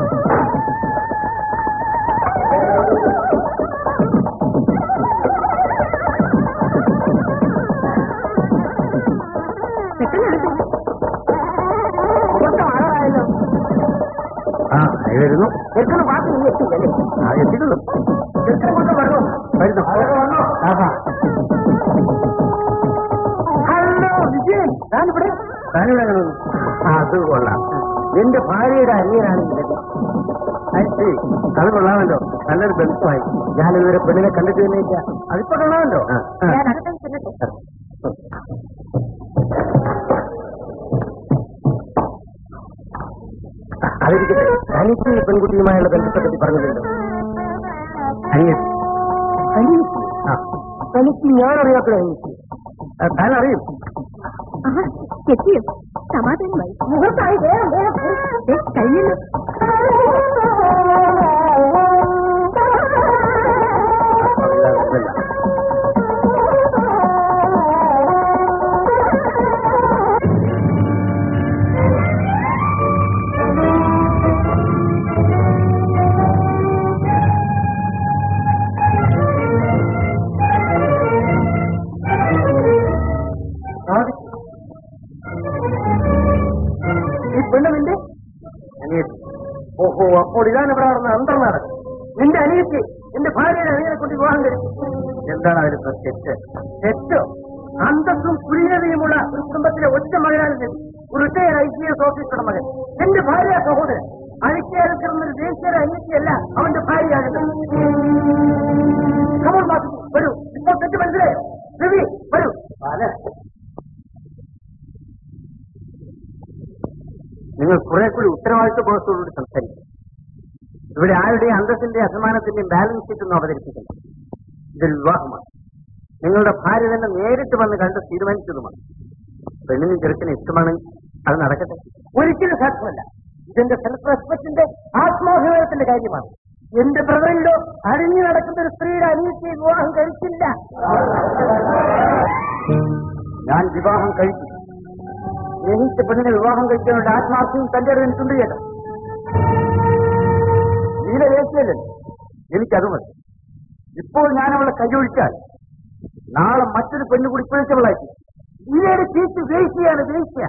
പെട്ടെന്ന് ആ ആയി വരുന്നു എത്ര വാക്ക് നീ എത്തില്ലല്ലേ ആ എത്തിക്കുന്നു വരുന്നു ആഹാ. ഹലോ വിജയൻ ഞാനിവിടെ താനിവിടെ എങ്ങനെ വന്നു? അത് കൊള്ളാം എന്റെ ഭാര്യയുടെ അനിയനാണ് ഇതൊക്കെ ശരി അത് കൊള്ളാമല്ലോ നല്ലൊരു ബന്ധമായി ഞാനിതുവരെ പെണ്ണിനെ കണ്ടിട്ട് തന്നെ ഇല്ല അതിപ്പോ കൊള്ളാമല്ലോ ഞാൻ അകത്തേക്ക് ചെല്ലട്ടെ അതിരിക്കട്ടെ തനിക്ക് ഈ പെൺകുട്ടിയുമായുള്ള ബന്ധത്തെ പറ്റി പറഞ്ഞില്ലല്ലോ അനിയൻ അനിയത്തി ആ തനിക്ക് ഞാൻ അറിയാത്ത അനിയത്തി ആ, താൻ അറിയും ആഹാ എത്തിയോ സമാധാനമായി മുഹൂർത്തമായി വേഗം വേഗം ദേ, കഴിഞ്ഞല്ലോ ഇല്ല, ഇല്ല. ആദി. ഈ പെണ്ണ് നിന്റെ അനിയത്തി ഓഹോ അപ്പോൾ ഇതാണ് ഇവിടെ നടന്ന അന്തർനാടൻ നിന്റെ അനിയത്തി നിന്റെ ഭാര്യയുടെ അനിയനെ കൊണ്ട് വിവാഹം കഴിച്ചു എന്താണ് അതിലിപ്പോ തെറ്റ് തെറ്റോ അന്തസ്സും തുല്യതയുമുള്ള ഒരു കുടുംബത്തിലെ ഒറ്റ മകനാണ് ഞാൻ ഒരു റിട്ടയർ ഐ പി എസ് ഓഫീസറുടെ മകൻ എന്റെ ഭാര്യ സഹോദരൻ അഴിക്കാതെ കിടന്നൊരു ദേശീയ അനിയത്തിയല്ല അവന്റെ ഭാര്യയാകുന്നത് കമോൺ ബാബു വരൂ ഇപ്പോൾ തെറ്റ് മനസ്സിലായോ രവി വരൂ ബാല നിങ്ങൾ കുറെ കൂടി ഉത്തരവാദിത്വ ബോധത്തോടുകൂടി സംസാരിക്കും ഇവിടെ ആരുടെയും അന്തസ്സിന്റെ അഭിമാനത്തിന്റെയും ബാലൻസ് ഷീറ്റ് ഒന്നും അവതരിപ്പിക്കുന്നു ഇത് വിവാഹമാണ് നിങ്ങളുടെ ഭാര്യ തന്നെ നേരിട്ട് വന്ന് കണ്ട് തീരുമാനിച്ചതുമാണ് പെണ്ണിന് ചെറുക്കിന് ഇഷ്ടമാണെങ്കിൽ അത് നടക്കട്ടെ ഒരിക്കലും സാധ്യമല്ല ഇതെന്റെ സെൽഫ് റെസ്പെക്ടിന്റെ ആത്മാഭിമാനത്തിന്റെ കാര്യമാണ് എന്റെ ബ്രദറിലോ അഴിഞ്ഞു നടക്കുന്ന ഒരു സ്ത്രീയുടെ അനിയത്തെ വിവാഹം കഴിച്ചില്ല ഞാൻ വിവാഹം കഴിച്ചു സ്നേഹിച്ച പെണ്ണിനെ വിവാഹം കഴിക്കാനുള്ള ആത്മാർത്ഥവും തന്റെ അറിവ് എനിക്കുണ്ട് ചേട്ടാ നീല ദേശീയല്ലേ എനിക്കത് മതി ഇപ്പോൾ ഞാൻ അവളെ കൈയൊഴിച്ചാൽ നാളെ മറ്റൊരു പെണ്ണ് കൂടി പിഴച്ചവളാക്കി നീലയുടെ ചീറ്റ് വേശ്യയാണ് വേശ്യ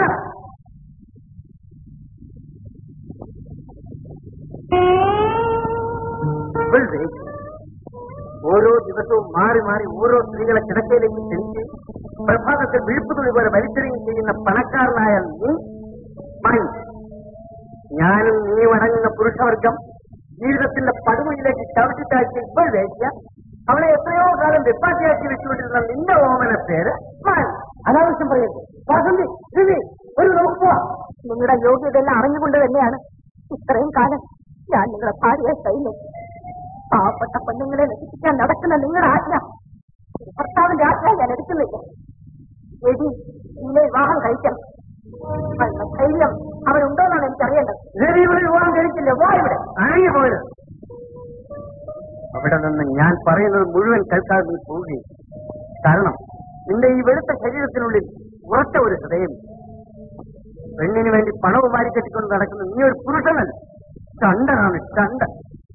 ഇവൾ വേശ്യ. ഓരോ ദിവസവും മാറി മാറി ഓരോ സ്ത്രീകളെ കിടക്കയിലേക്ക് ക്ഷണിച്ച് പ്രഭാതത്തിൽ വിഴുപ്പുതുള്ളി പോലെ വലിച്ചെറിയും ചെയ്യുന്ന പണക്കാരനായ നീ മൈ ഞാനും നീ അടങ്ങുന്ന പുരുഷവർഗം ജീവിതത്തിന്റെ പടുമയിലേക്ക് ചവിട്ടിത്താഴ്ച ഇപ്പോൾ വേശ്യ അവളെ എത്രയോ കാലം വെപ്പാക്കിയാക്കി വെച്ചുകൊണ്ടിരുന്ന നിന്റെ ഓമന പേര് മാൻ അനാവശ്യം പറയുന്നു വാസന്തി രവി ഒരു നമുക്ക് പോവാം നിങ്ങളുടെ യോഗ്യതയെല്ലാം അറിഞ്ഞുകൊണ്ട് തന്നെയാണ് ഇത്രയും കാലം ഞാൻ നിങ്ങളുടെ ഭാര്യയെ കഴിഞ്ഞു പാവപ്പെട്ട പെണ്ണുങ്ങളെ നശിപ്പിക്കാൻ നടക്കുന്ന നിങ്ങളുടെ ആജ്ഞ ഒരു ഭർത്താവിന്റെ ആജ്ഞ ഞാൻ എടുക്കുന്നില്ല എടി നിന്നെ വിവാഹം കഴിക്കണം അതിനുള്ള ധൈര്യം അവനുണ്ടോന്നാണ് എനിക്കറിയേണ്ടത് രവി ഇവിടെ വിവാഹം കഴിക്കില്ല വാ ഇവിടെ അഴകി പോയത് അവിടെ നിന്ന് ഞാൻ പറയുന്നത് മുഴുവൻ കേൾക്കാതെ നീ പോവുകയും കാരണം നിന്റെ ഈ വെളുത്ത ശരീരത്തിനുള്ളിൽ ഉറച്ച ഒരു ഹൃദയം പെണ്ണിന് വേണ്ടി പണവും വാരിക്കെട്ടിക്കൊണ്ട് നടക്കുന്ന നീ ഒരു പുരുഷനല്ല ചണ്ടനാണ് ചണ്ട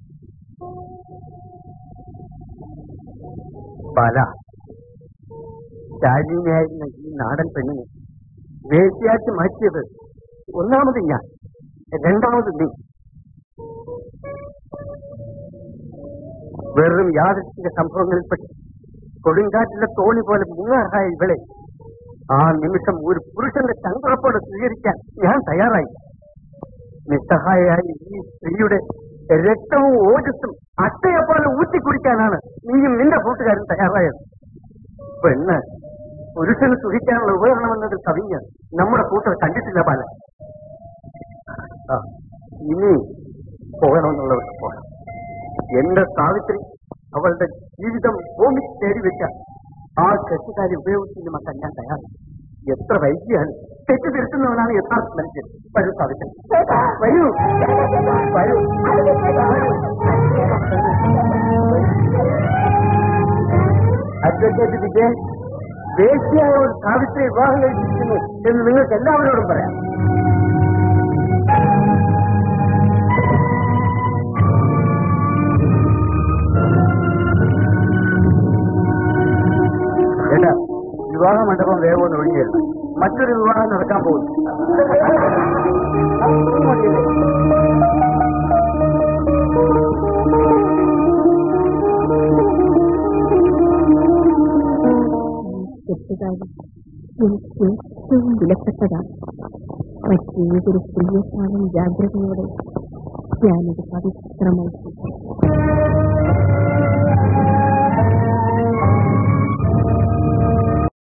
പല ശാലീനയായിരുന്ന ഈ നാടൻ പെണ്ണിനെ വേശ്യാക്കി മാറ്റിയത് ഒന്നാമത് ഞാൻ രണ്ടാമത് നീ വെറും യാദൃശ്ചിക സംഭവങ്ങളിൽപ്പെട്ട് കൊടുങ്കാറ്റിലെ തോണി പോലെ മുങ്ങാറായ ഇവളെ ആ നിമിഷം ഒരു പുരുഷന്റെ ചങ്കുറപ്പോടെ സ്വീകരിക്കാൻ ഞാൻ തയ്യാറായി നിസ്സഹായയായ ഈ സ്ത്രീയുടെ രക്തവും ഓജസ്സും അട്ടയെപ്പോലെ ഊറ്റിക്കുടിക്കാനാണ് നീയും നിന്റെ കൂട്ടുകാരൻ തയ്യാറായത് പെണ്ണ് പുരുഷന് സുഖിക്കാനുള്ള ഉപകരണമെന്നതിൽ കവിഞ്ഞ് നമ്മുടെ കൂട്ടർ കണ്ടിട്ടില്ല പല ആ, ഇനി പോകണമെന്നുള്ളവർക്ക് പോകണം എന്റെ സാവിത്രി അവളുടെ ജീവിതം ഭൂമി തേടി വെച്ച ആ കെട്ടുകാരി ഉപയോഗിച്ച് മക്കൾ ഞാൻ തയ്യാറ് എത്ര വൈകിയാണ് തെറ്റ് തിരുത്തുന്നവനാണ് യഥാർത്ഥ മനുഷ്യൻ വരൂ സാവിത്രി വരൂ വരൂ അഡ്വക്കേറ്റ് വിജയൻ ദേശീയായ ഒരു സാവിത്രി വിവാഹം കഴിച്ചിരിക്കുന്നു എന്ന് നിങ്ങൾക്ക് എല്ലാവരോടും പറയാം ഏട്ടാ വിവാഹ മണ്ഡപം വേഗം ഒന്ന് ഒഴിഞ്ഞിരുന്നു മറ്റൊരു വിവാഹം നടക്കാൻ പോകുന്നു ചെയ്താലും എനിക്ക് ഏറ്റവും വിലപ്പെട്ടതാണ് മറ്റേതൊരു സ്ത്രീയെക്കാളും ജാഗ്രതയോടെ ഞാനിത് പവിത്രമായി സൂക്ഷിക്കും.